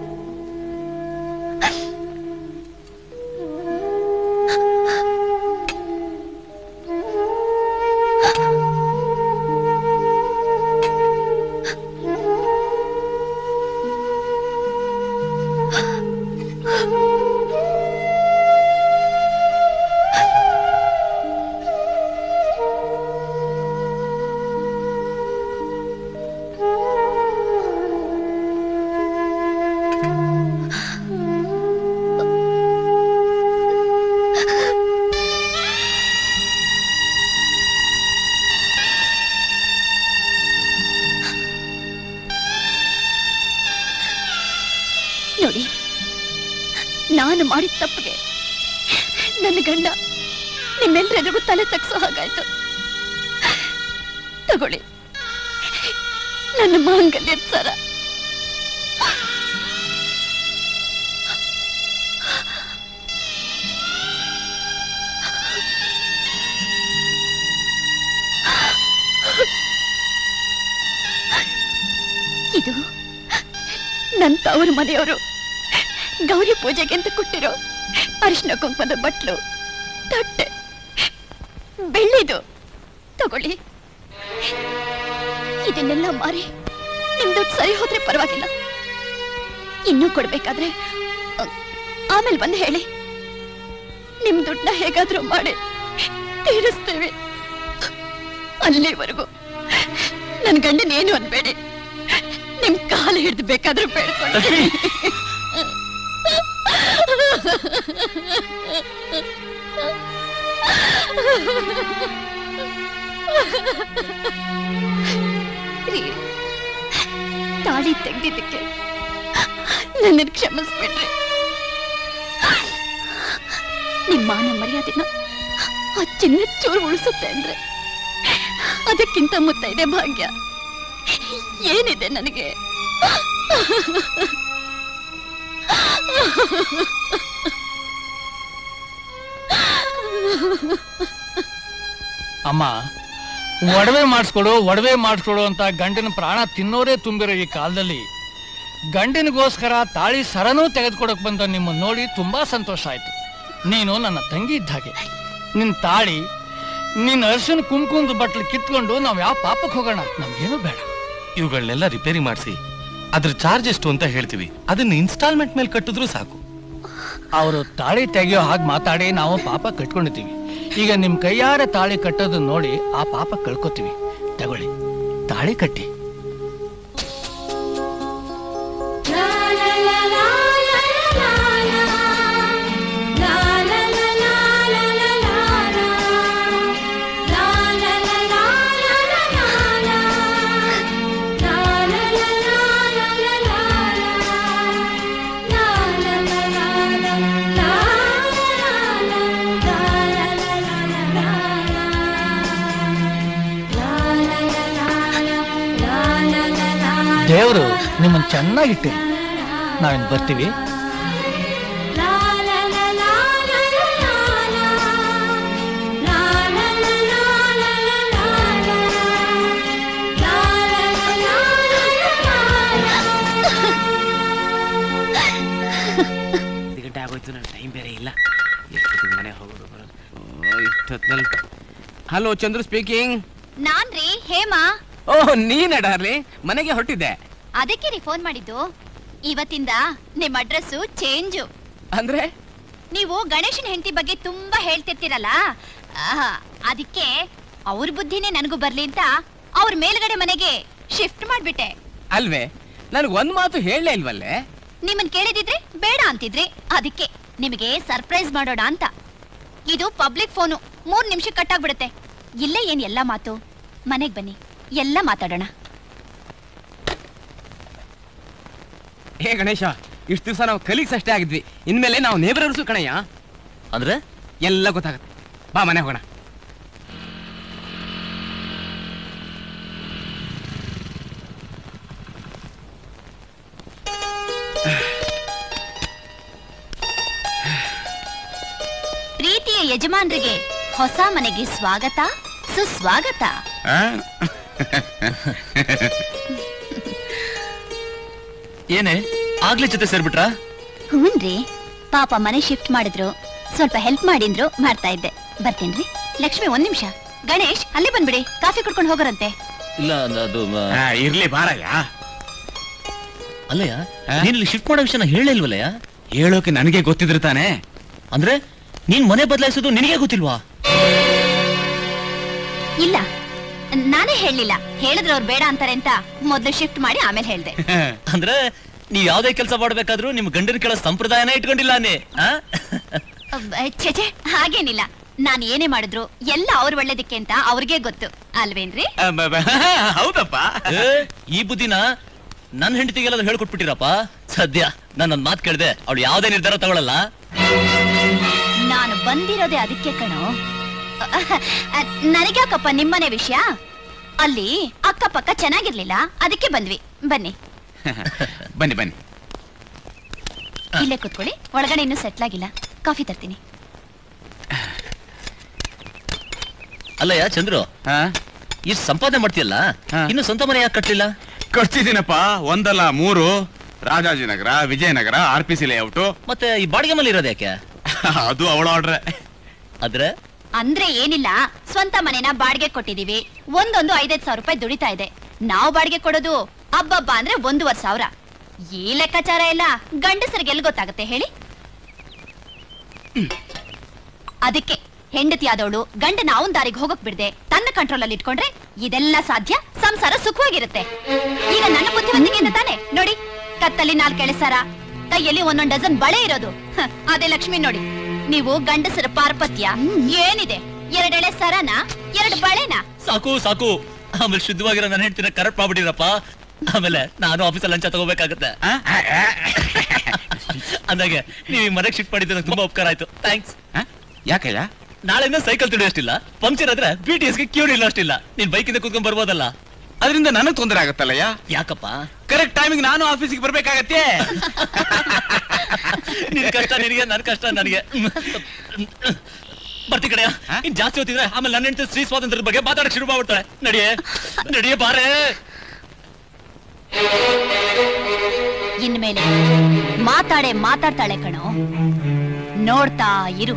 ನೋಡಿ ನಾನು ಮಾಡಿದ ತಪ್ಪಿಗೆ ನನ್ನ ಗಂಡ ನಿಮ್ಮೆಲ್ಲರಿಗೂ ತಲೆ ತಗ್ಸೋ ಹಾಗಾಯ್ತು ತಗೊಳ್ಳಿ ನನ್ನ ಮಾಂಗಲ್ಯದ ಸರ ಇದು ನನ್ನ ತವರ ಮನೆಯವರು ಗೌರಿ ಪೂಜೆಗೆ ಅಂತ ಕೊಟ್ಟಿರೋ ಅರಿಶಿನ ಕುಂಕುಮದ ಬಟ್ಲು ತಟ್ಟೆ ಬೆಳ್ಳಿದು ತಗೊಳ್ಳಿ ಇದನ್ನೆಲ್ಲ ಮಾರಿ ನಿಮ್ ದುಡ್ಡು ಸರಿ ಹೋದ್ರೆ ಪರವಾಗಿಲ್ಲ ಇನ್ನೂ ಕೊಡ್ಬೇಕಾದ್ರೆ ಅ- ಆಮೇಲೆ ಬಂದು ಹೇಳಿ ನಿಮ್ ದುಡ್ಡನ್ನ ಹೇಗಾದ್ರೂ ಮಾಡಿ ತೀರಿಸ್ತೇವೆ ಅಲ್ಲಿವರೆಗೂ ನನ್ ಗಂಡನೇನು ಅನ್ಬೇಡಿ ನಿಮ್ ಕಾಲು ಹಿಡಿದು ಬೇಕಾದ್ರೂ ಬೇಡ್ಕೊಳ್ಳಿ ರೀ, ತಾಳಿ ತೆಗ್ದಿದ್ದಕ್ಕೆ ನನ್ನ ಕ್ಷಮಿಸ್ಬಿಡ್ರಿ ನಿಮ್ಮ ಮಾನ ಮರ್ಯಾದೆನ ಆ ಚಿನ್ನ ಚೂರು ಉಳಿಸುತ್ತೆ ಅಂದ್ರೆ ಅದಕ್ಕಿಂತ ಮುತ್ತೈದೆ ಭಾಗ್ಯ ಏನಿದೆ ನನಗೆ ಅಮ್ಮ ಒಡವೆ ಮಾಡಿಸ್ಕೊಡು ಒಡವೆ ಮಾಡಿಸ್ಕೊಡು ಅಂತ ಗಂಡನ ಪ್ರಾಣ ತಿನ್ನೋರೇ ತುಂಬಿರೋ ಈ ಕಾಲದಲ್ಲಿ ಗಂಡನಿಗೋಸ್ಕರ ತಾಳಿ ಸರನೂ ತೆಗೆದುಕೊಡಕ್ ಬಂದ ನಿಮ್ಮನ್ನ ನೋಡಿ ತುಂಬಾ ಸಂತೋಷ ಆಯ್ತು ನೀನು ನನ್ನ ತಂಗಿ ಇದ್ದ ಹಾಗೆ ನಿನ್ ತಾಳಿ ನಿನ್ನ ಅರ್ಶಿನ ಕುಂಕುಮದ ಬಟ್ಲು ಕಿತ್ಕೊಂಡು ನಾವ್ ಯಾವ ಪಾಪಕ್ಕೆ ಹೋಗೋಣ ನಮ್ಗೇನು ಬೇಡ ಇವುಗಳನ್ನೆಲ್ಲ ರಿಪೇರಿ ಮಾಡಿಸಿ ಅದ್ರ ಚಾರ್ಜ್ ಎಷ್ಟು ಅಂತ ಹೇಳ್ತೀವಿ ಅದನ್ನ ಇನ್ಸ್ಟಾಲ್ಮೆಂಟ್ ಮೇಲೆ ಕಟ್ಟಿದ್ರು ಸಾಕು ಅವರು ತಾಳಿ ತೆಗೆಯೋ ಹಾಗೆ ಮಾತಾಡಿ ನಾವು ಪಾಪ ಕಟ್ಕೊಂಡಿದ್ದೀವಿ ಈಗ ನಿಮ್ ಕೈಯಾರ ತಾಳಿ ಕಟ್ಟೋದನ್ನ ನೋಡಿ ಆ ಪಾಪ ಕಳ್ಕೊತೀವಿ ತಗೊಳ್ಳಿ ತಾಳಿ ಕಟ್ಟಿ ದೇವರು ನಿಮ್ಮನ್ನ ಚೆನ್ನಾಗಿಟ್ಟಿರಿ ನಾವಿನ್ ಬರ್ತೀವಿ ಹತ್ತು ಗಂಟೆ ಆಗೋಯ್ತು ನನ್ನ ಟೈಮ್ ಬೇರೆ ಇಲ್ಲ ಎಷ್ಟೊತ್ತಿಗೆ ಮನೆ ಹೋಗೋದು ಬರೋದು ಓ, ಇಷ್ಟೊತ್ನಲ್ಲಿ ಹಲೋ ಚಂದ್ರು ಸ್ಪೀಕಿಂಗ್ ನಾನ್ರಿ ಹೇಮಾ ಓಹ್ ನೀನ ಡಾರ್ಲಿ ಮನೆಗೆ ಹೊರಟಿದ್ದೆ ಅದಕ್ಕೆ ರೀ ಫೋನ್ ಮಾಡಿದ್ದು ಇವತ್ತಿಂದ ನಿಮ್ ಅಡ್ರೆಸ್ಸು ಚೇಂಜು ಅಂದ್ರೆ ನೀವು ಗಣೇಶನ ಹೆಂಡತಿ ಬಗ್ಗೆ ತುಂಬಾ ಹೇಳ್ತಿರ್ತೀರಲ್ಲ ಆಹಾ, ಅದಕ್ಕೆ ಅವ್ರ ಬುದ್ಧಿನೇ ನನಗೂ ಬರ್ಲಿ ಅಂತ ಅವ್ರ ಮೇಲ್ಗಡೆ ಮನೆಗೆ ಶಿಫ್ಟ್ ಮಾಡ್ಬಿಟ್ಟೆ ಅಲ್ವೇ ನನಗೆ ಒಂದ್ ಮಾತು ಹೇಳಲೇ ಇಲ್ವಲ್ಲೇ ನಿಮ್ಮನ್ ಕೇಳಿದಿದ್ರೆ ಬೇಡ ಅಂತಿದ್ರಿ ಅದಕ್ಕೆ ನಿಮಗೆ ಸರ್ಪ್ರೈಸ್ ಮಾಡೋಣ ಅಂತ ಇದು ಪಬ್ಲಿಕ್ ಫೋನು ಮೂರ್ ನಿಮಿಷ ಕಟ್ಟಾಗ್ಬಿಡುತ್ತೆ ಇಲ್ಲೇ ಏನ್ ಎಲ್ಲ ಮಾತು ಮನೆಗ್ ಬನ್ನಿ ಎಲ್ಲ ಮಾತಾಡೋಣ ಹೇ ಗಣೇಶ ಇಷ್ಟು ದಿವಸ ನಾವು ಕಲೀಗ್ಸ್ ಅಷ್ಟೇ ಆಗಿದ್ವಿ ಇನ್ಮೇಲೆ ನಾವು ನೇಬರರ್ಸು ಕಣಯ್ಯ ಅಂದ್ರೆ ಎಲ್ಲ ಗೊತ್ತಾಗತ್ತೆ ಬಾ ಮನೆ ಹೋಗೋಣ ಪ್ರೀತಿಯ ಯಜಮಾನ್ರಿಗೆ ಹೊಸ ಮನೆಗೆ ಸ್ವಾಗತ ಸುಸ್ವಾಗತ ಏನೇ ಆಗ್ಲೇ ಜೊತೆ ಸೇರ್ಬಿಟ್ರಾ ಹೂನ್ರಿ ಪಾಪ ಮನೆ ಶಿಫ್ಟ್ ಮಾಡಿದ್ರು ಸ್ವಲ್ಪ ಹೆಲ್ಪ್ ಮಾಡಿದ್ರು ಮಾಡ್ತಾ ಇದ್ದೆ ಬರ್ತೀನ್ರಿ ಲಕ್ಷ್ಮಿ ಒಂದ್ ನಿಮಿಷ ಗಣೇಶ್ ಅಲ್ಲೇ ಬಂದ್ಬಿಡಿ ಕಾಫಿ ಕುಡ್ಕೊಂಡು ಹೋಗೋರಂತೆ ಇಲ್ಲ ಅದು- ಅದು ಮ- ಆ, ಇರ್ಲಿ ಬಾರಯ್ಯ ಅಲ್ಲಯ್ಯ ಆ? ನೀನ್ ಇಲ್ಲಿ ಶಿಫ್ಟ್ ಮಾಡೋ ವಿಷಯನ ಹೇಳೇ ಇಲ್ವಲ್ಲಯ್ಯ ಹೇಳೋಕೆ ನನಗೆ ಗೊತ್ತಿದ್ರು ತಾನೆ ಅಂದ್ರೆ ನೀನ್ ಮನೆ ಬದಲಾಯಿಸೋದು ನಿನಗೆ ಗೊತ್ತಿಲ್ವಾ ಇಲ್ಲ ನಾನೇ ಹೇಳಲಿಲ್ಲ ಹೇಳಿದ್ರೆ ಅವ್ರು ಬೇಡ ಅಂತಾರೆ ಅಂತ ಮೊದ್ಲು ಶಿಫ್ಟ್ ಮಾಡಿ ಆಮೇಲೆ ಹೇಳ್ದೆ ಅಂದ್ರೆ ನೀವ್ ಯಾವ್ದೇ ಕೆಲಸ ಮಾಡ್ಬೇಕಾದ್ರೂ ನಿಮ್ ಗಂಡನ ಕೆಳ ಸಂಪ್ರದಾಯನೇ ಇಟ್ಕೊಂಡಿಲ್ಲ ನೀ ಆ? ಅಬ್ಬ್, ಛೆ ಹಾಗೇನಿಲ್ಲ ನಾನ್ ಏನೇ ಮಾಡಿದ್ರು ಎಲ್ಲ ಅವ್ರ ಒಳ್ಳೇದಕ್ಕೆ ಅಂತ ಅವ್ರಿಗೆ ಗೊತ್ತು ಅಲ್ವೇನ್ರಿ ಆ, ಬ- ಬ- ಹೌದಪ್ಪ ಏ, ಈ ಬುದ್ಧಿನ ನನ್ ಹೆಂಡತಿಗೆಲ್ಲ ಹೇಳ್ಕೊಟ್ಬಿಟ್ಟಿರಪ್ಪ ಸದ್ಯ ನಾನು ಒಂದ್ ಮಾತು ಕೇಳ್ದೆ ಅವಳು ಯಾವ್ದೇ ನಿರ್ಧಾರ ತಗೊಳಲ್ಲ ನಾನು ಬಂದಿರೋದೇ ಅದಕ್ಕೆ ಕಣೋ ನನಗ್ಯಾಕಪ್ಪ ನಿಮ್ಮನೆ ವಿಷಯ ಅಲ್ಲಿ ಅಕ್ಕಪಕ್ಕ ಚೆನ್ನಾಗಿರ್ಲಿಲ್ಲ ಅದಕ್ಕೆ ಬಂದ್ವಿ ಬನ್ನಿ ಬನ್ನಿ ಬನ್ನಿ ಇಲ್ಲೇ ಕೂತ್ಕೊಳ್ಳಿ ಒಳಗಡೆ ಇನ್ನೂ ಸೆಟ್ಲ್ ಆಗಿಲ್ಲ ಕಾಫಿ ತರ್ತೀನಿ ಅಲ್ಲಯ್ಯ ಚಂದ್ರು ಹಾ ಇಷ್ಟು ಸಂಪಾದನೆ ಮಾಡ್ತೀಯಲ್ಲ ಹಾ. ಇನ್ನು ಸ್ವಂತ ಮನೆ ಯಾಕೆ ಕಟ್ಲಿಲ್ಲ ಕಟ್ತಿದ್ದೀನಪ್ಪ ಒಂದಲ್ಲ ಮೂರು Rajajinagar Vijayanagar R P C layout ಮತ್ತೆ ಈ ಬಾಡಿಗೆ ಮನೆ ಇರೋದು ಯಾಕೆ ಅದು ಅವಳ ಆರ್ಡ್ರೆ ಆದ್ರೆ ಅಂದ್ರೆ ಏನಿಲ್ಲ ಸ್ವಂತ ಮನೆನ ಬಾಡಿಗೆ ಕೊಟ್ಟಿದೀವಿ ಒಂದೊಂದು ಐದೈದ್ ಸಾವಿರ ರೂಪಾಯಿ ದುಡಿತಾ ಇದೆ ನಾವು ಬಾಡಿಗೆ ಕೊಡೋದು ಅಬ್ಬಬ್ಬ ಅಂದ್ರೆ ಒಂದೂವರೆ ಸಾವಿರ ಈ ಲೆಕ್ಕಾಚಾರ ಎಲ್ಲ ಗಂಡಸರಿಗೆ ಎಲ್ಲಿ ಗೊತ್ತಾಗುತ್ತೆ ಹೇಳಿ ಅದಕ್ಕೆ ಹೆಂಡತಿ ಆದವಳು ಗಂಡನ ಅವನ್ ದಾರಿಗೆ ಹೋಗಕ್ ಬಿಡ್ದೆ ತನ್ನ ಕಂಟ್ರೋಲ್ ಅಲ್ಲಿ ಇಟ್ಕೊಂಡ್ರೆ ಇದೆಲ್ಲ ಸಾಧ್ಯ ಸಂಸಾರ ಸುಖವಾಗಿರುತ್ತೆ ಈಗ ನನ್ನ ಬುದ್ಧಿವಂತಿಕೆಯಿಂದ ತಾನೆ ನೋಡಿ ಕತ್ತಲ್ಲಿ ನಾಲ್ಕು ಎಳೆಸಾರ ಕೈಯಲ್ಲಿ ಒಂದೊಂದ್ ಡಜನ್ ಬಳೆ ಇರೋದು ಹ, ಅದೇ ಲಕ್ಷ್ಮಿ ನೋಡಿ ನೀವು ಗಂಡಸರ ಪಾರ್ಪತ್ಯ ಏನಿದೆ ಎರಡೆಳೆ ಸರನ ಎರಡು ಬಳೆನ ಸಾಕು ಸಾಕು ಆಮೇಲೆ ಶುದ್ಧವಾಗಿರೋ ನನ್ನ ಹೆಂಡತಿನ ಕರೆಕ್ಟ್ ಮಾಡ್ಬಿಟ್ಟಿರಪ್ಪ ಆಮೇಲೆ ನಾನು ಆಫೀಸಲ್ಲಿ ಲಂಚ ತಗೋಬೇಕಾಗತ್ತೆ ಅಂದಾಗೆ ನೀವು ಈ ಮನೆಗೆ ಶಿಫ್ಟ್ ಮಾಡಿದ್ರೆ ತುಂಬಾ ಉಪಕಾರ ಆಯ್ತು ಥ್ಯಾಂಕ್ಸ್ ಯಾಕಯ್ಯ ನಾಳೆಯಿಂದ ಸೈಕಲ್ ತುಳಿಯೋಷ್ಟಿಲ್ಲ ಪಂಕ್ಚರ್ ಆದ್ರೆ ಬಿ ಟಿ ಎಸ್ಗೆ ಕ್ಯೂರ್ ಇಲ್ಲ ಅಷ್ಟಿಲ್ಲ ನೀನ್ ಬೈಕಿಂದ ಕೂತ್ಕೊಂಡ್ ಬರ್ಬೋದಲ್ಲ ಅದರಿಂದ ನನಗ್ ತೊಂದರೆ ಆಗತ್ತಲ್ಲಯ್ಯ ಯಾಕಪ್ಪ ಕರೆಕ್ಟ್ ಟೈಮಿಗೆ ನಾನು ಆಫೀಸಿಗೆ ಬರ್ಬೇಕಾಗತ್ತೆ ನಿನ್ ಕಷ್ಟ ನಿನಗೆ ನನ್ ಕಷ್ಟ ನನಗೆ ಬರ್ತಿ ಕಡೆಯ ಇನ್ ಜಾಸ್ತಿ ಹೊತ್ತಿದ್ರೆ ಆಮೇಲೆ ನನ್ನ ಹೆಂಡತಿ ಸ್ತ್ರೀ ಸ್ವಾತಂತ್ರ್ಯದ ಬಗ್ಗೆ ಮಾತಾಡಕ್ ಶುರು ಮಾಡ್ಬಿಡ್ತಾಳೆ ನಡಿಯೇ ನಡಿಯೇ ಬಾರೇ ಇನ್ಮೇಲೆ ಮಾತಾಡೆ ಮಾತಾಡ್ತಾಳೆ ಕಣೋ ನೋಡ್ತಾ ಇರು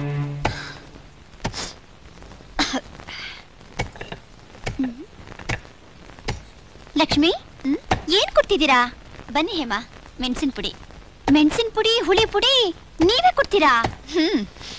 ಲಕ್ಷ್ಮಿ ಹ್ಮ್? ಏನ್ ಕೊಡ್ತಿದ್ದೀರಾ ಬನ್ನಿ ಹೇಮಾ ಮೆಣಸಿನ ಪುಡಿ ಮೆಣಸಿನ ಪುಡಿ ಹುಳಿ ಪುಡಿ ನೀವೇ ಕೊಡ್ತೀರಾ ಹ್ಮ್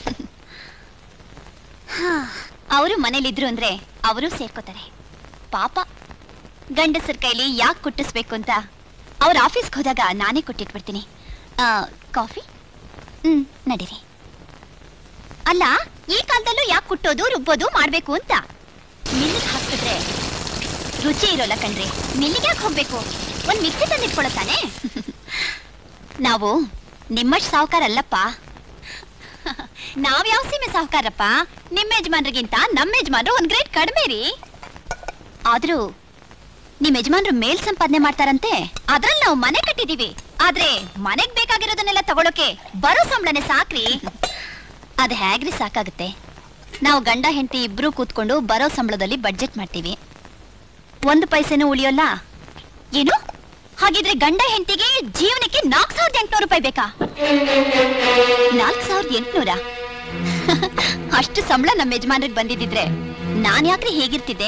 ಅವರು ಮನೇಲಿದ್ರು ಅಂದ್ರೆ ಅವರು ಸೇರ್ಕೋತಾರೆ ಪಾಪ ಗಂಡಸರ ಕೈಲಿ ಯಾಕೆ ಕುಟ್ಟಿಸ್ಬೇಕು ಅಂತ ಅವ್ರ ಆಫೀಸ್ಗೆ ಹೋದಾಗ ನಾನೇ ಕೊಟ್ಟಿಟ್ಬಿಡ್ತೀನಿ ಆ, ಕಾಫಿ ಹ್ಮ್ ನಡೀರಿ ಅಲ್ಲ ಈ ಕಾಲದಲ್ಲೂ ಯಾಕೆ ಕುಟ್ಟೋದು ರುಬ್ಬೋದು ಮಾಡ್ಬೇಕು ಅಂತ ಮಿಲ್ಲಿಗೆ ಹಾಕಿದ್ರೆ ರುಚಿ ಇರೋಲ್ಲ ಕಣ್ರಿ ಮಿಲ್ಲಿಗೆ ಯಾಕೆ ಹೋಗ್ಬೇಕು ಒಂದ್ ಮಿಕ್ಸಿ ತಂದಿಟ್ಕೊಳತ್ತಾನೆ ನಾವು ನಿಮ್ಮಷ್ಟು ಸಾವುಕಾರ ಅಲ್ಲಪ್ಪ ನಾವ್ ಯಾವ ಸೀಮೆ ಸಾಹುಕಾರಪ್ಪ ನಿಮ್ಮ ಯಜಮಾನ್ರಿಗಿಂತ ನಮ್ಮ ಯಜಮಾನ್ರು ಒಂದ್ ಗ್ರೇಡ್ ಕಡಿಮೆ ರೀ ಆದ್ರೂ ನಿಮ್ ಯಜಮಾನ್ರು ಮೇಲ್ ಸಂಪಾದನೆ ಮಾಡ್ತಾರಂತೆ ಅದ್ರಲ್ಲಿ ನಾವು ಮನೆ ಕಟ್ಟಿದೀವಿ ಆದ್ರೆ ಮನೆಗ್ ಬೇಕಾಗಿರೋದನ್ನೆಲ್ಲ ತಗೊಳಕ್ಕೆ ಬರೋ ಸಂಬಳನೆ ಸಾಕ್ರಿ ಅದ್ ಹೇಗ್ರಿ ಸಾಕಾಗುತ್ತೆ ನಾವು ಗಂಡ ಹೆಂಡತಿ ಇಬ್ರು ಕೂತ್ಕೊಂಡು ಬರೋ ಸಂಬಳದಲ್ಲಿ ಬಡ್ಜೆಟ್ ಮಾಡ್ತೀವಿ ಒಂದು ಪೈಸೆನೂ ಉಳಿಯೋಲ್ಲ ಏನು ಹಾಗಿದ್ರೆ ಗಂಡ ಹೆಂಡತಿಗೆ ಜೀವನಕ್ಕೆ ನಾಲ್ಕು ಸಾವಿರದ ಎಂಟುನೂರು ರೂಪಾಯಿ ಬೇಕಾ ನಾಲ್ಕು ಸಾವಿರದ ಎಂಟುನೂರ ಅಷ್ಟು ಸಂಬಳ ನಮ್ಮ ಯಜಮಾನ್ರಿಗೆ ಬಂದಿದ್ದಿದ್ರೆ ನಾನ್ ಯಾಕ್ರಿ ಹೇಗಿರ್ತಿದ್ದೆ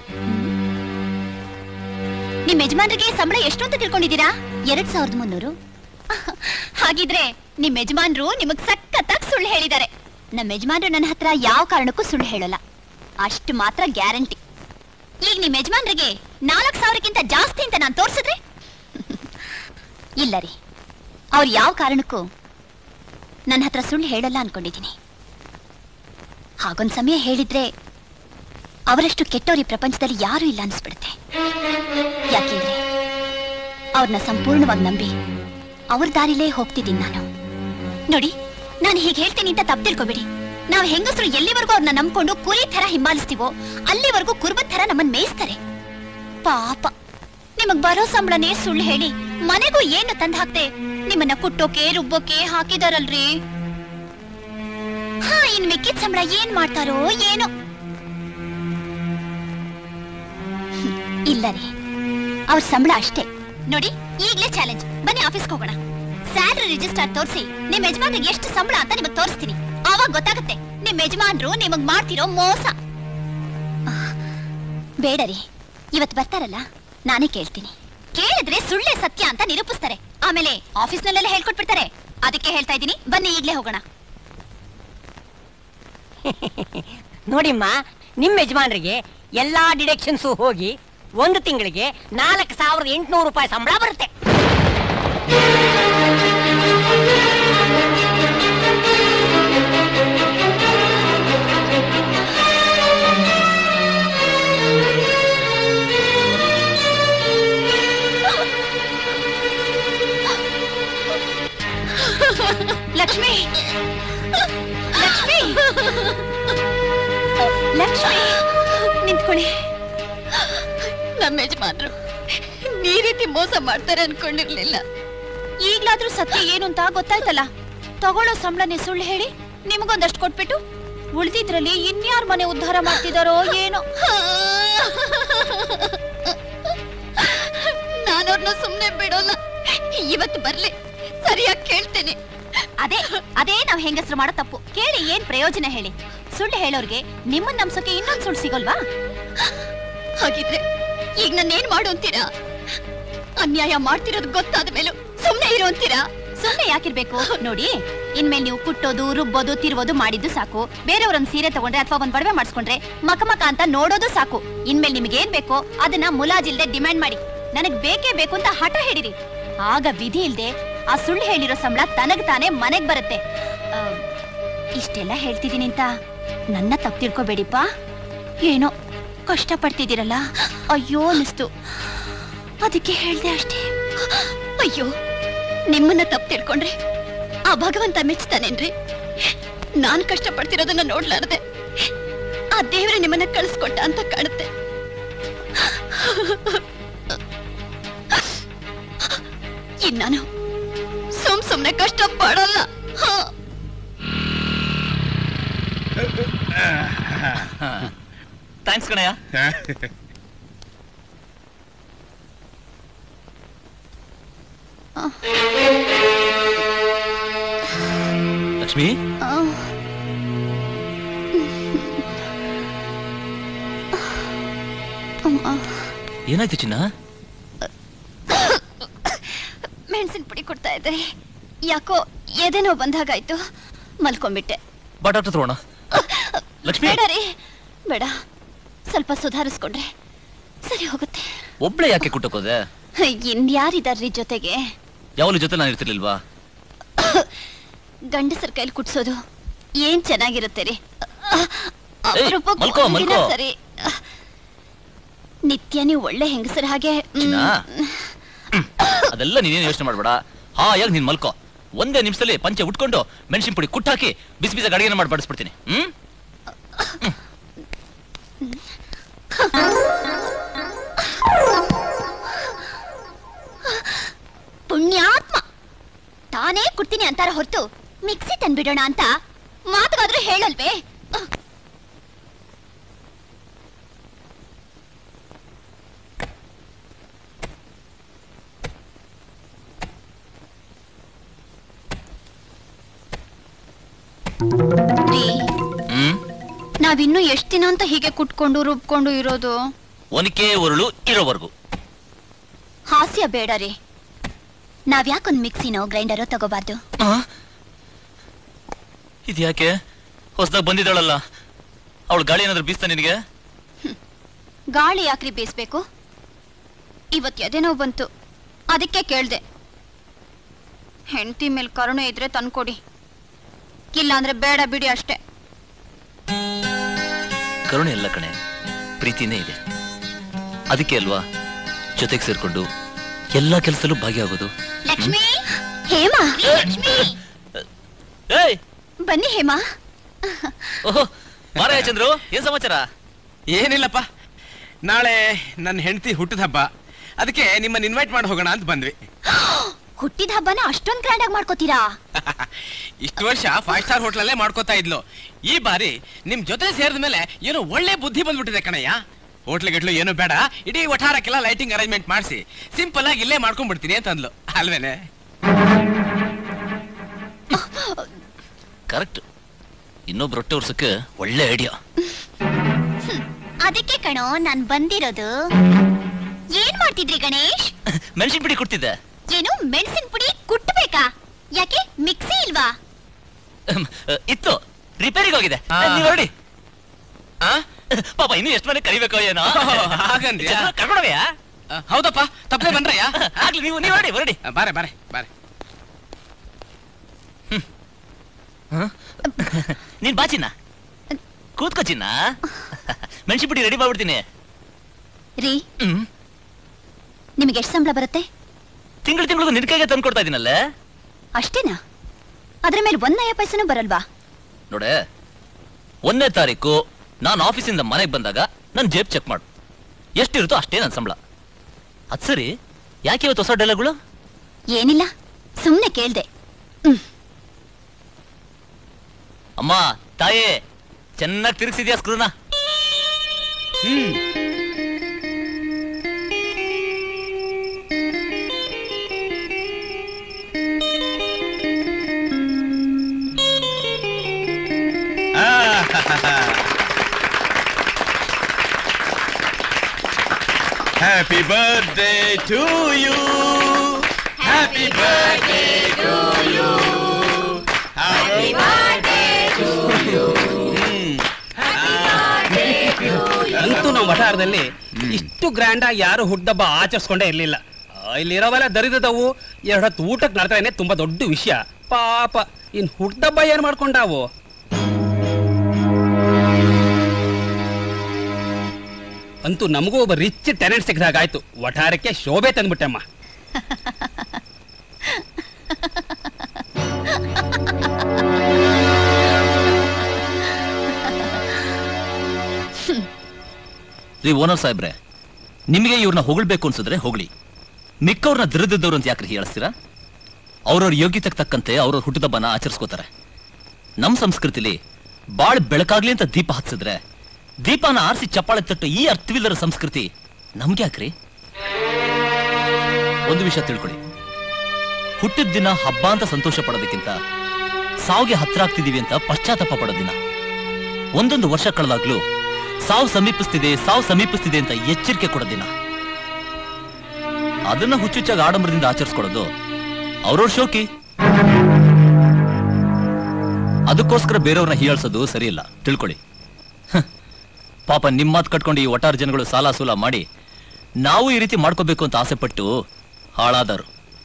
ನಿಮ್ ಯಜಮಾನ್ರಿಗೆ ಸಂಬಳ ಎಷ್ಟು ಅಂತ ತಿಳ್ಕೊಂಡಿದ್ದೀರಾ ಎರಡ್ ಸಾವಿರದ ಮುನ್ನೂರು ಹಾಗಿದ್ರೆ ನಿಮ್ ಯಜಮಾನ್ರು ನಿಮಗ್ ಸಖತ್ತಾಗಿ ಸುಳ್ಳು ಹೇಳಿದ್ದಾರೆ ನಮ್ಮ ಯಜಮಾನ್ರು ನನ್ನ ಹತ್ರ ಯಾವ ಕಾರಣಕ್ಕೂ ಸುಳ್ಳು ಹೇಳಲ್ಲ ಅಷ್ಟು ಮಾತ್ರ ಗ್ಯಾರಂಟಿ ಈಗ ನಿಮ್ ಯಜಮಾನ್ರಿಗೆ ನಾಲ್ಕು ಸಾವಿರಕ್ಕಿಂತ ಜಾಸ್ತಿ ಅಂತ ನಾನು ತೋರ್ಸಿದ್ರೆ ಇಲ್ಲ ರೀ ಅವ್ರು ಯಾವ ಕಾರಣಕ್ಕೂ ನನ್ನ ಹತ್ರ ಸುಳ್ಳು ಹೇಳಲ್ಲ ಅನ್ಕೊಂಡಿದ್ದೀನಿ ಹಾಗೊಂದ್ ಸಮಯ ಹೇಳಿದ್ರೆ ಅವರಷ್ಟು ಕೆಟ್ಟವ್ರು ಈ ಪ್ರಪಂಚದಲ್ಲಿ ಯಾರೂ ಇಲ್ಲ ಅನ್ಸ್ಬಿಡುತ್ತೆ ಯಾಕೆಂದ್ರೆ ಅವ್ರನ್ನ ಸಂಪೂರ್ಣವಾಗಿ ನಂಬಿ ಅವ್ರ ದಾರಿಲೇ ಹೋಗ್ತಿದ್ದೀನಿ ನಾನು ನೋಡಿ ನಾನು ಹೀಗೆ ಹೇಳ್ತೀನಿ ಅಂತ ತಪ್ಪು ತಿಳ್ಕೊಬೇಡಿ ನಾವು ಹೆಂಗಸರು ಎಲ್ಲಿವರೆಗೂ ಅವ್ರನ್ನ ನಂಬ್ಕೊಂಡು ಕುರಿ ತರ ಹಿಂಬಾಲಿಸ್ತೀವೋ ಅಲ್ಲಿವರೆಗೂ ಕುರುಬದ ತರ ನಮ್ಮನ್ನ ಮೇಯಿಸ್ತಾರೆ ಪಾಪ ನಿಮಗ್ ಬರೋ ಸಂಬಳನೇ ಸುಳ್ಳು ಹೇಳಿ ಮನೆಗೂ ಏನು ತಂದ್ ಹಾಕ್ದೆ ನಿಮ್ಮನ್ನ ಕುಟ್ಟೋಕೆ ರುಬ್ಬೋಕೆ ಹಾಕಿದಾರಲ್ರಿ ಹಾ ಇನ್ ಮಿಕ್ಕಿದ ಸಂಬಳ ಏನ್ ಮಾಡ್ತಾರೋ ಏನೋ ಹ್ಮ್, ಇಲ್ಲ ರೀ ಅವ್ರ ಸಂಬಳ ಅಷ್ಟೇ ನೋಡಿ ಈಗ್ಲೇ ಚಾಲೆಂಜ್ ಬನ್ನಿ ಆಫೀಸ್ಗೆ ಹೋಗೋಣ ಸ್ಯಾಲರಿ ರಿಜಿಸ್ಟರ್ ತೋರಿಸಿ ನಿಮ್ ಯಜಮಾನ್ರಿಗೆ ಎಷ್ಟು ಸಂಬಳ ಅಂತ ನಿಮಗ್ ತೋರಿಸ್ತೀನಿ ಆವಾಗ ಗೊತ್ತಾಗುತ್ತೆ ನಿಮ್ ಯಜಮಾನ್ರು ನಿಮಗ್ ಮಾಡ್ತಿರೋ ಮೋಸ ಆಹ್, ಬೇಡ ರೀ ಇವತ್ ಬರ್ತಾರಲ್ಲ ನಾನೇ ಕೇಳ್ತೀನಿ ಕೇಳಿದ್ರೆ ಸುಳ್ಳೆ ಸತ್ಯ ಅಂತ ನಿರೂಪಿಸ್ತಾರೆ ಆಮೇಲೆ ಆಫೀಸ್ನಲ್ಲೆಲ್ಲ ಹೇಳ್ಕೊಟ್ಬಿಡ್ತಾರೆ ಅದಕ್ಕೆ ಹೇಳ್ತಾ ಇದ್ದೀನಿ ಬನ್ನಿ ಈಗ್ಲೇ ಹೋಗೋಣ ನೋಡಿಮ್ಮ ನಿಮ್ಮ ಯಜಮಾನರಿಗೆ ಎಲ್ಲಾ ಡಿಡಕ್ಷನ್ಸು ಹೋಗಿ ಒಂದು ತಿಂಗಳಿಗೆ ನಾಲ್ಕು ಸಾವಿರದ ಎಂಟುನೂರು ರೂಪಾಯಿ ಸಂಬಳ ಬರುತ್ತೆ ಲಕ್ಷ್ಮಿ ಲಕ್ಷ್ಮಿ ಲಕ್ಷ್ಮಿ ನಿಂತ್ಕೊಳ್ಳಿ ನಮ್ಮ ಯಜಮಾನ್ರು ಈ ರೀತಿ ಮೋಸ ಮಾಡ್ತಾರೆ ಅನ್ಕೊಂಡಿರ್ಲಿಲ್ಲ ಈಗ್ಲಾದ್ರೂ ಸತ್ಯ ಏನು ಅಂತ ಗೊತ್ತಾಯ್ತಲ್ಲ ತಗೊಳ್ಳೋ ಸಂಬಳನೆ ಸುಳ್ಳು ಹೇಳಿ ನಿಮಗೊಂದಷ್ಟು ಕೊಟ್ಬಿಟ್ಟು ಉಳ್ದಿದ್ರಲ್ಲಿ ಇನ್ಯಾರ ಮನೆ ಉದ್ಧಾರ ಮಾಡ್ತಿದಾರೋ ಏನೋ ನಾನವ್ರನ್ನ ಸುಮ್ನೆ ಬಿಡೋಲ್ಲ ಇವತ್ತು ಬರ್ಲಿ ಸರಿಯಾಗಿ ಕೇಳ್ತೇನೆ ಅದೇ ಅದೇ ನಾವ್ ಹೆಂಗಸರು ಮಾಡೋ ತಪ್ಪು ಕೇಳಿ ಏನ್ ಪ್ರಯೋಜನ ಹೇಳಿ ಸುಳ್ಳು ಹೇಳೋರ್ಗೆ ನಿಮ್ಮನ್ನ ನಂಬ್ಸೋಕೆ ಇನ್ನೊಂದ್ ಸುಳ್ಳು ಸಿಗೋಲ್ವಾ ಹಾಗಿದ್ರೆ ಈಗ ನನ್ನೇನ್ ಮಾಡು ಅಂತೀರಾ ಅನ್ಯಾಯ ಮಾಡ್ತಿರೋದು ಗೊತ್ತಾದ ಮೇಲೂ ಸುಮ್ನೆ ಇರು ಅಂತೀರಾ ಸುಮ್ನೆ ಯಾಕಿರ್ಬೇಕು ನೋಡಿ ಇನ್ಮೇಲೆ ನೀವು ಕುಟ್ಟೋದು ರುಬ್ಬೋದು ತಿರುವುದು ಮಾಡಿದ್ದು ಸಾಕು ಬೇರೆಯವ್ರೊಂದ್ ಸೀರೆ ತಗೊಂಡ್ರೆ ಅಥವಾ ಒಂದ್ ಬಡವೆ ಮಾಡಿಸ್ಕೊಂಡ್ರೆ ಮಕ ಮಕ ಅಂತ ನೋಡೋದು ಸಾಕು ಇನ್ಮೇಲೆ ನಿಮ್ಗೆ ಏನ್ ಬೇಕೋ ಅದನ್ನ ಮುಲಾಜಿಲ್ದೆ ಡಿಮ್ಯಾಂಡ್ ಮಾಡಿ ನನಗ್ ಬೇಕೇ ಬೇಕು ಅಂತ ಹಠ ಹೇಳಿರಿ ಆಗ ವಿಧಿ ಇಲ್ದೆ ಆ ಸುಳ್ಳು ಹೇಳಿರೋ ಸಂಬಳ ತನಗ್ ತಾನೇ ಮನೆಗ್ ಬರುತ್ತೆ ಆ, ಇಷ್ಟೆಲ್ಲ ಹೇಳ್ತಿದ್ದೀನಿ ಅಂತ ನನ್ನ ತಪ್ಪು ತಿಳ್ಕೊಬೇಡಿಪ್ಪ ಏನೋ ಕಷ್ಟ ಪಡ್ತಿದ್ದೀರಲ್ಲ ಅಯ್ಯೋ ಅನಿಸ್ತು ಅದಕ್ಕೆ ಹೇಳ್ದೆ ಅಷ್ಟೇ ಅಯ್ಯೋ ನಿಮ್ಮನ್ನ ತಪ್ಪು ತಿಳ್ಕೊಂಡ್ರೆ ಆ ಭಗವಂತ ಮೆಚ್ತಾನೇನ್ರಿ ನಾನ್ ಕಷ್ಟ ಪಡ್ತಿರೋದನ್ನ ನೋಡ್ಲಾರ್ದೆ ಆ ದೇವ್ರೆ ನಿಮ್ಮನ್ನ ಕಳಿಸ್ಕೊಟ್ಟ ಅಂತ ಕಾಣುತ್ತೆ ಇನ್ ನಾನು ಸುಮ್ ಸುಮ್ನೆ ಕಷ್ಟ ಪಡಲ್ಲ ಹ. ಥ್ಯಾಂಕ್ಸ್ ಕಣಯ್ಯ ಲಕ್ಷ್ಮಿ ಆ. ಅಮ್ಮ ಏನಾಯ್ತು ಚಿನ್ನ ಮೆಣಸಿನ ಪುಡಿ ಕೊಡ್ತಾ ಇದ್ದಾರೆ ಯಾಕೋ ಎದೆನೋ ಬಂದಾಗಾಯ್ತು ಮಲ್ಕೊಂಡ್ಬಿಟ್ಟೆ ಬಾ ಡಾಕ್ಟರ್ ತಗೋಣ ಲಕ್ಷ್ಮಿ ಬೇಡ ರೀ ಬೇಡ ಸ್ವಲ್ಪ ಸುಧಾರಿಸ್ಕೊಂಡ್ರೆ ಸರಿ ಹೋಗುತ್ತೆ ಒಬ್ಳೆ ಯಾಕೆ ಕುಟ್ಟಕೋದೆ ಇನ್ಯಾರಿದಾರ್ರಿ ಜೊತೆಗೆ ಯಾವಾಗಲೂ ಜೊತೆ ನಾನು ಇರ್ತಿರ್ಲಿಲ್ವಾ ಗಂಡಸರ ಕೈಲಿ ಕುಟ್ಸೋದು ಏನ್ ಚೆನ್ನಾಗಿರುತ್ತೆ ರೀ ಏಯ್, ಅಪರೂಪಕ್ಕೆ ಮಲ್ಕೋ, ಒಂದಿನ ಮಲ್ಕೋ. ಸರಿ ನಿತ್ಯ ನೀವು ಒಳ್ಳೆ ಹೆಂಗಸರ ಹಾಗೆ ಮ್, ಚಿನ್ನ ಅದೆಲ್ಲ ನೀನೇನು ಯೋಚನೆ ಮಾಡ್ಬೇಡ ಹಾಯಾಗಿ ನೀನ್ ಮಲ್ಕೋ ಒಂದೇ ನಿಮಿಷದಲ್ಲಿ ಪಂಚೆ ಉಟ್ಕೊಂಡು ಮೆಣಸಿನ ಪುಡಿ ಕುಟ್ಟಾಕಿ ಬಿಸಿ ಬಿಸಿ ಅಡಿಗೆನ ಮಾಡಿ ಬಡಿಸ್ಬಿಡ್ತೀನಿ ಹ್ಮ್ ಪುಣ್ಯಾತ್ಮ ತಾನೇ ಕುಡ್ತೀನಿ ಅಂತಾರ ಹೊರತು ಮಿಕ್ಸಿ ತಂದ್ಬಿಡೋಣ ಅಂತ ಮಾತುಗಾದ್ರೂ ಹೇಳಲ್ವೇ ಅಹ್. ರೀ, ಹ್ಮ್ ನಾವಿನ್ನೂ ಎಷ್ಟ್ ದಿನ ಅಂತ ಹೀಗೆ ಕುಟ್ಕೊಂಡು ರುಬ್ಕೊಂಡು ಇರೋದು ಒನಕೆ ಉರುಳು ಇರೋವರೆಗೂ ಹಾಸ್ಯ ಬೇಡ ರೀ ನಾವ್ಯಾಕೊಂದ್ ಮಿಕ್ಸಿನೋ ಗ್ರೈಂಡರೋ ತಗೋಬಾರ್ದು ಇದ್ಯಾಕೆ ಹೊಸದಾಗ ಬಂದಿದ್ದಾಳಲ್ಲ ಅವಳು ಗಾಳಿ ಏನಾದ್ರು ಬೀಸ್ತಾ ನಿನಗೆ ಗಾಳಿ ಯಾಕ್ರಿ ಬೀಸ್ಬೇಕು ಇವತ್ ಎದೆನೋ ಬಂತು ಅದಕ್ಕೆ ಕೇಳ್ದೆ ಹೆಂಡತಿ ಮೇಲೆ ಕರುಣೆ ಇದ್ರೆ ತಂದ್ಕೊಡಿ ಇಲ್ಲ ಅಂದ್ರೆ ಬೇಡ ಬಿಡಿ ಅಷ್ಟೇ ಕರುಣೆ ಎಲ್ಲ ಕಣೆ ಪ್ರೀತಿನೇ ಇದೆ ಅದಕ್ಕೆ ಅಲ್ವಾ ಜೊತೆಗೆ ಸೇರ್ಕೊಂಡು ಎಲ್ಲಾ ಕೆಲಸದಲ್ಲೂ ಭಾಗಿಯಾಗೋದು ಲಕ್ಷ್ಮಿ ಹೇಮಾ ಲಕ್ಷ್ಮಿ ಏಯ್ ಬನ್ನಿ ಹೇಮಾ ಓಹೋ ಮಾರಾಯ ಚಂದ್ರು ಏನ್ ಸಮಾಚಾರ ಏನಿಲ್ಲಪ್ಪ ನಾಳೆ ನನ್ನ ಹೆಂಡತಿ ಹುಟ್ಟಿದ ಹಬ್ಬ ಅದಕ್ಕೆ ನಿಮ್ಮನ್ನ ಇನ್ವೈಟ್ ಮಾಡಿ ಹೋಗೋಣ ಅಂತ ಬಂದ್ವಿ ಹುಟ್ಟಿದ ಹಬ್ಬನ ಅಷ್ಟೊಂದ್ ಗ್ರ್ಯಾಂಡ್ ಆಗಿ ಮಾಡ್ಕೋತೀರಾ ಇಷ್ಟು ವರ್ಷ ಫೈವ್ ಸ್ಟಾರ್ ಹೋಟ್ಲಲ್ಲೇ ಮಾಡ್ಕೋತಾ ಇದ್ಲು ಈ ಬಾರಿ ನಿಮ್ ಜೊತೆ ಸೇರಿದ ಮೇಲೆ ಏನೋ ಒಳ್ಳೆ ಬುದ್ಧಿ ಬಂದ್ಬಿಟ್ಟಿದೆ ಕಣಯ್ಯ ಹೋಟ್ಲ್ ಗಿಟ್ಲು ಏನು ಬೇಡ ಇಡೀ ವಠಾರಕ್ಕೆಲ್ಲ ಲೈಟಿಂಗ್ ಅರೇಂಜ್ಮೆಂಟ್ ಮಾಡಿಸಿ ಸಿಂಪಲ್ ಆಗಿ ಇಲ್ಲೇ ಮಾಡ್ಕೊಂಡ್ಬಿಡ್ತೀನಿ ಅಂತ ಅಂದ್ಲು ಅಲ್ವೇನೆ ಕರೆಕ್ಟ್ ಇನ್ನೊಬ್ರು ರೊಟ್ಟೆ ಉರ್ಸಕ್ಕೆ ಒಳ್ಳೆ ಐಡಿಯಾ ಅದಕ್ಕೆ ಕಣೋ ನಾನ್ ಬಂದಿರೋದು ಏನ್ ಮಾಡ್ತಿದ್ರಿ ಗಣೇಶ್ ಮೆಣಸಿನ ಪುಡಿ ಕೊಡ್ತಿದ್ದೆ ಏನು ಮೆಣಸಿನ ಪುಡಿ ಕುಟ್ಬೇಕಾ ಯಾಕೆ ಮಿಕ್ಸಿ ಇಲ್ವಾ ಅಹ್, ಇತ್ತು ರಿಪೇರಿಗೆ ಹೋಗಿದೆ ಆ. ನೀವು ಹೊರಡಿ ಆ? ಪಾಪ ಇನ್ನು ಎಷ್ಟು ಮನೆ ಕರಿಬೇಕೋ ಏನೋ ಹಾಗಂದ್ಯಾ? ಚಂದ್ರ, ಕರ್ಕೊಂಡೋಗ್ಯಾ? ಆ, ಹೌದಪ್ಪ ತಪ್ಪದೆ ಬನ್ರಯ್ಯ ಆಗ್ಲಿ ನೀವು ನೀವು ಹೊರಡಿ ಹೊರಡಿ ಆ, ಬಾರೆ ಬಾರೆ ಬಾರೆ ನೀನ್ ಬಾ ಚಿನ್ನ ಕೂತ್ಕೋ ಚಿನ್ನ ಮೆಣಸಿನ ಪುಡಿ ರೆಡಿ ಮಾಡ್ಬಿಡ್ತೀನಿ ರೀ ಹ್ಮ್ ನಿಮಗೆ ಎಷ್ಟು ಸಂಬಳ ಬರುತ್ತೆ ತಿಂಗಳು ತಿಂಗಳು ನಿನ್ ಕೈಗೆ ತಂದು ಕೊಡ್ತಾ ಇದೀನಲ್ಲ ಅಷ್ಟೇನಾ ಅದ್ರ ಮೇಲೆ ಒಂದ್ ನಯ ಪೈಸನೂ ಬರಲ್ವಾ ನೋಡೆ ಒಂದನೇ ತಾರೀಕು ನಾನು ಆಫೀಸಿಂದ ಮನೆಗೆ ಬಂದಾಗ ನನ್ನ ಜೇಬ್ ಚೆಕ್ ಮಾಡು ಎಷ್ಟಿರುತ್ತೋ ಅಷ್ಟೇ ನನ್ನ ಸಂಬಳ ಅದ್ ಸರಿ ಯಾಕೆ ಇವತ್ತು ಹೊಸ ಡೈಲಾಗ್ಗಳು ಏನಿಲ್ಲ ಸುಮ್ನೆ ಕೇಳ್ದೆ ಅಮ್ಮ ತಾಯಿ ಚೆನ್ನಾಗಿ ತಿರುಗಿಸಿದ್ಯಾ ಸ್ಕ್ರೂನ ಹ್ಮ್ Happy birthday to you. Happy birthday to you. Happy birthday to you. ಅಂತೂ ನಮ್ಮ ವಠಾರದಲ್ಲಿ ಇಷ್ಟು ಗ್ರ್ಯಾಂಡ್ ಆಗಿ ಯಾರು ಹುಟ್ಟಬ್ಬ ಆಚರಿಸ್ಕೊಂಡೇ ಇರ್ಲಿಲ್ಲ ಆ, ಇಲ್ಲಿರೋವೆಲ್ಲ ದರಿದ್ರದವು ಎರಡು ಹೊತ್ತು ಊಟಕ್ಕೆ ನಡ್ತಾನೆ ತುಂಬಾ ದೊಡ್ಡ ವಿಷಯ ಪಾಪ ಇನ್ ಹುಟ್ಟಬ್ಬ ಏನ್ ಮಾಡ್ಕೊಂಡಾವು ಅಂತೂ ನಮಗೂ ಒಬ್ಬ ರಿಚ್ ಟೆನೆಂಟ್ ಸಿಕ್ಕಿದಾಗ ಆಯ್ತು ವಠಾರಕ್ಕೆ ಶೋಭೆ ತಂದ್ಬಿಟ್ಟಮ್ಮ ರೀ ಓನರ್ ಸಾಹೇಬ್ರೆ ನಿಮಗೆ ಇವ್ರನ್ನ ಹೊಗಳ್ಬೇಕು ಅನ್ಸಿದ್ರೆ ಹೊಗಳಿ ಮಿಕ್ಕವ್ರನ್ನ ದಿರದಿದ್ದವ್ರು ಅಂತ ಯಾಕ್ರಿ ಹೇಳ್ತೀರಾ ಅವ್ರವ್ರ ಯೋಗ್ಯತೆಗೆ ತಕ್ಕಂತೆ ಅವ್ರವ್ರ ಹುಟ್ಟುದಬ್ಬನ ಆಚರಿಸ್ಕೋತಾರೆ ನಮ್ಮ ಸಂಸ್ಕೃತಿಲಿ ಬಾಳ್ ಬೆಳಕಾಗ್ಲಿ ಅಂತ ದೀಪ ಹಚ್ಚಿದ್ರೆ ದೀಪನ ಆರಿಸಿ ಚಪ್ಪಾಳೆ ತಟ್ಟು ಈ ಅರ್ಥವಿಲ್ಲರ ಸಂಸ್ಕೃತಿ ನಮ್ಗೆ ಯಾಕ್ರಿ ಒಂದು ವಿಷಯ ತಿಳ್ಕೊಳ್ಳಿ ಹುಟ್ಟಿದ ದಿನ ಹಬ್ಬ ಅಂತ ಸಂತೋಷ ಪಡೋದಕ್ಕಿಂತ ಸಾವಿಗೆ ಹತ್ರ ಆಗ್ತಿದೀವಿ ಅಂತ ಪಶ್ಚಾತ್ತಾಪ ಪಡೋ ದಿನ ಒಂದೊಂದು ವರ್ಷ ಕಳೆದಾಗ್ಲೂ ಸಾವು ಸಮೀಪಿಸ್ತಿದೆ ಸಾವು ಸಮೀಪಿಸ್ತಿದೆ ಅಂತ ಎಚ್ಚರಿಕೆ ಕೊಡೋ ದಿನ ಅದನ್ನ ಹುಚ್ಚುಚ್ಚಾಗಿ ಆಡಂಬರದಿಂದ ಆಚರಿಸ್ಕೊಳ್ಳೋದು ಅವ್ರವ್ರ ಶೋಕಿ ಅದಕ್ಕೋಸ್ಕರ ಬೇರೆಯವ್ರನ್ನ ಹೀಯಾಳ್ಸೋದು ಸರಿಯಿಲ್ಲ ತಿಳ್ಕೊಳ್ಳಿ ಹ. ಪಾಪ ನಿಮ್ಮ ಮಾತು ಕಟ್ಕೊಂಡು ಈ ಒಟ್ಟಾರು ಜನಗಳು ಸಾಲ ಸೂಲ ಮಾಡಿ ನಾವು ಈ ರೀತಿ ಮಾಡ್ಕೋಬೇಕು ಅಂತ ಆಸೆ ಪಟ್ಟು ಹಾಳಾದರು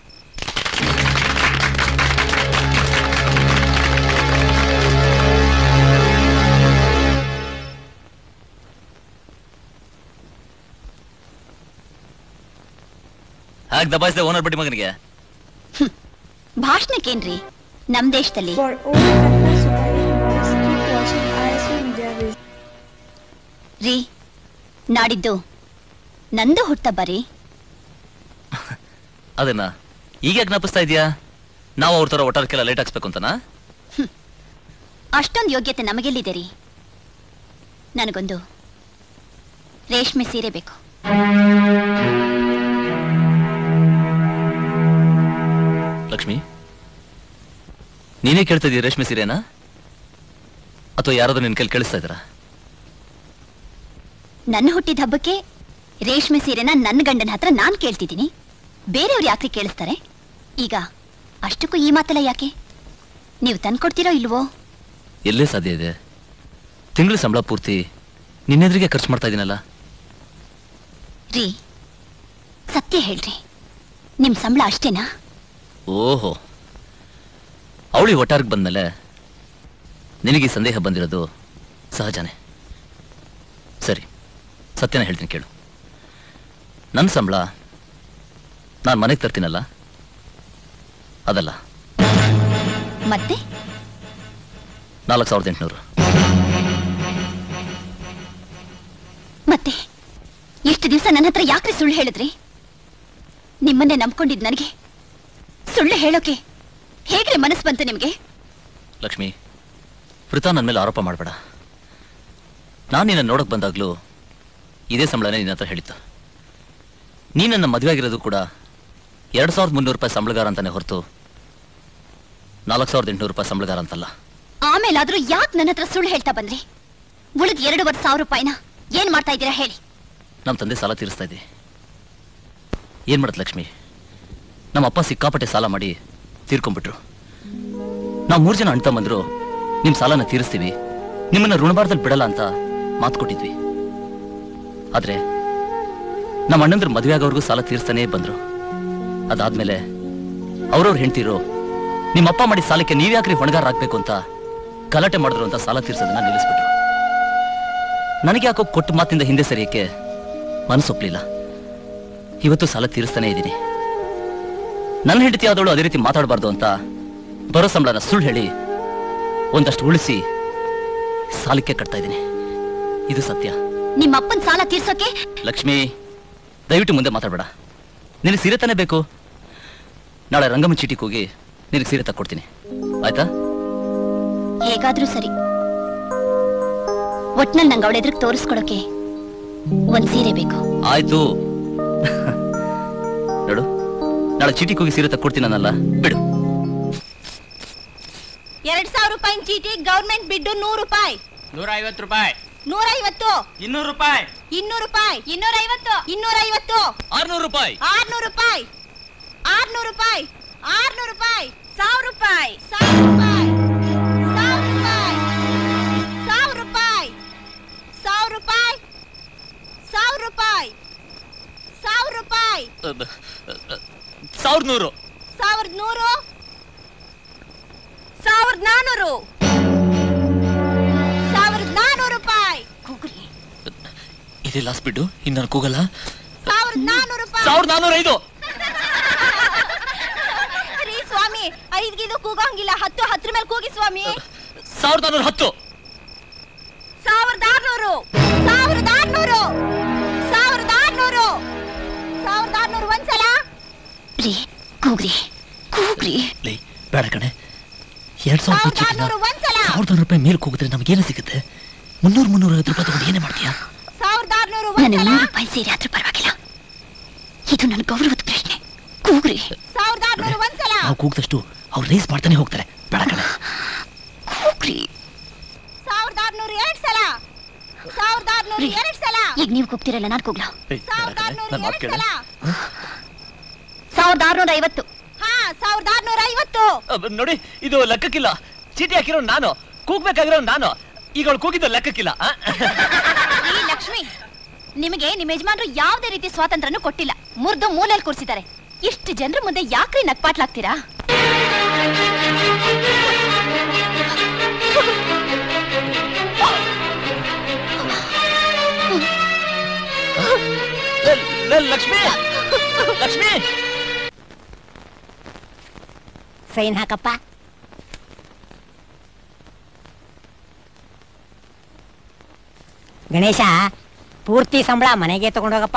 ಹಾಗೆ ದಬಾಯಿಸಿದೆ ಓನರ್ ಬಡ್ಡಿ ಮಗನಿಗೆ ಭಾಷಣಕ್ಕೇನ್ರಿ ನಮ್ ದೇಶದಲ್ಲಿ For all Kannada Supai News, keep watching ISU Media Vision. ರೀ ನಾಡಿದ್ದು ನಂದು ಹುಟ್ಟಬ್ಬ ರೀ ಅದನ್ನ ಈಗ ಜ್ಞಾಪಿಸ್ತಾ ಇದೆಯಾ ನಾವು ಅವ್ರ ತರ ಒಟ್ಟಾರಕ್ಕೆಲ್ಲ ಲೇಟ್ ಹಾಕ್ಸ್ಬೇಕು ಅಂತನಾ ಅಷ್ಟೊಂದು ಯೋಗ್ಯತೆ ನಮಗೆಲ್ಲಿದೆ ರೀ ನನಗೊಂದು ರೇಷ್ಮೆ ಸೀರೆ ಬೇಕು ಲಕ್ಷ್ಮಿ ನೀನೇ ಕೇಳ್ತಾ ಇದೀಯ ರೇಷ್ಮೆ ಸೀರೆನಾ ಅಥವಾ ಯಾರಾದ್ರೂ ನಿನ್ ಕೈಲಿ ಕೇಳಿಸ್ತಾ ಇದ್ದಾರಾ ನನ್ನ ಹುಟ್ಟಿದ ಹಬ್ಬಕ್ಕೆ ರೇಷ್ಮೆ ಸೀರೆನ ನನ್ನ ಗಂಡನ ಹತ್ರ ನಾನ್ ಕೇಳ್ತಿದ್ದೀನಿ ಬೇರೆಯವ್ರು ಯಾಕೆ ಕೇಳಿಸ್ತಾರೆ ಈಗ ಅಷ್ಟಕ್ಕೂ ಈ ಮಾತೆಲ್ಲ ಯಾಕೆ ನೀವು ತಂದ್ಕೊಡ್ತೀರೋ ಇಲ್ವೋ ಎಲ್ಲೇ ಸಾಧ್ಯ ಇದೆ ತಿಂಗಳ ಸಂಬಳ ಪೂರ್ತಿ ನಿನ್ನೆದ್ರಿಗೆ ಖರ್ಚು ಮಾಡ್ತಾ ಇದೀನಲ್ಲ ರೀ ಸತ್ಯ ಹೇಳ್ರಿ ನಿಮ್ ಸಂಬಳ ಅಷ್ಟೇನಾ ಓಹೋ ಅವಳಿ ಒಟ್ಟಾರ್ಗೆ ಬಂದ್ಮೇಲೆ ನಿನಗೆ ಈ ಸಂದೇಹ ಬಂದಿರೋದು ಸಹಜನೇ ಸರಿ ಸತ್ಯನ ಹೇಳ್ತೀನಿ ಕೇಳು ನನ್ನ ಸಂಬಳ ನಾನು ಮನೆಗೆ ತರ್ತೀನಲ್ಲ ಅದಲ್ಲ ಮತ್ತೆ ನಾಲ್ಕು ಸಾವಿರದ ಎಂಟುನೂರು ಮತ್ತೆ ಎಷ್ಟು ದಿವಸ ನನ್ನ ಹತ್ರ ಯಾಕ್ರಿ ಸುಳ್ಳು ಹೇಳಿದ್ರಿ ನಿಮ್ಮನ್ನೇ ನಂಬ್ಕೊಂಡಿದ್ ನನಗೆ ಸುಳ್ಳು ಹೇಳೋಕೆ ಹೇಗ್ರಿ ಮನಸ್ಸು ಬಂತು ನಿಮ್ಗೆ ಲಕ್ಷ್ಮಿ ವೃತ ನನ್ನ ಮೇಲೆ ಆರೋಪ ಮಾಡಬೇಡ ನಾನು ನಿನ್ನ ನೋಡಕ್ ಬಂದಾಗ್ಲೂ ಇದೇ ಸಂಬಳನೇ ನಿನ್ನ ಹತ್ರ ಹೇಳಿತ್ತು ನೀ ನನ್ನ ಮದುವೆ ಆಗಿರೋದು ಕೂಡ ಎರಡು ಸಾವಿರದ ಮುನ್ನೂರು ರೂಪಾಯಿ ಸಂಬಳಗಾರ ಅಂತಾನೆ ಹೊರತು ನಾಲ್ಕು ಸಾವಿರದ ಎಂಟುನೂರು ರೂಪಾಯಿ ಸಂಬಳಗಾರ ಅಂತಲ್ಲ ಆಮೇಲಾದ್ರೂ ಯಾಕೆ ನನ್ನ ಹತ್ರ ಸುಳ್ಳು ಹೇಳ್ತಾ ಬಂದ್ರಿ ಉಳಿದ ಎರಡೂವರೆ ಸಾವಿರ ರೂಪಾಯಿನ ಏನ್ ಮಾಡ್ತಾ ಇದ್ದೀರಾ ಹೇಳಿ ನಮ್ಮ ತಂದೆ ಸಾಲ ತೀರಿಸ್ತಾ ಇದ್ದೆ ಏನ್ ಮಾಡತ್ ಲಕ್ಷ್ಮಿ ನಮ್ಮ ಅಪ್ಪ ಸಿಕ್ಕಾಪಟ್ಟೆ ಸಾಲ ಮಾಡಿ ತೀರ್ಕೊಂಡ್ಬಿಟ್ರು ನಾವು ಮೂರು ಜನ ಅಣ್ಣ ತಮ್ಮಂದ್ರು ನಿಮ್ ಸಾಲನ ತೀರಿಸ್ತೀವಿ ನಿಮ್ಮನ್ನ ಋಣಭಾರದಲ್ಲಿ ಬಿಡಲ್ಲ ಅಂತ ಮಾತು ಕೊಟ್ಟಿದ್ವಿ ಆದ್ರೆ ನಮ್ಮ ಅಣ್ಣಂದ್ರ ಮದುವೆ ಆಗೋರ್ಗೂ ಸಾಲ ತೀರಿಸ್ತಾನೇ ಬಂದ್ರು ಅದಾದ್ಮೇಲೆ ಅವ್ರವ್ರ ಹೆಂಡ್ತಿರು ನಿಮ್ಮ ಅಪ್ಪ ಮಾಡಿದ ಸಾಲಕ್ಕೆ ನೀವ್ಯಾಕ್ರಿ ಹೊಣಗಾರ ಆಗ್ಬೇಕು ಅಂತ ಗಲಾಟೆ ಮಾಡಿದ್ರು ಅಂತ ಸಾಲ ತೀರ್ಸೋದನ್ನ ನಿಲ್ಲಿಸ್ಬಿಟ್ರು ನನಗೆ ಯಾಕೋ ಕೊಟ್ಟ ಮಾತಿಂದ ಹಿಂದೆ ಸರಿಯಕ್ಕೆ ಮನಸ್ಸೊಪ್ಲಿಲ್ಲ ಇವತ್ತು ಸಾಲ ತೀರಿಸ್ತಾನೆ ಇದ್ದೀನಿ ನನ್ನ ಹೆಂಡತಿ ಆದವಳು ಅದೇ ರೀತಿ ಮಾತಾಡಬಾರ್ದು ಅಂತ ಬರೋ ಸಂಬಳನ ಸುಳ್ಳು ಹೇಳಿ ಒಂದಷ್ಟು ಉಳಿಸಿ ಸಾಲಕ್ಕೆ ಕಟ್ತಾ ಇದ್ದೀನಿ ಇದು ಸತ್ಯ ನಿಮ್ಮ ಅಪ್ಪನ್ ಸಾಲ ತೀರ್ಸೋಕೆ ಲಕ್ಷ್ಮಿ ದಯವಿಟ್ಟು ಮುಂದೆ ಮಾತಾಡಬೇಡ ನಿನಗೆ ಸೀರೆ ತಾನೇ ಬೇಕು ನಾಳೆ ರಂಗಮ್ಮ ಚೀಟಿಗೆ ಹೋಗಿ ನಿನಗೆ ಸೀರೆ ತಕ್ಕೊಡ್ತೀನಿ ಆಯ್ತಾ ಹೇಗಾದ್ರೂ ಸರಿ ಒಟ್ನಲ್ಲಿ ನಂಗೆ ಅವಳ ಎದುರಿಗೆ ತೋರಿಸ್ಕೊಡೋಕೆ ಒಂದ್ ಸೀರೆ ಬೇಕು ಆಯ್ತು ನೋಡು ನಾಳೆ ಚೀಟಿಗೆ ಹೋಗಿ ಸೀರೆ ತಕ್ಕೊಡ್ತೀನಲ್ಲ ಬಿಡು ಎರಡ್ ಸಾವಿರ ರೂಪಾಯಿ ಚೀಟಿ ಗೌರ್ಮೆಂಟ್ ಬಿಡ್ಡು ನೂರು ರೂಪಾಯಿ ನೂರ ಐವತ್ತು ರೂಪಾಯಿ ನೂರ ಐವತ್ತು ಇನ್ನೂರು ರೂಪಾಯಿ ಇನ್ನೂರು ರೂಪಾಯಿ ಇನ್ನೂರ ಐವತ್ತು ಇನ್ನೂರ ಐವತ್ತು ಆರ್ನೂರು ರೂಪಾಯಿ ಆರ್ನೂರು ರೂಪಾಯಿ ಆರ್ನೂರು ರೂಪಾಯಿ ಆರ್ನೂರು ರೂಪಾಯಿ ಸಾವಿರ ರೂಪಾಯಿ ಸಾವಿರ ರೂಪಾಯಿ ಸಾವಿರ ರೂಪಾಯಿ ಸಾವಿರ ರೂಪಾಯಿ ಸಾವಿರ ರೂಪಾಯಿ ಸಾವಿರ ರೂಪಾಯಿ ಸಾವಿರ ರೂಪಾಯಿ ಸಾವಿರದ ನೂರು ಸಾವಿರದ ನೂರು ಸಾವಿರದ ನಾನೂರು ಸಾವಿರದ ನಾನೂರು ರೂಪಾಯಿ ಇದೇ ಲಾಸ್ಟ್ ಬಿಡು ಇನ್ನು ನಾನು ಕೂಗಲ್ಲ ಸಾವಿರದ ನಾನೂರು ರೂಪಾಯಿ ಸಾವಿರದ ನಾನ್ನೂರ ಐದು ರೀ ಸ್ವಾಮಿ ಐದ್ಗಿದು ಕೂಗಂಗಿಲ್ಲ ಹತ್ತು ಹತ್ರ ಮೇಲೆ ಕೂಗಿ ಸ್ವಾಮಿ ಸಾವಿರದ ನಾನ್ನೂರ ಹತ್ತು ಸಾವಿರದ ಆರ್ನೂರು ಸಾವಿರದ ಆರ್ನೂರು ಸಾವಿರದ ಆರ್ನೂರು ಸಾವಿರದ ಆರ್ನೂರು ಒಂದ್ಸಲ ರೀ ಕೂಗ್ರಿ ಕೂಗ್ರಿ ಲೇ ಬೇಡ ಕಣೆ ಎರಡ್ ಸಾವಿರ ಸಾವಿರದ ರೂಪಾಯಿ ಆರ್ನೂರು ಒಂದ್ಸಲ ಸಾವಿರದ ರೂಪಾಯಿ ಮೇಲೆ ಕೂಗಿದ್ರೆ ನಮ್ಗೇನು ಸಿಗುತ್ತೆ ಮುನ್ನೂರು ಮುನ್ನೂರ ಐವತ್ತು ರೂಪಾಯಿ ತಗೊಂಡು ಏನೇ ಮಾಡ್ತೀಯಾ ಸಾವಿರದ ಆರ್ನೂರು ನನಗೆ ನೂರು ರೂಪಾಯಿ ಸೇರಿ ಆದ್ರೂ ಪರವಾಗಿಲ್ಲ ಇದು ನನ್ನ ಗೌರವದ ಪ್ರಶ್ನೆ ಕೂಗ್ರಿ ಸಾವಿರದ ಆರ್ನೂರು ಒಂದ್ಸಲ ನಾವು ಕೂಗ್ದಷ್ಟು ಅವ್ರು ರೇಸ್ ಮಾಡ್ತಾನೆ ಹೋಗ್ತಾರೆ ಬೇಡ ಕಣೆ ಕೂಗ್ರಿ ಸಾವಿರದ ಆರ್ನೂರು ಎರಡ್ ಸಲ ಸಾವಿರದ ಆರ್ನೂರು ಎರಡ್ ಸಲ ಈಗ ನೀವು ಕೂಗ್ತಿರಲ್ಲ ನಾನು ಕೂಗ್ಲಾ ಸಾವಿರದ ಆರ್ನೂರು ನನ್ನ ಮಾತು ಎರಡ್ ಕೇಳು ಸಲ ಸಾವಿರದ ಆರ್ನೂರ ಐವತ್ತು ಹಾ ಸಾವಿರದ ಆರ್ನೂರ ಐವತ್ತು ಅಬ್ಬ, ನೋಡಿ ಇದು ಲೆಕ್ಕಕ್ಕಿಲ್ಲ ಚೀಟಿ ಹಾಕಿರೋ ನಾನು ಕೂಗ್ಬೇಕಾಗಿರೋ ನಾನು ಈಗ ಅವಳು ಕೂಗಿದ್ದು ಲೆಕ್ಕಕ್ಕಿಲ್ಲ ಆ? ಈ ಲಕ್ಷ್ಮಿ ನಿಮಗೆ ನಿಮ್ಮ ಯಜಮಾನ್ರು ಯಾವುದೇ ರೀತಿ ಸ್ವಾತಂತ್ರ್ಯನೂ ಕೊಟ್ಟಿಲ್ಲ ಮುರಿದು ಮೂಲೆಯಲ್ಲಿ ಕೂರಿಸಿದ್ದಾರೆ ಇಷ್ಟು ಜನರ ಮುಂದೆ ಯಾಕ್ರಿ ನಕ್ಪಾಟ್ಲಾಗ್ತೀರಾ ಲೇ, ಲೇ, ಲಕ್ಷ್ಮಿ ಲಕ್ಷ್ಮಿ ಸೈನ್ ಹಾಕಪ್ಪ ಗಣೇಶ ಪೂರ್ತಿ ಸಂಬಳ ಮನೆಗೆ ತಗೊಂಡೋಗಪ್ಪ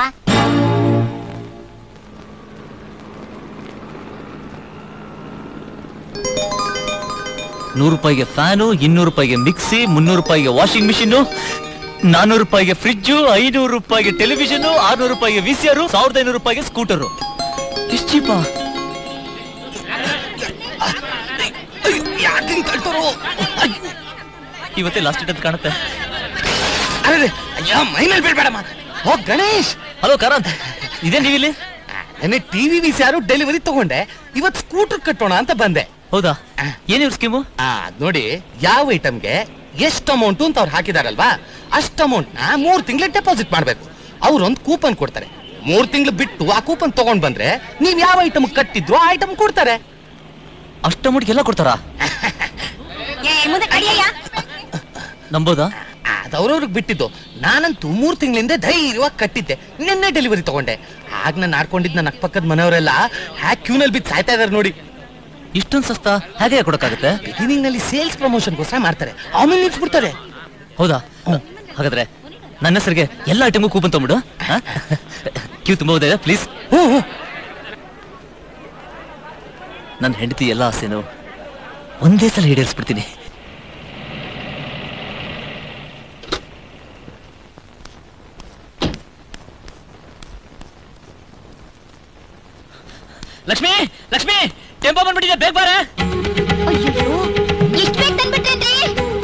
ನೂರು ರೂಪಾಯಿಗೆ ಫ್ಯಾನು ಇನ್ನೂರು ರೂಪಾಯಿಗೆ ಮಿಕ್ಸಿ ಮುನ್ನೂರು ರೂಪಾಯಿಗೆ ವಾಷಿಂಗ್ ಮಿಷಿನ್ ನಾನೂರು ರೂಪಾಯಿಗೆ ಫ್ರಿಡ್ಜು ಐನೂರು ರೂಪಾಯಿಗೆ ಟೆಲಿವಿಷನ್ ಆರ್ನೂರು ರೂಪಾಯಿಗೆ ವಿಸಿಯರು ಸಾವಿರದ ಐನೂರು ರೂಪಾಯಿಗೆ ಸ್ಕೂಟರು ಎಷ್ಟು ಚೀಪಾ ಇವತ್ತೇ ಲಾಸ್ಟ್ ಡೇಟ್ ಅಂತ ಕಾಣುತ್ತೆ ಅರೆ ಅಯ್ಯ ಮೈ ಮೇಲೆ ಬೀಳ್ಬೇಡಮ್ಮ ಓ ಗಣೇಶ್ ಹಲೋ ಕಾರಂತ್ ಇದೇ ನೀವಿಲ್ಲಿ ನೆನ್ನೆ ಟಿವಿ ವಿ ಯಾರು ಡೆಲಿವರಿ ತಗೊಂಡೆ ಇವತ್ ಸ್ಕೂಟರ್ ಕಟ್ಟೋಣ ಅಂತ ಬಂದೆ ಹೌದಾ ಏನಿವ್ರ ಸ್ಕೀಮು ಆ ನೋಡಿ ಯಾವ ಐಟಮ್ಗೆ ಎಷ್ಟು ಅಮೌಂಟ್ ಅಂತ ಅವ್ರು ಹಾಕಿದಾರಲ್ವಾ ಅಷ್ಟು ಅಮೌಂಟ್ ನ ಮೂರ್ ತಿಂಗಳು ಡೆಪಾಸಿಟ್ ಮಾಡ್ಬೇಕು ಅವ್ರೊಂದ್ ಕೂಪನ್ ಕೊಡ್ತಾರೆ ಮೂರ್ ತಿಂಗಳು ಬಿಟ್ಟು ಆ ಕೂಪನ್ ತಗೊಂಡ್ ಬಂದ್ರೆ ನೀವ್ ಯಾವ ಐಟಮ್ ಕಟ್ಟಿದ್ರು ಆ ಐಟಮ್ ಕೊಡ್ತಾರೆ ಅಷ್ಟ ಎಲ್ಲ ಕೊಡ್ತಾರಾ ಏ ಮುಂದೆ ಕಡಿಯಯ್ಯ ನಂಬೋದಾ ಅದವ್ರವ್ರಿಗೆ ಬಿಟ್ಟಿದ್ದು ನಾನಂತೂ ಮೂರ್ ತಿಂಗಳಿಂದ ಧೈರ್ಯವಾಗಿ ಕಟ್ಟಿದ್ದೆ ನಿನ್ನೆ ಡೆಲಿವರಿ ತಗೊಂಡೆ ಆಗ ನಾನು ಆಡ್ಕೊಂಡಿದ್ ನನ್ನ ಅಕ್ಕಪಕ್ಕದ ಮನೆಯವರೆಲ್ಲ ಹ್ಯಾಕ್ ಕ್ಯೂನಲ್ಲಿ ಬಿದ್ದು ಸಾಯ್ತಾ ಇದಾರೆ ನೋಡಿ ಇಷ್ಟೊಂದು ಸಸ್ತಾ ಹೇಗೆ ಕೊಡಕ್ಕಾಗುತ್ತೆ ಬಿಗಿನಿಂಗ್ ನಲ್ಲಿ ಸೇಲ್ಸ್ ಪ್ರಮೋಷನ್ಗೋಸ್ಕರ ಮಾಡ್ತಾರೆ ಆಮೇಲೆ ನಿಲ್ಸ್ಬಿಡ್ತಾರೆ ಹೌದಾ ಹಾಗಾದ್ರೆ ನನ್ನ ಹೆಸರಿಗೆ ಎಲ್ಲ ಐಟಮ್ಗೂ ಕೂಪನ್ ತಗೊಂಬಿಡು ಕ್ಯೂ ತುಂಬ ಇದೆ ಪ್ಲೀಸ್ ನನ್ನ ಹೆಂಡತಿ ಎಲ್ಲ ಆಸೆನು ಒಂದೇ ಸಲ ಈಡೇರಿಸ್ಬಿಡ್ತೀನಿ ಲಕ್ಷ್ಮಿ ಲಕ್ಷ್ಮಿ ಟೆಂಪೋ ಬಂದ್ಬಿಟ್ಟಿದೆ ಬೇಗ ಬಾರ ಅಯ್ಯೋ ಇಷ್ಟ್ ಬೇಗ ತಂದ್ಬಿಟ್ರೇನ್ರಿ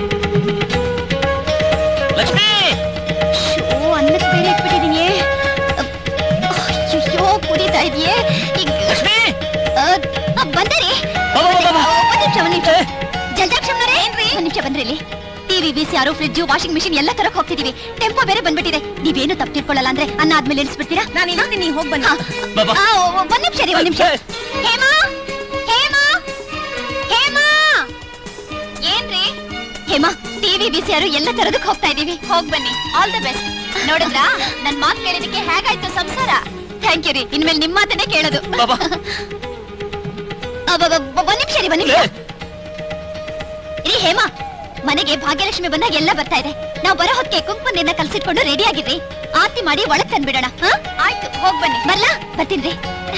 ಲಕ್ಷ್ಮಿ ಶೋ ಅನ್ನಕ್ಕೆ ಬೇರೆ ಇಟ್ಬಿಟ್ಟಿದೀನಿ ಅಯ್ಯೋ ಕುದೀತಾ ಇದೆಯೇ ಈಗ ಲಕ್ಷ್ಮಿ ಆ, ಆ, ಬಂದೆ ರೀ ಬಾ, ಬಾ, ಬಾ, ಬಾ. ಒಂದ್ ನಿಮಿಷ ಒಂದ್ ನಿಮಿಷ ಜಲ್ದಾಕ್ಷಮ್ನರೇ ಏನ್ರಿ ಒಂದ್ ನಿಮಿಷ ಬಂದ್ರಿ ಇಲ್ಲಿ ಟಿವಿ ಬಿಸಿ ಯಾರು ಫ್ರಿಡ್ಜ್ ವಾಷಿಂಗ್ ಮಿಷಿನ್ ಎಲ್ಲ ತರಕ್ ಹೋಗ್ತಿದೀವಿ ಟೆಂಪೋ ಬೇರೆ ಬಂದ್ಬಿಟ್ಟಿದೆ ನೀವೇನು ತಪ್ಪು ತಿಳ್ಕೊಳ್ಳಲ್ಲ ಅಂದ್ರೆ ಅನ್ನ ಆದ್ಮೇಲೆ ಇಳಿಸ್ಬಿಡ್ತೀರಾ ನಾನು ಇಳಿಸ್ತೀನಿ ಹೋಗಿ ಬನ್ನಿ ಹಾ. ಬಾ, ಬಾ. ಆ, ಒ- ಒಂದ್ ನಿಮಿಷ ರೀ ಒಂದ್ ನಿಮಿಷ ಹೇಮಾ ಹೇಮಾ ಹೇಮಾ ಏನ್ರಿ ಹೇಮಾ ಟಿವಿ ಬಿಸಿ ಯಾರು ಎಲ್ಲ ತರದಕ್ ಹೋಗ್ತಾ ಇದೀವಿ ಹೋಗ್ ಬನ್ನಿ ಆಲ್ ದ ಬೆಸ್ಟ್ ನೋಡಿದ್ರಾ ನನ್ ಮಾತ್ ಕೇಳಿದಕ್ಕೆ ಹೇಗಾಯ್ತು ಸಂಸಾರ ಥ್ಯಾಂಕ್ ಯು ರೀ ಇನ್ಮೇಲೆ ನಿಮ್ ಮಾತನ್ನೇ ಕೇಳೋದು ಬಾ, ಬಾ. ಅಬ್ಬಬ್ಬ, ಒಂದ್ ನಿಮಿಷ ರೀ ಒಂದ್ ನಿಮಿಷ ರೀ ಹೇಮಾ ಮನೆಗೆ ಭಾಗ್ಯಲಕ್ಷ್ಮಿ ಬಂದಾಗ ಎಲ್ಲ ಬರ್ತಾ ಇದೆ ನಾವು ಬರೋ ಹೊತ್ತಿಗೆ ಕುಂಕುಮದಿಂದ ಕಲ್ಸಿಟ್ಕೊಂಡು ರೆಡಿ ಆಗಿರ್ರಿ ಆರತಿ ಮಾಡಿ ಒಳಗ್ ತಂದ್ಬಿಡೋಣ ಹಾ ಆಯ್ತು ಹೋಗ್ ಬನ್ನಿ ಬರ್ಲಾ ಬರ್ತೀನ್ರಿ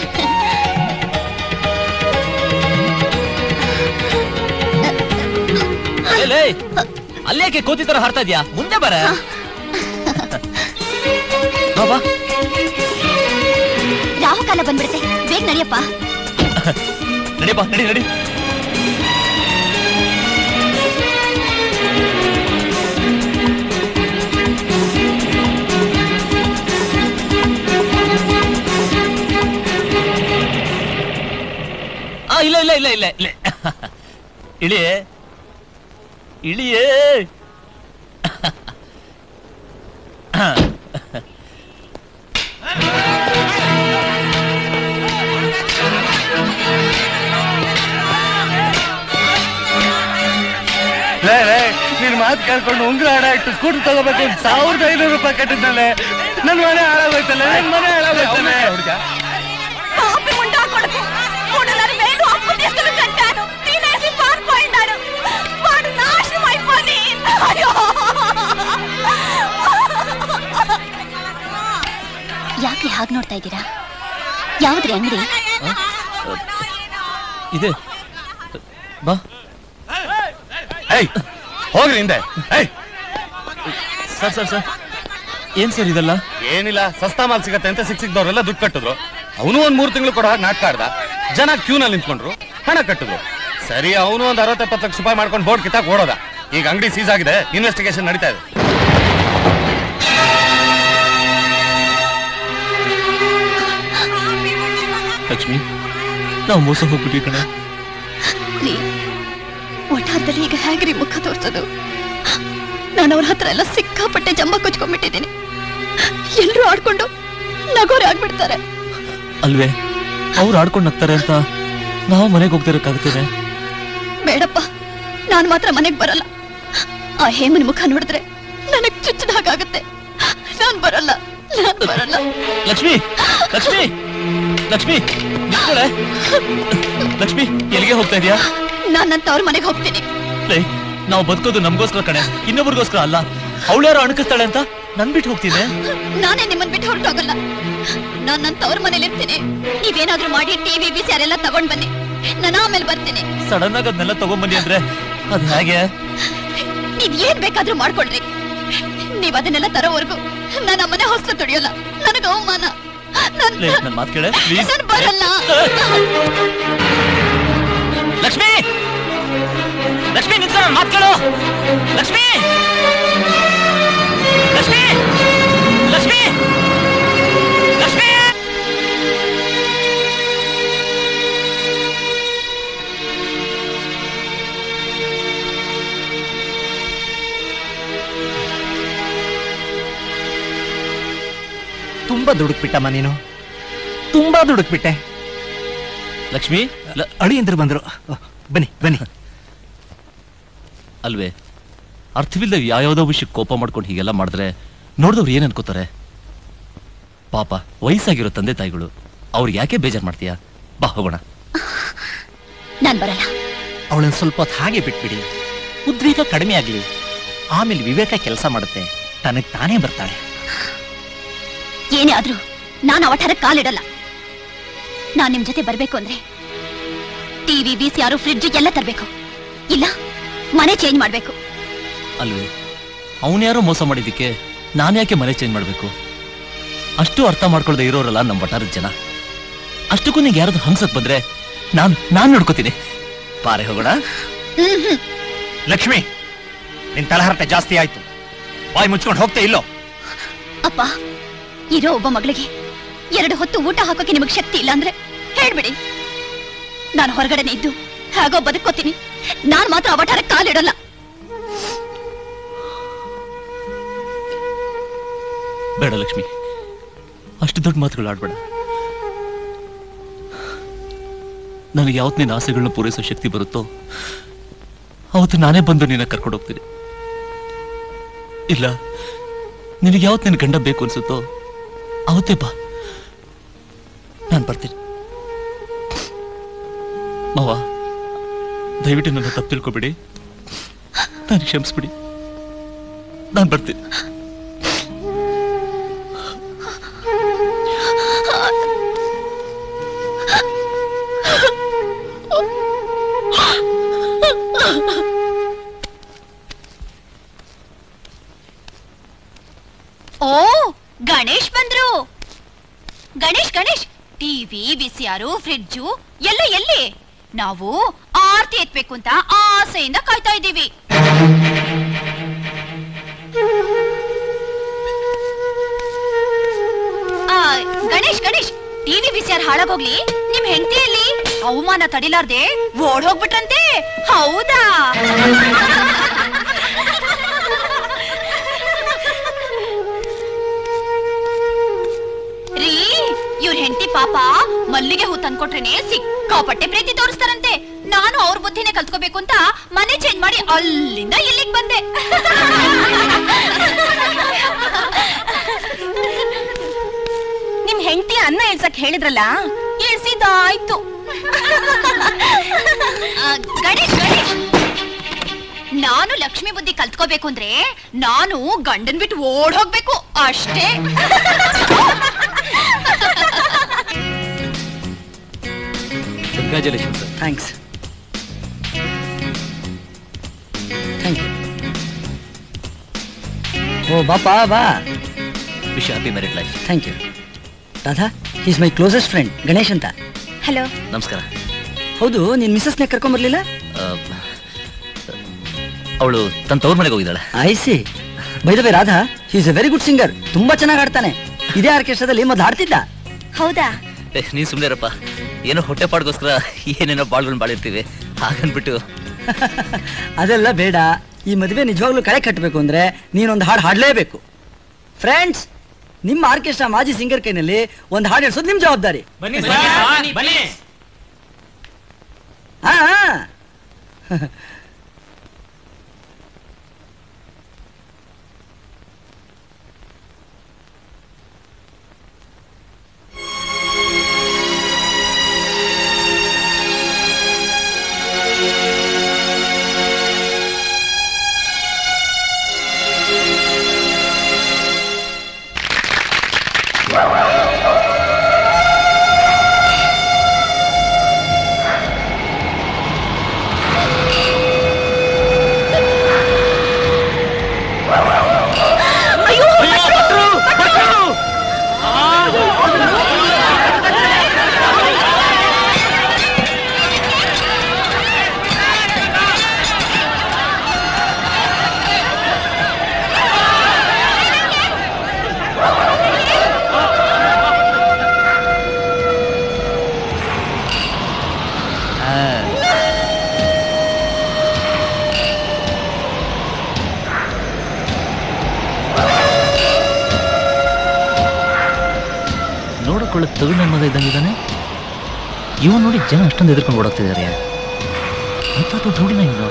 ಏ, ಲೇ, ಅಲ್ಲೇಕೆ ಕೋತಿ ತರ ಹಾರ್ತಾ ಇದ್ಯಾ ಮುಂದೆ ಬರ ಬಾಬಾ ರಾಹುಕಾಲ ಬಂದ್ಬಿಡುತ್ತೆ ಬೇಗ ನಡಿಯಪ್ಪ ನಡಿಯಪ್ಪ ನಡಿ ನಡಿ ಆ ಇಲ್ಲ ಇಲ್ಲ ಇಲ್ಲ ಇಲ್ಲ ಇಲ್ಲ ಇಳಿಯೇ ಇಳಿಯೇ ಲೇ ಲೇ ನಿನ್ ಮಾತು ಕೇಳ್ಕೊಂಡು ಉಂಗ್ರ ಹಾಡ ಇಟ್ಟು ಸ್ಕೂಟರ್ ತಗೋಬೇಕು ಅಂತ ಸಾವಿರದ ಐನೂರು ರೂಪಾಯಿ ಕಟ್ಟಿದ್ನಲ್ಲೇ ನನ್ ಮನೆ ಹಾಳಾಗೋಯ್ತಲ್ಲ ನನ್ ಮನೆ ಹಾಳಾಗೋಯ್ತಲ್ಲ పాపి ముండా కొడుకు మూడున్నర వేలు అప్పు తీసుకుని కట్టాను తినేసి పారిపోయినాడు వాడు నాశనం అయిపోయి అయ్యో ಯಾಕೆ ಹಾಗೆ ನೋಡ್ತಾ ಇದ್ದೀರಾ ಯಾವ್ದ್ರಿ ಅಂಗಡಿ ಇದೆ ಬಾ ಏಯ್ ಹೋಗ್ರಿ ಹಿಂದೆ ಏಯ್ ಸರ್ ಸರ್ ಸರ್ ಏನ್ ಸರ್ ಇದೆಲ್ಲ ಏನಿಲ್ಲ ಸಸ್ತಾ ಮಾಲ್ ಸಿಗತ್ತೆ ಅಂತ ಸಿಕ್ ಸಿಕ್ದವ್ರೆಲ್ಲ ದುಡ್ಡು ಕಟ್ಟಿದ್ರು ಅವನು ಒಂದ್ ಮೂರ್ ತಿಂಗಳು ಕೊಡೋ ಹಾಗೆ ನಾಟಕ ಆಡ್ದ ಜನ ಕ್ಯೂನಲ್ಲಿ ನಿಂತ್ಕೊಂಡ್ರು ಹಣ ಕಟ್ಟಿದ್ರು ಸರಿ ಅವನು ಒಂದ್ ಅರವತ್ತೆಪ್ಪತ್ತು ಲಕ್ಷ ರೂಪಾಯಿ ಮಾಡ್ಕೊಂಡು ಬೋರ್ಡ್ ಕಿತ್ತಾಕ್ ಓಡೋದ ಈಗ ಅಂಗಡಿ ಸೀಸ್ ಆಗಿದೆ ಇನ್ವೆಸ್ಟಿಗೇಷನ್ ನಡೀತಾ ಇದೆ ಲಕ್ಷ್ಮಿ ನಾವು ಮೋಸ ಹೋಗ್ಬಿಟ್ವಿ ಕಣ ರೀ ಒಟ್ಟಾರದಲ್ಲಿ ಈಗ ಹೇಗ್ರಿ ಮುಖ ತೋರ್ಸೋದು ನಾನು ಅವ್ರ ಹತ್ರ ಎಲ್ಲ ಸಿಕ್ಕಾಪಟ್ಟೆ ಜಂಬ ಕೊಚ್ಕೊಂಡ್ಬಿಟ್ಟಿದ್ದೀನಿ ಎಲ್ರು ಆಡ್ಕೊಂಡು ನಗೋರೆ ಆಗ್ಬಿಡ್ತಾರೆ ಅಲ್ವೇ ಅವ್ರು ಆಡ್ಕೊಂಡು ನಗ್ತಾರೆ ಅಂತ ನಾವು ಮನೆಗೆ ಹೋಗ್ತಿರಕ್ಕಾಗ್ತದೆ ಬೇಡಪ್ಪ ನಾನು ಮಾತ್ರ ಮನೆಗ್ ಬರಲ್ಲ ಆ ಹೇಮನ್ ಮುಖ ನೋಡಿದ್ರೆ ನನಗ್ ಚುಚ್ಚದ ಹಾಗಾಗತ್ತೆ ನಾನ್ ಬರಲ್ಲ ನಾನ್ ಬರಲ್ಲ ಲಕ್ಷ್ಮಿ ಲಕ್ಷ್ಮಿ ಲಕ್ಷ್ಮಿ ನಿಂತ್ಕೊಳೆ. ಲಕ್ಷ್ಮಿ ಎಲ್ಲಿಗೆ ಹೋಗ್ತಾ ಇದೀಯಾ ನಾನ್ ನನ್ನ ತವ್ರ ಮನೆಗೆ ಹೋಗ್ತೀನಿ ಲೇ, ನಾವು ಬದುಕೋದು ನಮ್ಗೋಸ್ಕರ ಕಣೆ ಇನ್ನೊಬ್ರಿಗೋಸ್ಕರ ಅಲ್ಲ ಅವಳು ಯಾರು ಅಣಕಿಸ್ತಾಳೆ ಅಂತ ನನ್ ಬಿಟ್ಟು ಹೋಗ್ತೀನಿ ನಾನೇ ನಿಮ್ಮನ್ ಬಿಟ್ಟು ಹೊರಟೋಗಲ್ಲ ನಾನ್ ನನ್ನ ತವ್ರ ಮನೇಲಿ ಇರ್ತೀನಿ ನೀವೇನಾದ್ರೂ ಮಾಡಿ ಟಿವಿ ಬಿಸಿ ಯಾರೆಲ್ಲ ತಗೊಂಡ್ ಬನ್ನಿ ನಾನು ಆಮೇಲೆ ಬರ್ತೀನಿ ಸಡನ್ ಆಗಿ ಅದನ್ನೆಲ್ಲ ತಗೊಂಬನ್ನಿ ಅಂದ್ರೆ ಅದ್ ಹೇಗೆ ನೀವ್ ಏನ್ ಬೇಕಾದ್ರೂ ಮಾಡ್ಕೊಳ್ರಿ ನೀವ್ ಅದನ್ನೆಲ್ಲ ತರೋವರೆಗೂ ನಾನು ಅಮ್ಮನೆ ಹೊಸ್ತು ತುಡಿಯಲ್ಲ ನನಗ ಅವಮಾನ ನನ್- ಲೇ, ನನ್ ಮಾತ್ ಕೇಳೆ ಪ್ಲೀಸ್ ನಾನ್ ಬರಲ್ಲ ಲಕ್ಷ್ಮಿ ಲಕ್ಷ್ಮಿ ನಿಂತ ಮಾತ್ ಕೇಳು ಲಕ್ಷ್ಮಿ ಲಕ್ಷ್ಮಿ ಲಕ್ಷ್ಮಿ ಲಕ್ಷ್ಮಿ ತುಂಬಾ ದುಡುಕ್ಬಿಟ್ಟಮ್ಮ ನೀನು ತುಂಬಾ ದುಡುಕ್ಬಿಟ್ಟೆ ಲಕ್ಷ್ಮಿ ಅಳಿಯಂದ್ರು ಬಂದ್ರು ಬನ್ನಿ ಬನ್ನಿ ಅಲ್ವೇ ಅರ್ಥವಿಲ್ಲದ ಯಾವ್ಯಾವ್ದೋ ವಿಷಯಕ್ಕೆ ಕೋಪ ಮಾಡ್ಕೊಂಡು ಹೀಗೆಲ್ಲ ಮಾಡಿದ್ರೆ ನೋಡಿದವ್ರು ಏನ್ ಅನ್ಕೋತಾರೆ ಪಾಪ ವಯಸ್ಸಾಗಿರೋ ತಂದೆ ತಾಯಿಗಳು ಅವ್ರಿಗೆ ಯಾಕೆ ಬೇಜಾರ್ ಮಾಡ್ತೀಯಾ ಬಾ ಹೋಗೋಣ ನಾನ್ ಬರಲ್ಲ ಅವಳನ್ನ ಸ್ವಲ್ಪ ಹೊತ್ತು ಹಾಗೆ ಬಿಟ್ಬಿಡಿ ಉದ್ವೇಗ ಕಡಿಮೆ ಆಗ್ಲಿ ಆಮೇಲೆ ವಿವೇಕ ಕೆಲಸ ಮಾಡುತ್ತೆ ತನಗ್ ತಾನೇ ಬರ್ತಾಳೆ ಏನೇ ಆದ್ರೂ ನಾನು ಅವಠರ ಕಾಲಿಡಲ್ಲ ನಾನ್ ನಿಮ್ ಜೊತೆ ಬರ್ಬೇಕು ಅಂದ್ರೆ ಟಿವಿ ಬಿಸಿ ಯಾರು ಫ್ರಿಡ್ಜ್ ಎಲ್ಲ ತರ್ಬೇಕು ಇಲ್ಲ ಮನೆ ಚೇಂಜ್ ಮಾಡ್ಬೇಕು ಅಲ್ವೇ ಅವನ್ಯಾರೋ ಮೋಸ ಮಾಡಿದ್ದಕ್ಕೆ ನಾನು ಯಾಕೆ ಮನೆ ಚೇಂಜ್ ಮಾಡಬೇಕು ಅಷ್ಟು ಅರ್ಥ ಮಾಡ್ಕೊಳ್ದೆ ಇರೋರಲ್ಲ ನಮ್ಮ ವಟಾರದ ಜನ ಅಷ್ಟಕ್ಕೂ ನಿಂಗೆ ಯಾರಾದ್ರೂ ಹಂಸಕ್ ಬಂದ್ರೆ ನಾನ್ ನಾನ್ ನೋಡ್ಕೋತೀನಿ ಪಾರೆ ಹೋಗೋಣ ಲಕ್ಷ್ಮಿ ನಿನ್ ತಲಹರಟೆ ಜಾಸ್ತಿ ಆಯ್ತು ಬಾಯ್ ಮುಚ್ಕೊಂಡು ಹೋಗ್ತಾ ಇಲ್ಲೋ ಅಪ್ಪ ಇರೋ ಒಬ್ಬ ಮಗಳಿಗೆ ಎರಡು ಹೊತ್ತು ಊಟ ಹಾಕೋಕೆ ನಿಮಗ್ ಶಕ್ತಿ ಇಲ್ಲ ಅಂದ್ರೆ ಹೇಳ್ಬಿಡಿ ನಾನು ಹೊರಗಡೆನೆ ಇದ್ದು ಹೇಗೋ ಬದುಕೋತೀನಿ ನಾನ್ ಮಾತ್ರ ಅವಠಾರ ಕಾಲಿಡಲ್ಲ ಬೇಡ ಲಕ್ಷ್ಮಿ ಅಷ್ಟು ದೊಡ್ಡ ಮಾತುಗಳು ಆಡ್ಬೇಡ ನನಗೆ ಯಾವತ್ತು ನಿನ್ನ ಆಸೆಗಳನ್ನ ಪೂರೈಸೋ ಶಕ್ತಿ ಬರುತ್ತೋ ಅವತ್ತು ನಾನೇ ಬಂದು ನಿನ್ನ ಕರ್ಕೊಂಡು ಹೋಗ್ತೀನಿ ಇಲ್ಲ ನಿನಗೆ ಯಾವತ್ತು ನಿನ್ನ ಗಂಡ ಬೇಕು ಅನ್ಸುತ್ತೋ ಅವತ್ತೇ ಬಾ ನಾನು ಬರ್ತೀನಿ ಮಾವ ದಯವಿಟ್ಟು ನನ್ನ ತಪ್ಪು ತಿಳ್ಕೊಬೇಡಿ ನಾನು ಕ್ಷಮಿಸ್ಬಿಡಿ ನಾನು ಬರ್ತೀನಿ ಓ ಗಣೇಶ್ ಬಂದ್ರು Ganesh Ganesh TV VCR fridge ಎಲ್ಲ ಎಲ್ಲಿ ನಾವು ಆರ್ತಿ ಎತ್ಬೇಕು ಅಂತ ಆಸೆಯಿಂದ ಕಾಯ್ತಾ ಇದ್ದೀವಿ ಆ, ಗಣೇಶ್ ಗಣೇಶ್ ಟಿವಿ ಬಿಸಿಯಾರ್ ಹಾಳಾಗೋಗ್ಲಿ ನಿಮ್ ಹೆಂಡತಿಯಲ್ಲಿ ಅವಮಾನ ತಡಿಲಾರ್ದೆ ಓಡ್ ಹೋಗ್ಬಿಟ್ರಂತೆ ಹೌದಾ ರೀ ಇವ್ರ ಹೆಂಡತಿ ಪಾಪ ಮಲ್ಲಿಗೆ ಹೂ ತಂದ್ಕೊಟ್ರೇನೆ ಸಿಕ್ಕಾಪಟ್ಟೆ ಪ್ರೀತಿ ತೋರಿಸ್ತಾರಂತೆ ನಾನು ಅವ್ರ ಬುದ್ಧಿನೇ ಕಲ್ತ್ಕೋಬೇಕು ಅಂತ ಮನೆ ಚೇಂಜ್ ಮಾಡಿ ಅಲ್ಲಿಂದ ಇಲ್ಲಿಗೆ ಬಂದೆ ನಿಮ್ ಹೆಂಡತಿ ಅನ್ನ ಇಳ್ಸಕ್ ಹೇಳಿದ್ರಲ್ಲ ಇಳ್ಸಿದಾಯ್ತು ಆ, ಗಣೇಶ್ ಗಣೇಶ್ ನಾನು ಲಕ್ಷ್ಮಿ ಬುದ್ಧಿ ಕಲ್ತ್ಕೋಬೇಕು ಅಂದ್ರೆ ನಾನು ಗಂಡನ್ ಬಿಟ್ಟು ಓಡ್ ಹೋಗ್ಬೇಕು ಅಷ್ಟೇ congratulation sir thanks thank you ಓ ಬಾಪ ಬಾ wish happy married life thank you Radha is my closest friend Ganesh ಅಂತ ಹಲೋ ನಮಸ್ಕಾರ ಹೌದು ನಿನ್ ಮಿಸ್ಸಸ್ನೇ ಕರ್ಕೊಂಬರ್ಲಿಲ್ಲ ಅವಳು ತನ್ನ ತವ್ರ ಮನೆಗೆ ಹೋಗಿದ್ದಾಳೆ I see by the by Radha is a very good singer ತುಂಬಾ ಚೆನ್ನಾಗಿ ಆಡ್ತಾನೆ ಇದೇ ಆರ್ಕೆಸ್ಟ್ರಾದಲ್ಲಿ ಮೊದಲು ಹಾಡ್ತಿದ್ದ ಹೌದಾ ಏ, ನೀನ್ ಸುಮ್ಮನೆ ಇರಪ್ಪ ಏನೋ ಹೊಟ್ಟೆ ಪಾಡ್ಗೋಸ್ಕರ ಏನೇನೋ ಬಾಳ್ಗಳನ್ನ ಬಾಳಿರ್ತೀವಿ ಹಾಗನ್ಬಿಟ್ಟು ಅದೆಲ್ಲ ಬೇಡ ಈ ಮದುವೆ ನಿಜವಾಗ್ಲೂ ಕಳೆ ಕಟ್ಟಬೇಕು ಅಂದ್ರೆ ನೀನೊಂದು ಹಾಡು ಹಾಡಲೇಬೇಕು ಫ್ರೆಂಡ್ಸ್ ನಿಮ್ಮ ಆರ್ಕೆಸ್ಟ್ರಾ ಮಾಜಿ ಸಿಂಗರ್ ಕೈನಲ್ಲಿ ಒಂದು ಹಾಡು ಹೇಳ್ಸೋದು ನಿಮ್ ಜವಾಬ್ದಾರಿ ಬನ್ನಿ ಬನ್ನಿ. ಹಾ ಹಾ. ನೋಡಕೊಳ್ಳ ತಗಡು ಮಗ ಇದ್ದಂಗಿದ್ದಾನೆ ಇವನ್ ನೋಡಿ ಜನ ಅಷ್ಟೊಂದು ಎದುರ್ಕೊಂಡು ಓಡಾಗ್ತಿದ್ದಾರೆ ಎಂತ ದೊಡ್ಡ ಹುಡುಗಿನ ಇವನು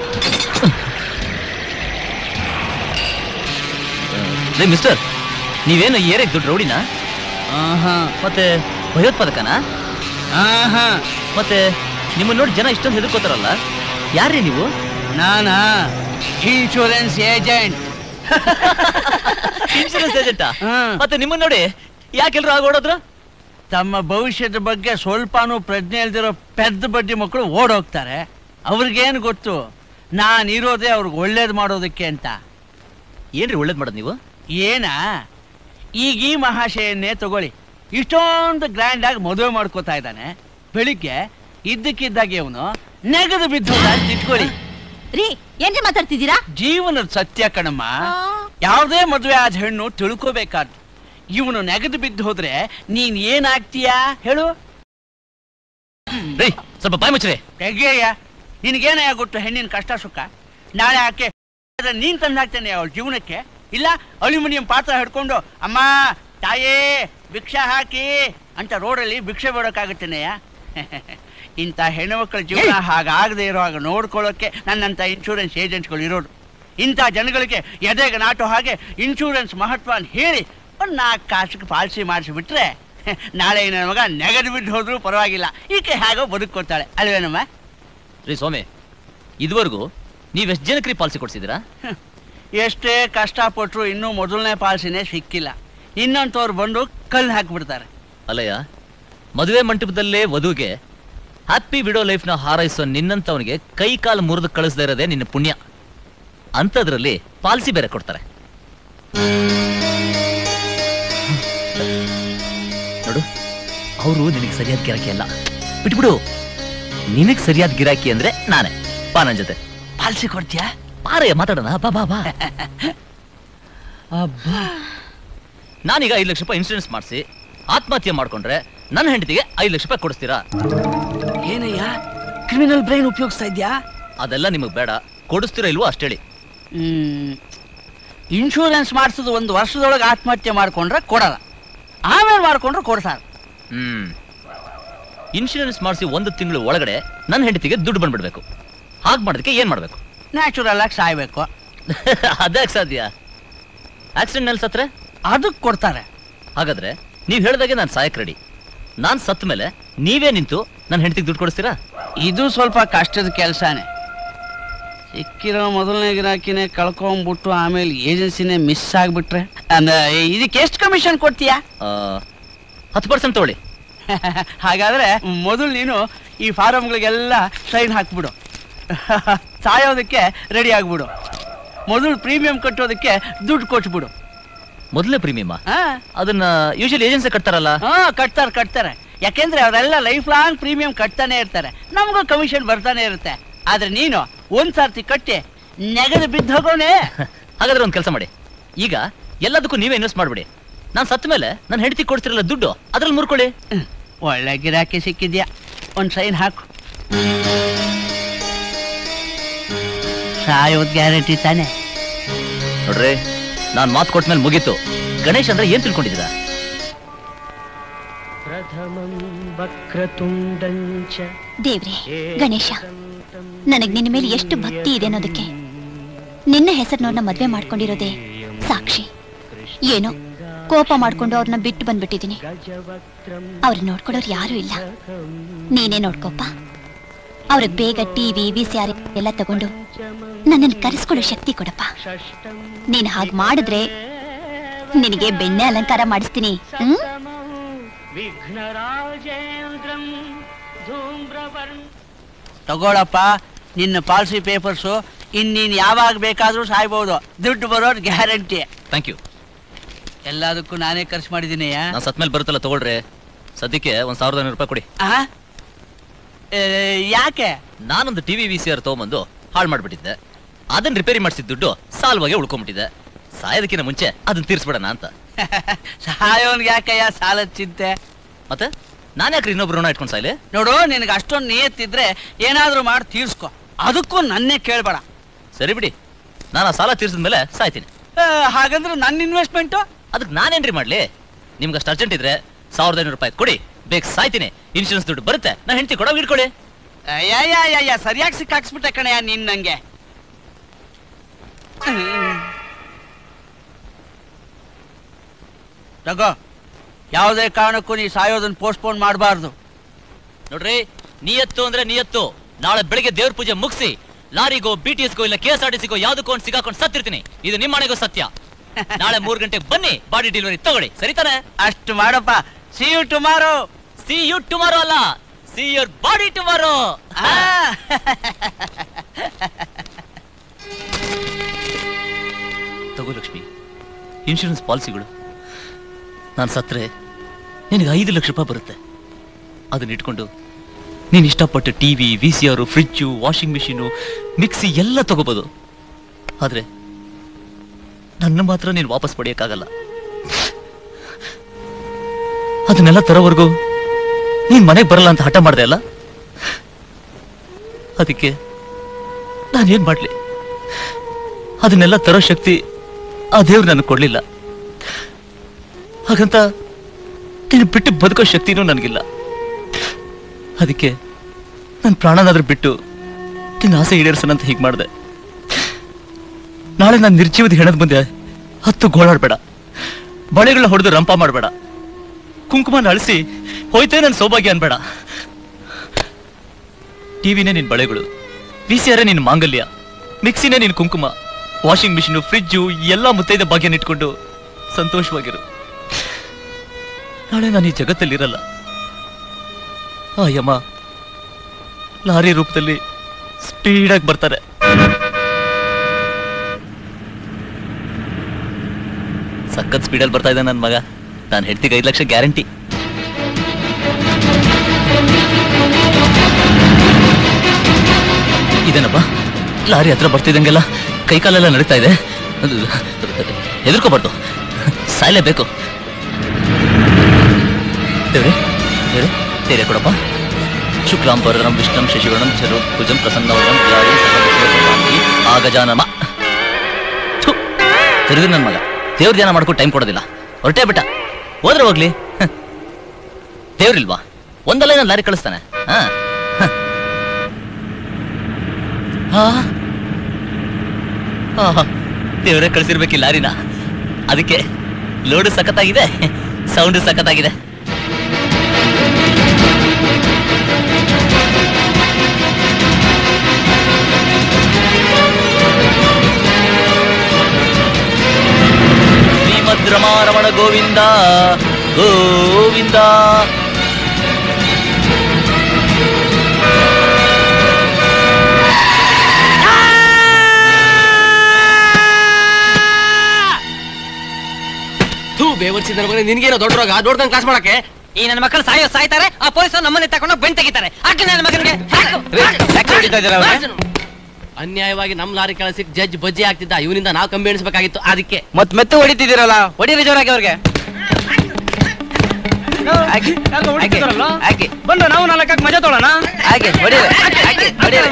ರೇ ಮಿಸ್ಟರ್ ನೀವೇನು ಈ ಏರಿಯಾಗೆ ದೊಡ್ಡ ರೌಡಿನಾ ಆಹಾ ಮತ್ತೆ ಭಯೋತ್ಪಾದಕನಾ ಆಹಾ ಮತ್ತೆ ನಿಮ್ಮನ್ನ ನೋಡಿ ಜನ ಇಷ್ಟೊಂದು ಹೆದರ್ಕೋತಾರಲ್ಲ ಯಾರ್ರೀ ನೀವು ನಾನಾ ಇನ್ಶೂರೆನ್ಸ್ ಏಜೆಂಟ್ ಇನ್ಶೂರೆನ್ಸ್ ಏಜೆಂಟಾ ಮತ್ತೆ ನಿಮ್ಮನ್ನ ನೋಡಿ ಯಾಕೆಲ್ರು ಆಗೋಡೋದ್ರು ತಮ್ಮ ಭವಿಷ್ಯದ ಬಗ್ಗೆ ಸ್ವಲ್ಪನೂ ಪ್ರಜ್ಞೆ ಇಲ್ದಿರೋ ಪೆದ್ದ ಬಡ್ಡಿ ಮಕ್ಕಳು ಓಡೋಗ್ತಾರೆ ಅವ್ರಿಗೇನು ಗೊತ್ತು ನಾನು ಇರೋದೇ ಅವ್ರಿಗೆ ಒಳ್ಳೇದು ಮಾಡೋದಕ್ಕೆ ಅಂತ ಏನ್ರಿ ಒಳ್ಳೇದ್ ಮಾಡೋದು ನೀವು ಏನಾ ಈಗ ಈ ಮಹಾಶಯನ್ನೇ ತಗೊಳ್ಳಿ ಇಷ್ಟೊಂದು ಗ್ರ್ಯಾಂಡ್ ಆಗಿ ಮದುವೆ ಮಾಡ್ಕೋತಾ ಇದ್ದಾನೆ ಬೆಳಿಗ್ಗೆ ಇದ್ದಕ್ಕಿದ್ದಾಗೆ ಅವನು ನೆಗದು ಬಿದ್ದು ಅಂತ ಇಟ್ಕೊಳ್ಳಿ ರೀ ಏನ್ರಿ ಮಾತಾಡ್ತಿದ್ದೀರಾ ಜೀವನದ ಸತ್ಯ ಕಣಮ್ಮ ಯಾವುದೇ ಮದುವೆ ಆದ ಹೆಣ್ಣು ತಿಳ್ಕೋಬೇಕಾದ್ ಇವನು ನೆಗದು ಬಿದ್ದು ಹೋದ್ರೆ ನೀನ್ ಏನಾಗ್ತೀಯಾ ಹೇಳು ರೀ ಸ್ವಲ್ಪ ಬಾಯ್ ಮುಚ್ಚ್ರಿ ತೆಗೆಯ ನಿನಗೇನೇ ಗೊತ್ತು ಹೆಣ್ಣಿನ ಕಷ್ಟ ಸುಖ ನಾಳೆ ಆಕೆ ಆದ್ರೆ ನೀನ್ ತಂದು ಹಾಕ್ತೇನೆ ಅವಳ ಜೀವನಕ್ಕೆ ಇಲ್ಲ ಅಲ್ಯೂಮಿನಿಯಂ ಪಾತ್ರ ಹಿಡ್ಕೊಂಡು ಅಮ್ಮ ತಾಯೇ ಭಿಕ್ಷೆ ಹಾಕಿ ಅಂತ ರೋಡಲ್ಲಿ ಭಿಕ್ಷೆ ಬೇಡೋಕ್ಕಾಗುತ್ತೇನೆಯ ಇಂಥ ಹೆಣ್ಣುಮಕ್ಕಳ ಜೀವನ ಹಾಗಾಗದೆ ಇರೋ ಹಾಗೆ ನೋಡ್ಕೊಳ್ಳೋಕೆ ನನ್ನಂಥ ಇನ್ಶೂರೆನ್ಸ್ ಏಜೆಂಟ್ಗಳು ಇರೋದು ಇಂಥ ಜನಗಳಿಗೆ ಎದೆಗೆ ನಾಟೋ ಹಾಗೆ ಇನ್ಶೂರೆನ್ಸ್ ಮಹತ್ವ ಅಂತ ಹೇಳಿ ಒಂದು ನಾಲ್ಕು ಕಾಸಿಗೆ ಪಾಲಿಸಿ ಮಾಡಿಸಿಬಿಟ್ರೆ ನಾಳೆ ನನ್ನ ಮಗ ನೆಗದು ಬಿದ್ದು ಹೋದ್ರೂ ಪರವಾಗಿಲ್ಲ ಈಕೆ ಹೇಗೋ ಬದುಕೋತಾಳೆ ಅಲ್ವೇನಮ್ಮ ರೀ ಸ್ವಾಮಿ ಇದುವರೆಗೂ ನೀವ್ ಎಷ್ಟು ಜನಕ್ರಿ ಪಾಲಿಸಿ ಕೊಡ್ಸಿದ್ದೀರಾ ಎಷ್ಟೇ ಕಷ್ಟಪಟ್ಟರು ಇನ್ನೂ ಮೊದಲನೇ ಪಾಲಿಸಿನೇ ಸಿಕ್ಕಿಲ್ಲ ಇನ್ನೊಂಥವ್ರು ಬಂದು ಕಲ್ಲು ಹಾಕಿಬಿಡ್ತಾರೆ ಅಲ್ಲಯ್ಯ ಮದುವೆ ಮಂಟಪದಲ್ಲೇ ವಧುಗೆ ಹ್ಯಾಪಿ ವಿಡೋ ಲೈಫ್ನ ಹಾರೈಸೋ ನಿನ್ನಂತವನಿಗೆ ಕೈ ಕಾಲು ಮುರಿದು ಕಳಿಸದೇ ಇರೋದೇ ನಿನ್ನ ಪುಣ್ಯ ಅಂಥದ್ರಲ್ಲಿ ಪಾಲಿಸಿ ಬೇರೆ ಕೊಡ್ತಾರೆ ನೋಡು ಅವರು ನಿನಗೆ ಸರಿಯಾದ ಗಿರಾಕಿ ಅಲ್ಲ ಬಿಟ್ಬಿಡು ನಿನಗೆ ಸರಿಯಾದ ಗಿರಾಕಿ ಅಂದ್ರೆ ನಾನೇ ಬಾ ನನ್ ಜೊತೆ ಪಾಲಿಸಿ ಕೊಡ್ತೀಯಾ ಬಾರಯ್ಯ ಮಾತಾಡೋಣ ಬಾ ಬಾ ಬಾ ನಾನೀಗ ಐದು ಲಕ್ಷ ರೂಪಾಯಿ ಇನ್ಸೂರೆನ್ಸ್ ಮಾಡಿಸಿ ಆತ್ಮಹತ್ಯೆ ಮಾಡ್ಕೊಂಡ್ರೆ ನನ್ನ ಹೆಂಡತಿಗೆ ಐದು ಲಕ್ಷ ರೂಪಾಯಿ ಕೊಡಿಸ್ತೀರಾ ಏನಯ್ಯ ಕ್ರಿಮಿನಲ್ ಬ್ರೈನ್ ಉಪಯೋಗಿಸ್ತಾ ಇದ್ಯಾ ಅದೆಲ್ಲ ನಿಮಗೆ ಬೇಡ ಕೊಡಿಸ್ತೀರಾ ಇಲ್ವೋ ಅಷ್ಟೇಳಿ ಹ್ಮ್ ಇನ್ಶೂರೆನ್ಸ್ ಮಾಡಿಸೋದು ಒಂದು ವರ್ಷದೊಳಗೆ ಆತ್ಮಹತ್ಯೆ ಮಾಡ್ಕೊಂಡ್ರೆ ಕೊಡಲ್ಲ ಆಮೇಲೆ ಮಾಡ್ಕೊಂಡ್ರೆ ಕೊಡ್ತಾರೆ ಹ್ಮ್ ಇನ್ಶೂರೆನ್ಸ್ ಮಾಡಿಸಿ ಒಂದು ತಿಂಗಳು ಒಳಗಡೆ ನನ್ನ ಹೆಂಡತಿಗೆ ದುಡ್ಡು ಬಂದ್ಬಿಡ್ಬೇಕು ಹಾಗೆ ಮಾಡೋದಕ್ಕೆ ಏನ್ ಮಾಡ್ಬೇಕು ನ್ಯಾಚುರಲ್ ಆಗಿ ಸಾಯ್ಬೇಕು ಅದ್ಯಾಕ್ ಸಾಧ್ಯ ಆಕ್ಸಿಡೆಂಟ್ ನಲ್ಲಿ ಸತ್ರೆ ಅದಕ್ಕೆ ಕೊಡ್ತಾರೆ ಹಾಗಾದ್ರೆ ನೀವ್ ಹೇಳ್ದಾಗೆ ನಾನು ಸಾಯಕ್ ರೆಡಿ ನಾನ್ ಸತ್ತ ಮೇಲೆ ನೀವೇ ನಿಂತು ನನ್ನ ಹೆಂಡತಿಗೆ ದುಡ್ಡು ಕೊಡಿಸ್ತೀರಾ ಇದು ಸ್ವಲ್ಪ ಕಷ್ಟದ ಕೆಲಸನೇ ಸಿಕ್ಕಿರೋ ಮೊದಲನೇ ಗಿರಾಕಿನೇ ಕಳ್ಕೊಂಡ್ಬಿಟ್ಟು ಆಮೇಲೆ ಏಜೆನ್ಸಿನೇ ಮಿಸ್ ಆಗ್ಬಿಟ್ರೆ ಅಂದ್ರೆ ಇದಕ್ಕೆ ಎಷ್ಟು ಕಮಿಷನ್ ಕೊಡ್ತೀಯಾ ಆ, ಹತ್ತು ಪರ್ಸೆಂಟ್ ತಗೊಳ್ಳಿ ಹಾಗಾದ್ರೆ ಮೊದಲು ನೀನು ಈ ಫಾರಮ್ಗಳಿಗೆಲ್ಲ ಸೈನ್ ಹಾಕ್ಬಿಡು ಸಾಯೋದಕ್ಕೆ ರೆಡಿ ಆಗ್ಬಿಡು ಮೊದಲು ಪ್ರೀಮಿಯಂ ಕಟ್ಟೋದಕ್ಕೆ ದುಡ್ಡು ಕೊಟ್ಬಿಡು ಮೊದಲೇ ಪ್ರೀಮಿಯಮ್ ಹಾ ಅದನ್ನ ಯೂಶಲಿ ಏಜೆನ್ಸಿ ಕಟ್ತಾರಲ್ಲ ಹಾ ಕಟ್ತಾರೆ ಕಟ್ತಾರೆ ಯಾಕೆಂದ್ರೆ ಅವರೆಲ್ಲ ಲೈಫ್ ಲಾಂಗ್ ಪ್ರೀಮಿಯಂ ಕಟ್ತಾನೆ ಇರ್ತಾರೆ ನಮಗೂ ಕಮಿಷನ್ ಬರ್ತಾನೆ ಇರುತ್ತೆ ಆದ್ರೆ ನೀನು ಒಂದ್ ಸರ್ತಿ ಕಟ್ಟಿ ನೆಗದು ಬಿದ್ದು ಹೋಗೋನೆ ಹಾಗಾದ್ರೆ ಒಂದು ಕೆಲಸ ಮಾಡಿ ಈಗ ಎಲ್ಲದಕ್ಕೂ ನೀವೇ ಇನ್ವೆಸ್ಟ್ ಮಾಡ್ಬಿಡಿ ನಾನು ಸತ್ತ ಮೇಲೆ ನನ್ನ ಹೆಂಡತಿ ಕೊಡ್ತಿರಲ್ಲ ದುಡ್ಡು ಅದ್ರಲ್ಲಿ ಮುರ್ಕೊಳ್ಳಿ ಒಳ್ಳೆ ಗಿರಾಕಿ ಸಿಕ್ಕಿದ್ಯಾ ಒಂದ್ ಸೈನ್ ಹಾಕು ಸಾಯೋದ್ ಗ್ಯಾರಂಟಿ ತಾನೆ ನೋಡ್ರಿ ನಾನ್ ಮಾತು ಕೊಟ್ಮೇಲೆ ಮುಗೀತು ಗಣೇಶ್ ಅಂದ್ರೆ ಏನ್ ತಿಳ್ಕೊಂಡಿದ್ದೀರಾ ದೇವ್ರೆ ಗಣೇಶ ನನಗ್ ನಿನ್ನ ಮೇಲೆ ಎಷ್ಟು ಭಕ್ತಿ ಇದೆ ಅನ್ನೋದಕ್ಕೆ ನಿನ್ನ ಹೆಸರಿನವ್ರನ್ನ ಮದ್ವೆ ಮಾಡ್ಕೊಂಡಿರೋದೇ ಸಾಕ್ಷಿ ಏನೋ ಕೋಪ ಮಾಡ್ಕೊಂಡು ಅವ್ರನ್ನ ಬಿಟ್ಟು ಬಂದ್ಬಿಟ್ಟಿದೀನಿ ಅವ್ರನ್ನ ನೋಡ್ಕೊಡೋರು ಯಾರು ಇಲ್ಲ ನೀನೇ ನೋಡ್ಕೋಪ ಅವ್ರಿಗೆ ಬೇಗ ಟಿವಿ ವಿ ಸಿ ಆರ್ ಎಲ್ಲ ತಗೊಂಡು ನನ್ನನ್ನು ಕರೆಸ್ಕೊಳ್ಳೋ ಶಕ್ತಿ ಕೊಡಪ್ಪ ನೀನ್ ಹಾಗೆ ಮಾಡಿದ್ರೆ ನಿನಗೆ ಬೆಣ್ಣೆ ಅಲಂಕಾರ ಮಾಡಿಸ್ತೀನಿ ಹ್ಮ್ ತಗೊಳಪ್ಪ ನಿನ್ನ ಪಾಲಿಸಿ ಪೇಪರ್ಸು ಇನ್ನೀನ್ ಯಾವಾಗ ಬೇಕಾದ್ರೂ ಸಾಯ್ಬೋದು ದುಡ್ಡು ಬರೋದು ಗ್ಯಾರಂಟಿ ಥ್ಯಾಂಕ್ ಯು ಎಲ್ಲದಕ್ಕೂ ನಾನೇ ಖರ್ಚು ಮಾಡಿದ್ದೀನಿ ನಾನು ಸತ್ ಮೇಲೆ ಬರುತ್ತಲ್ಲ ತಗೊಳ್ರಿ ಸದ್ಯಕ್ಕೆ ಒಂದ್ ಸಾವಿರದ ಐನೂರು ರೂಪಾಯಿ ಕೊಡಿ ಯಾಕೆ ನಾನೊಂದು ಟಿವಿ ವಿ ಸಿ ಆರ್ ತಗೊಂಬಂದು ಹಾಳು ಮಾಡ್ಬಿಟ್ಟಿದ್ದೆ ಅದನ್ನ ರಿಪೇರಿ ಮಾಡಿಸಿದ ದುಡ್ಡು ಸಾಲ್ವಾಗೆ ಉಳ್ಕೊಂಡ್ಬಿಟ್ಟಿದೆ ಸಾಯೋದಕ್ಕಿಂತ ಮುಂಚೆ ಅದನ್ನ ತೀರ್ಸ್ಬಿಡೋಣ ಅಂತ ಸಾಯೋನ್ಗೆ ಯಾಕಯ್ಯ ಸಾಲದ ಚಿಂತೆ ಮತ್ತೆ ನಾನು ಯಾಕ್ರಿ ಇನ್ನೊಬ್ರು ಋಣ ಇಟ್ಕೊಂಡು ಸಾಯ್ಲಿ ನೋಡು ನಿನಗೆ ಅಷ್ಟೊಂದು ನಿಯತ್ತಿದ್ರೆ ಏನಾದ್ರೂ ಮಾಡಿ ತೀರ್ಸ್ಕೊ ಅದಕ್ಕೂ ನನ್ನೇ ಕೇಳ್ಬೇಡ ಸರಿ ಬಿಡಿ ನಾನು ಆ ಸಾಲ ತೀರ್ಸಿದ ಮೇಲೆ ಸಾಯ್ತೀನಿ ಆ, ಹಾಗಂದ್ರೆ ನನ್ನ ಇನ್ವೆಸ್ಟ್ಮೆಂಟು ಅದಕ್ಕೆ ನಾನೇನ್ರಿ ಮಾಡ್ಲಿ ನಿಮ್ಗೆ ಅಷ್ಟು ಅರ್ಜೆಂಟ್ ಇದ್ರೆ ಸಾವಿರದ ಐನೂರು ರೂಪಾಯಿ ಕೊಡಿ ಬೇಕು ಸಾಯ್ತೀನಿ ಇನ್ಶೂರೆನ್ಸ್ ದುಡ್ಡು ಬರುತ್ತೆ ನಾ ಹೆಂಡತಿ ಕೊಡೋ ಇಟ್ಕೊಳ್ಳಿ ಅಯ್ಯ ಸರಿಯಾಗಿ ಸಿಕ್ಕಾಕ್ಸ್ಬಿಟ್ಟೆ ಕಣಯ್ಯ ನೀನ್ ನಂಗೆ ತಗೋ ಯಾವುದೇ ಕಾರಣಕ್ಕೂ ನೀ ಸಾಯೋದನ್ನ ಪೋಸ್ಟ್ಪೋನ್ ಮಾಡಬಾರ್ದು ನೋಡ್ರಿ ನಿಯತ್ತು ಅಂದ್ರೆ ನಿಯತ್ತು ನಾಳೆ ಬೆಳಿಗ್ಗೆ ದೇವ್ರ ಪೂಜೆ ಮುಗಿಸಿ ಲಾರಿಗೋ ಬಿ ಟಿ ಎಸ್ಗೋ ಇಲ್ಲ ಕೆ ಎಸ್ ಆರ್ ಟಿ ಸಿಗೋ ಯಾವ್ದಕ್ಕೊಂದು ಸಿಗಾಕೊಂಡು ಸತ್ತಿರ್ತೀನಿ ಇದು ನಿಮ್ಮ ಮನೆಗೂ ಸತ್ಯ ನಾಳೆ ಮೂರ್ ಗಂಟೆಗೆ ಬನ್ನಿ ಬಾಡಿ ಡೆಲಿವರಿ ತಗೊಳ್ಳಿ ಸರಿತಾನೆ ಅಷ್ಟು ಮಾಡಪ್ಪ see you tomorrow see you tomorrow ಅಲ್ಲ ಸಿ ಯುವರ್ ಬಾಡಿ ಟುಮಾರೋ ತಗೋ ಲಕ್ಷ್ಮಿ ಇನ್ಶೂರೆನ್ಸ್ ಪಾಲಿಸಿಗಳು ನಾನು ಸತ್ರೆ ನಿನಗೆ ಐದು ಲಕ್ಷ ರೂಪಾಯಿ ಬರುತ್ತೆ ಅದನ್ನ ಇಟ್ಕೊಂಡು ನೀನು ಇಷ್ಟಪಟ್ಟು TV V C R fridge washing machine mixie ಎಲ್ಲ ತಗೋಬೋದು ಆದ್ರೆ ನನ್ನ ಮಾತ್ರ ನೀನು ವಾಪಸ್ ಪಡೆಯಕ್ಕಾಗಲ್ಲ ಅದನ್ನೆಲ್ಲ ತರೋವರೆಗೂ ನೀನ್ ಮನೆಗೆ ಬರಲ್ಲ ಅಂತ ಹಠ ಮಾಡ್ದೆ ಅಲ್ಲ ಅದಕ್ಕೆ ನಾನೇನ್ ಮಾಡ್ಲಿ ಅದನ್ನೆಲ್ಲ ತರೋ ಶಕ್ತಿ ಆ ದೇವ್ರು ನನಗೆ ಕೊಡ್ಲಿಲ್ಲ ಹಾಗಂತ ನೀನು ಬಿಟ್ಟು ಬದುಕೋ ಶಕ್ತಿನೂ ನನಗಿಲ್ಲ ಅದಕ್ಕೆ ನನ್ನ ಪ್ರಾಣನಾದ್ರೂ ಬಿಟ್ಟು ನಿನ್ನ ಆಸೆ ಈಡೇರಿಸೋಣಂತ ಹೀಗೆ ಮಾಡಿದೆ ನಾಳೆ ನಾನು ನಿರ್ಜೀವದ ಹೆಣದ ಮುಂದೆ ಹತ್ತು ಗೋಳಾಡ್ಬೇಡ ಬಳೆಗಳನ್ನ ಹೊಡೆದು ರಂಪ ಮಾಡಬೇಡ ಕುಂಕುಮನ ಅಳಿಸಿ ಹೋಯ್ತೇ ನನ್ನ ಸೌಭಾಗ್ಯ ಅನ್ಬೇಡ ಟಿವಿನೇ ನಿನ್ ಬಳೆಗಳು ವಿ ಸಿ ಆರೇ ನಿನ್ ಮಾಂಗಲ್ಯ ಮಿಕ್ಸಿನೇ ನಿನ್ ಕುಂಕುಮ ವಾಷಿಂಗ್ ಮಿಷಿನು ಫ್ರಿಜ್ಜು ಎಲ್ಲ ಮುತ್ತೈದ ಭಾಗ್ಯನ ಇಟ್ಕೊಂಡು ಸಂತೋಷವಾಗಿರು ನಾಳೆ ನಾನು ಈ ಜಗತ್ತಲ್ಲಿರಲ್ಲ ಆ ಯಮ ಲಾರಿ ರೂಪದಲ್ಲಿ ಸ್ಪೀಡಾಗಿ ಬರ್ತಾರೆ ಸಖತ್ ಸ್ಪೀಡಲ್ಲಿ ಬರ್ತಾ ಇದ್ದ ನನ್ನ ಮಗ ನಾನು ಹೆಂಡ್ತಿಗೆ ಐದು ಲಕ್ಷ ಗ್ಯಾರಂಟಿ ಇದೇನಪ್ಪ ಲಾರಿ ಹತ್ರ ಬರ್ತಿದ್ದಂಗೆಲ್ಲ ಕೈ ಕಾಲೆಲ್ಲ ನಡೀತಾ ಇದೆ ಅದು ಹೆದರ್ಕೋಬಾರ್ದು ಸಾಯ್ಲೇಬೇಕು ದೇವ್ರೆ ದೇವ್ರೆ ಸೇರೆ ಕೊಡಪ್ಪ ಶುಕ್ಲಾಂಬರಂ ವಿಷ್ಣಂ ಶಶಿವರ್ಣಂ ಚರು ಭುಜಂ ಪ್ರಸನ್ನವರಂ ಧ್ಯಾಯೇ ಸರ್ವವಿಘ್ನೋಪಶಾಂತಿ ಆಗಜಾನಮ ತಿರುಗಿ ನನ್ನ ಮಗ ದೇವ್ರ ಧ್ಯಾನ ಮಾಡ್ಕೊಂಡು ಟೈಮ್ ಕೊಡೋದಿಲ್ಲ ಹೊರಟೇ ಬಿಟ್ಟ ಹೋದ್ರೆ ಹೋಗ್ಲಿ ಹ. ದೇವ್ರಿಲ್ವಾ ಒಂದಲ್ಲ ನಾನು ಲಾರಿ ಕಳಿಸ್ತಾನೆ ಹಾ ಹ. ಆ? ಆಹಾ, ದೇವ್ರೇ ಕಳಿಸಿರ್ಬೇಕು ಈ ಲಾರಿನ ಅದಕ್ಕೆ ಲೋಡು ಸಖತ್ತಾಗಿದೆ ಸೌಂಡ್ ಸಖತ್ತಾಗಿದೆ ಶ್ರೀಮದ್ ರಮಾರಮಣ ಗೋವಿಂದ ಗೋವಿಂದ ಥೂ ಬೇವರ್ಸಿದ ಮಗನೇ ನಿನ್ಗೇನೋ ದೊಡ್ಡ ರೋಗ ದೊಡ್ಡದಂಗ್ ಕ್ಲಾಸ್ ಮಾಡಕ್ಕೆ ಈ ನನ್ನ ಮಕ್ಕಳು ಸಾಯೋ ಸಾಯ್ತಾರೆ ಆ ಪೊಲೀಸ್ ನಮ್ಮನೆ ತಗೊಂಡು ಬೆಣ್ ತೆಗಿತಾರೆ ಹಾಕಿ ನನ್ನ ಮಗನಿಗೆ ಅನ್ಯಾಯವಾಗಿ ನಮ್ ಲಾರಿ ಕಳಿಸಿ ಜಡ್ಜ್ ಬಜ್ಜಿ ಆಗ್ತಿದ್ದ ಇವನಿಂದ ನಾವು ಕಂಬಿ ಎಣಿಸ್ಬೇಕಾಗಿತ್ತು ಅದಕ್ಕೆ ಮತ್ ಮೆತ್ತು ಹೊಡಿತಿದ್ದೀರಲ್ಲ ಹೊಡೀರಿ ಜೋರಾಗಿ ಅವ್ರಿಗೆ ಬಂದು ನಾವು ನಾಲ್ಕಾಕ್ ಮಜಾ ತೊಗೊಳೋಣ ಹಾಗೆ ಹೊಡೀರಿ ಹಾಗೆ ಹೊಡೀರಿ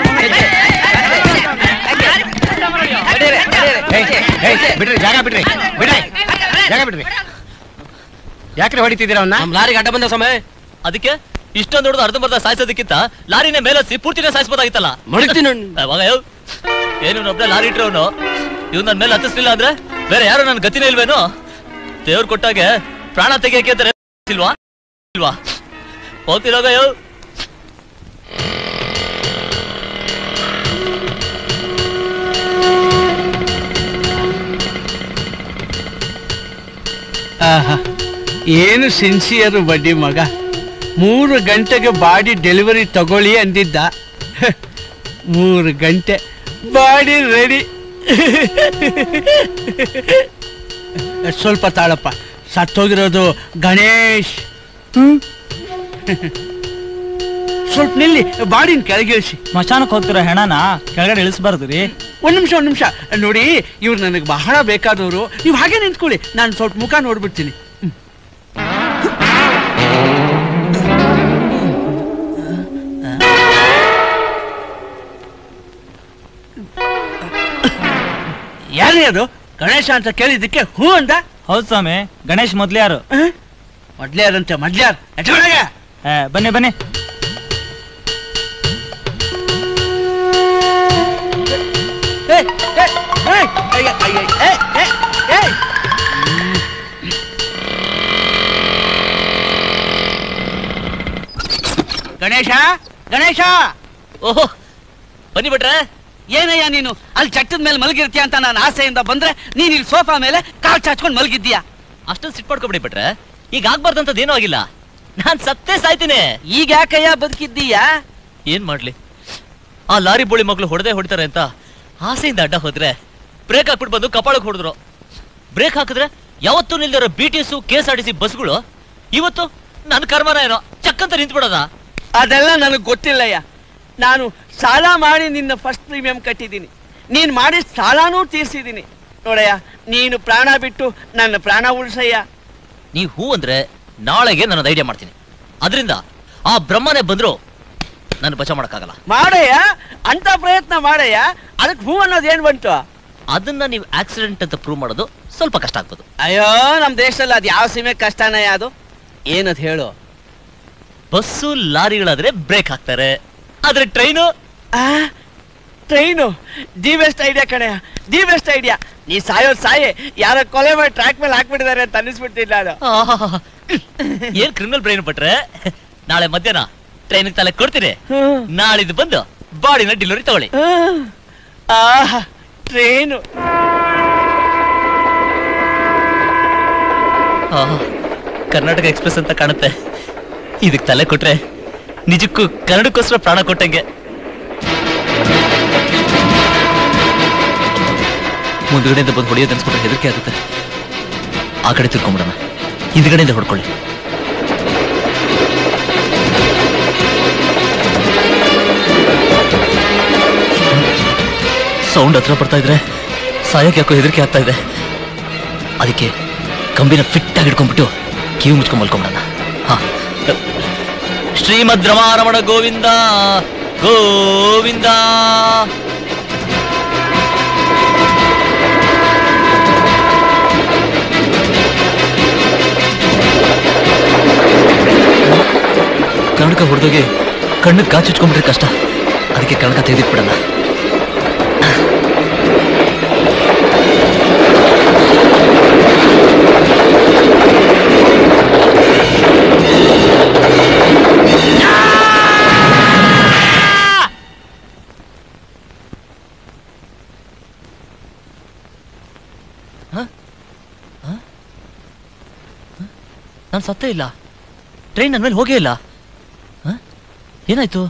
ಬಿಡ್ರಿ ಜಾಗ ಬಿಡ್ರಿ ಬಿಡ್ರಿ ಜಾಗ ಬಿಡ್ರಿ ಯಾಕ್ರೆ ಹೊಡಿತಿದ್ದೀರ ಅವನ್ನ ನಮ್ ಲಾರಿಗೆ ಅಡ್ಡ ಬಂದ ಸಮಯ ಅದಕ್ಕೆ ಇಷ್ಟೊಂದು ದೊಡ್ಡದು ಅರ್ಧಂಬರ್ಧ ಸಾಯಿಸೋದಕ್ಕಿಂತ ಲಾರಿನೇ ಮೇಲಸಿ ಪೂರ್ತಿನೇ ಸಾಯಿಸ್ಬೋದಾಗಿತ್ತಲ್ಲ ಮಡಗ್ತೀನಿ ಅವಾಗ ಯೋ, ಏನು ಒಬ್ಳೆ ಲಾರಿ ಇಟ್ರವನು ಇವ್ ನನ್ ಮೇಲೆ ಹತ್ತಿಸ್ಲಿಲ್ಲ ಅಂದ್ರೆ ಬೇರೆ ಯಾರು ನನ್ ಗತಿನೇ ಇಲ್ವೇನು ದೇವ್ರು ಕೊಟ್ಟಾಗೆ ಪ್ರಾಣ ತೆಗಿಯಕ್ಕೆ ಅಂತಾರೆ ಇಲ್ವಾ ಇಲ್ವಾ ಹೋಗ್ತಿರೋಗ ಯೋ ಆಹಾ ಏನು ಸಿನ್ಸಿಯರು ಬಡ್ಡಿ ಮಗ ಮೂರು ಗಂಟೆಗೆ ಬಾಡಿ ಡೆಲಿವರಿ ತಗೊಳ್ಳಿ ಅಂದಿದ್ದ ಹ, ಮೂರು ಗಂಟೆ ಬಾಡಿ ರೆಡಿ ಸ್ವಲ್ಪ ತಾಳಪ್ಪ ಸತ್ತೋಗಿರೋದು ಗಣೇಶ್ ಸ್ವಲ್ಪ ನಿಲ್ಲಿ ಬಾಡಿನ ಕೆಳಗೆ ಇಳಿಸಿ ಸ್ಮಶಾನಕ್ಕೆ ಹೋಗ್ತಿರೋ ಹೆಣನ ಕೆಳಗಡೆ ಇಳಿಸ್ಬಾರ್ದು ರೀ ಒಂದ್ ನಿಮಿಷ ಒಂದ್ ನಿಮಿಷ ನೋಡಿ ಇವ್ರು ನನಗೆ ಬಹಳ ಬೇಕಾದವರು ನೀವು ಹಾಗೆ ನಿಂತ್ಕೊಳ್ಳಿ ನಾನು ಸ್ವಲ್ಪ ಮುಖ ನೋಡ್ಬಿಡ್ತೀನಿ ಹ್ಮ್. ಯಾರೇ ಅದು ಗಣೇಶ ಅಂತ ಕೇಳಿದ್ದಕ್ಕೆ ಹೂ ಅಂದ ಹೌದು ಸ್ವಾಮಿ ಗಣೇಶ್ ಮೊದ್ಲ್ಯಾರು ಮೊದ್ಲ್ಯಾರಂತೆ ಮೊದ್ಲ್ಯಾರ್ ಎಟ್ಕೊಳಗೆ ಏ, ಬನ್ನಿ ಬನ್ನಿ ಅಯ್ಯ ಏ, ಏ, ಏ. ಗಣೇಶ ಗಣೇಶ ಓಹೋ ಬನ್ನಿ ಬಿಟ್ರೆ ಏನಯ್ಯ ನೀನು ಅಲ್ಲಿ ಚಟ್ಟದ ಮೇಲೆ ಮಲಗಿರ್ತೀಯ ಅಂತ ನಾನು ಆಸೆಯಿಂದ ಬಂದ್ರೆ ನೀನ್ ಇಲ್ಲಿ ಸೋಫಾ ಮೇಲೆ ಕಾಲ್ ಚಾಚ್ಕೊಂಡು ಮಲಗಿದ್ದೀಯಾ ಅಷ್ಟೊಂದು ಸಿಟ್ ಮಾಡ್ಕೊಬಿಡಿ ಬಿಟ್ರೆ ಈಗ ಆಗ್ಬಾರ್ದಂತದ್ ಏನೂ ಆಗಿಲ್ಲ ನಾನ್ ಸತ್ತೇ ಸಾಯ್ತೀನಿ ಈಗ ಯಾಕಯ್ಯ ಬದುಕಿದ್ದೀಯಾ ಏನ್ ಮಾಡ್ಲಿ ಆ ಲಾರಿ ಬೋಳಿ ಮಗಳು ಹೊಡೆದೇ ಹೊಡಿತಾರೆ ಅಂತ ಆಸೆಯಿಂದ ಅಡ್ಡ ಹೋದ್ರೆ ಬ್ರೇಕ್ ಹಾಕ್ಬಿಟ್ಟು ಬಂದು ಕಪಾಳಕ್ಕೆ ಹೊಡೆದ್ರು ಬ್ರೇಕ್ ಹಾಕಿದ್ರೆ ಯಾವತ್ತೂ ನಿಲ್ದಿರೋ B T S K S R T C ಬಸ್ಗಳು ಇವತ್ತು ನನ್ನ ಕರ್ಮನ ಏನೋ ಚಕ್ಕಂತ ನಿಂತ್ಬಿಡೋದ ಅದೆಲ್ಲ ನನಗೆ ಗೊತ್ತಿಲ್ಲಯ್ಯ ನಾನು ಸಾಲ ಮಾಡಿ ನಿನ್ನ ಫಸ್ಟ್ ಪ್ರೀಮಿಯಂ ಕಟ್ಟಿದ್ದೀನಿ ನೀನು ಮಾಡಿ ಸಾಲನೂ ತೀರ್ಸಿದ್ದೀನಿ ನೋಡಯ್ಯ ನೀನು ಪ್ರಾಣ ಬಿಟ್ಟು ನನ್ನ ಪ್ರಾಣ ಉಳಿಸಯ್ಯ ನೀವ್ ಹೂ ಅಂದ್ರೆ ನಾಳೆಗೆ ನಾನು ಐಡಿಯಾ ಮಾಡ್ತೀನಿ ಅದರಿಂದ ಆ ಬ್ರಹ್ಮನೇ ಬಂದ್ರು ನಾನು ಬಚಾವ್ ಮಾಡಕ್ಕಾಗಲ್ಲ ಮಾಡಯ್ಯ ಅಂತ ಪ್ರಯತ್ನ ಮಾಡಯ್ಯ ಅದಕ್ಕೆ ಹೂ ಅನ್ನೋದು ಏನ್ ಬಂತು ಅದನ್ನ ನೀವು ಆಕ್ಸಿಡೆಂಟ್ ಅಂತ ಪ್ರೂವ್ ಮಾಡೋದು ಸ್ವಲ್ಪ ಕಷ್ಟ ಆಗ್ಬೋದು ಅಯ್ಯೋ ನಮ್ಮ ದೇಶದಲ್ಲಿ ಅದು ಯಾವ ಸೀಮೆ ಕಷ್ಟನಯ್ಯ ಅದು ಏನದು ಹೇಳು ಬಸ್ಸು ಲಾರಿಗಳಾದ್ರೆ ಬ್ರೇಕ್ ಹಾಕ್ತಾರೆ ಆದ್ರೆ train train the best idea ಕಣಯ್ಯ ದಿ ಬೆಸ್ಟ್ ಐಡಿಯಾ ನೀ ಸಾಯೋ ಸಾಯೆ ಯಾರೋ ಕೊಲೆ ಮಾಡಿ ಟ್ರ್ಯಾಕ್ ಮೇಲೆ ಹಾಕ್ಬಿಟ್ಟಿದ್ದಾರೆ ಅಂತ ಅನ್ನಿಸ್ಬಿಟ್ಟಿಲ್ಲ ನಾನು ಏನ್ ಕ್ರಿಮಿನಲ್ ಬ್ರೈನ್ ಪಟ್ರೆ ನಾಳೆ ಮಧ್ಯಾಹ್ನ ಟ್ರೈನ್ ತಲೆ ಕೊಡ್ತೀನಿ ನಾಳಿದ್ದು ಬಂದು ಬಾಡಿನ ಡೆಲಿವರಿ ತಗೊಳ್ಳಿ ಆಹಾ ಟ್ರೈನು ಆಹಾ, ಕರ್ನಾಟಕ ಎಕ್ಸ್ಪ್ರೆಸ್ ಅಂತ ಕಾಣುತ್ತೆ ಇದಕ್ ತಲೆ ಕೊಟ್ರೆ ನಿಜಕ್ಕೂ ಕನ್ನಡಕ್ಕೋಸ್ಕರ ಪ್ರಾಣ ಕೊಟ್ಟಂಗೆ ಮುಂದ್ಗಡೆಯಿಂದ ಬಂದು ಹೊಡೆಯೋದು ಅನ್ಸ್ಬಿಟ್ರೆ ಹೆದರಿಕೆ ಆಗುತ್ತೆ ಆ ಕಡೆ ತಿರ್ಕೊಂಬಿಡೋಣ ಹಿಂದ್ಗಡೆಯಿಂದ ಹೊಡ್ಕೊಳ್ಳಿ ಸೌಂಡ್ ಹತ್ರ ಬರ್ತಾ ಇದ್ರೆ ಸಾಯಕ್ಕೆ ಯಾಕೋ ಹೆದರಿಕೆ ಆಗ್ತಾ ಇದೆ ಅದಕ್ಕೆ ಕಂಬಿನ ಫಿಟ್ ಆಗಿ ಹಿಡ್ಕೊಂಡ್ಬಿಟ್ಟು ಕಿವಿ ಮುಚ್ಕೊಂಡ್ ಮಲ್ಕೊಂಬಿಡೋಣ ಹಾ ಶ್ರೀಮದ್ ರಮಾರಮಣ ಗೋವಿಂದ ಗೋವಿಂದ ಕನ್ನಡಕ ಹೊಡೆದೋಗಿ ಕಣ್ಣಿಗೆ ಕಾಚಿಟ್ಕೊಂಡ್ಬಿಟ್ರೆ ಕಷ್ಟ ಅದಕ್ಕೆ ಕನ್ನಡಕ ತೆಗೆದಿಟ್ಬಿಡಲ್ಲ ನಾನು ಸತ್ತೇ ಇಲ್ಲ ಟ್ರೈನ್ ನನ್ನ ಮೇಲೆ ಹೋಗೇ ಇಲ್ಲ ಹ? ಏನಾಯ್ತು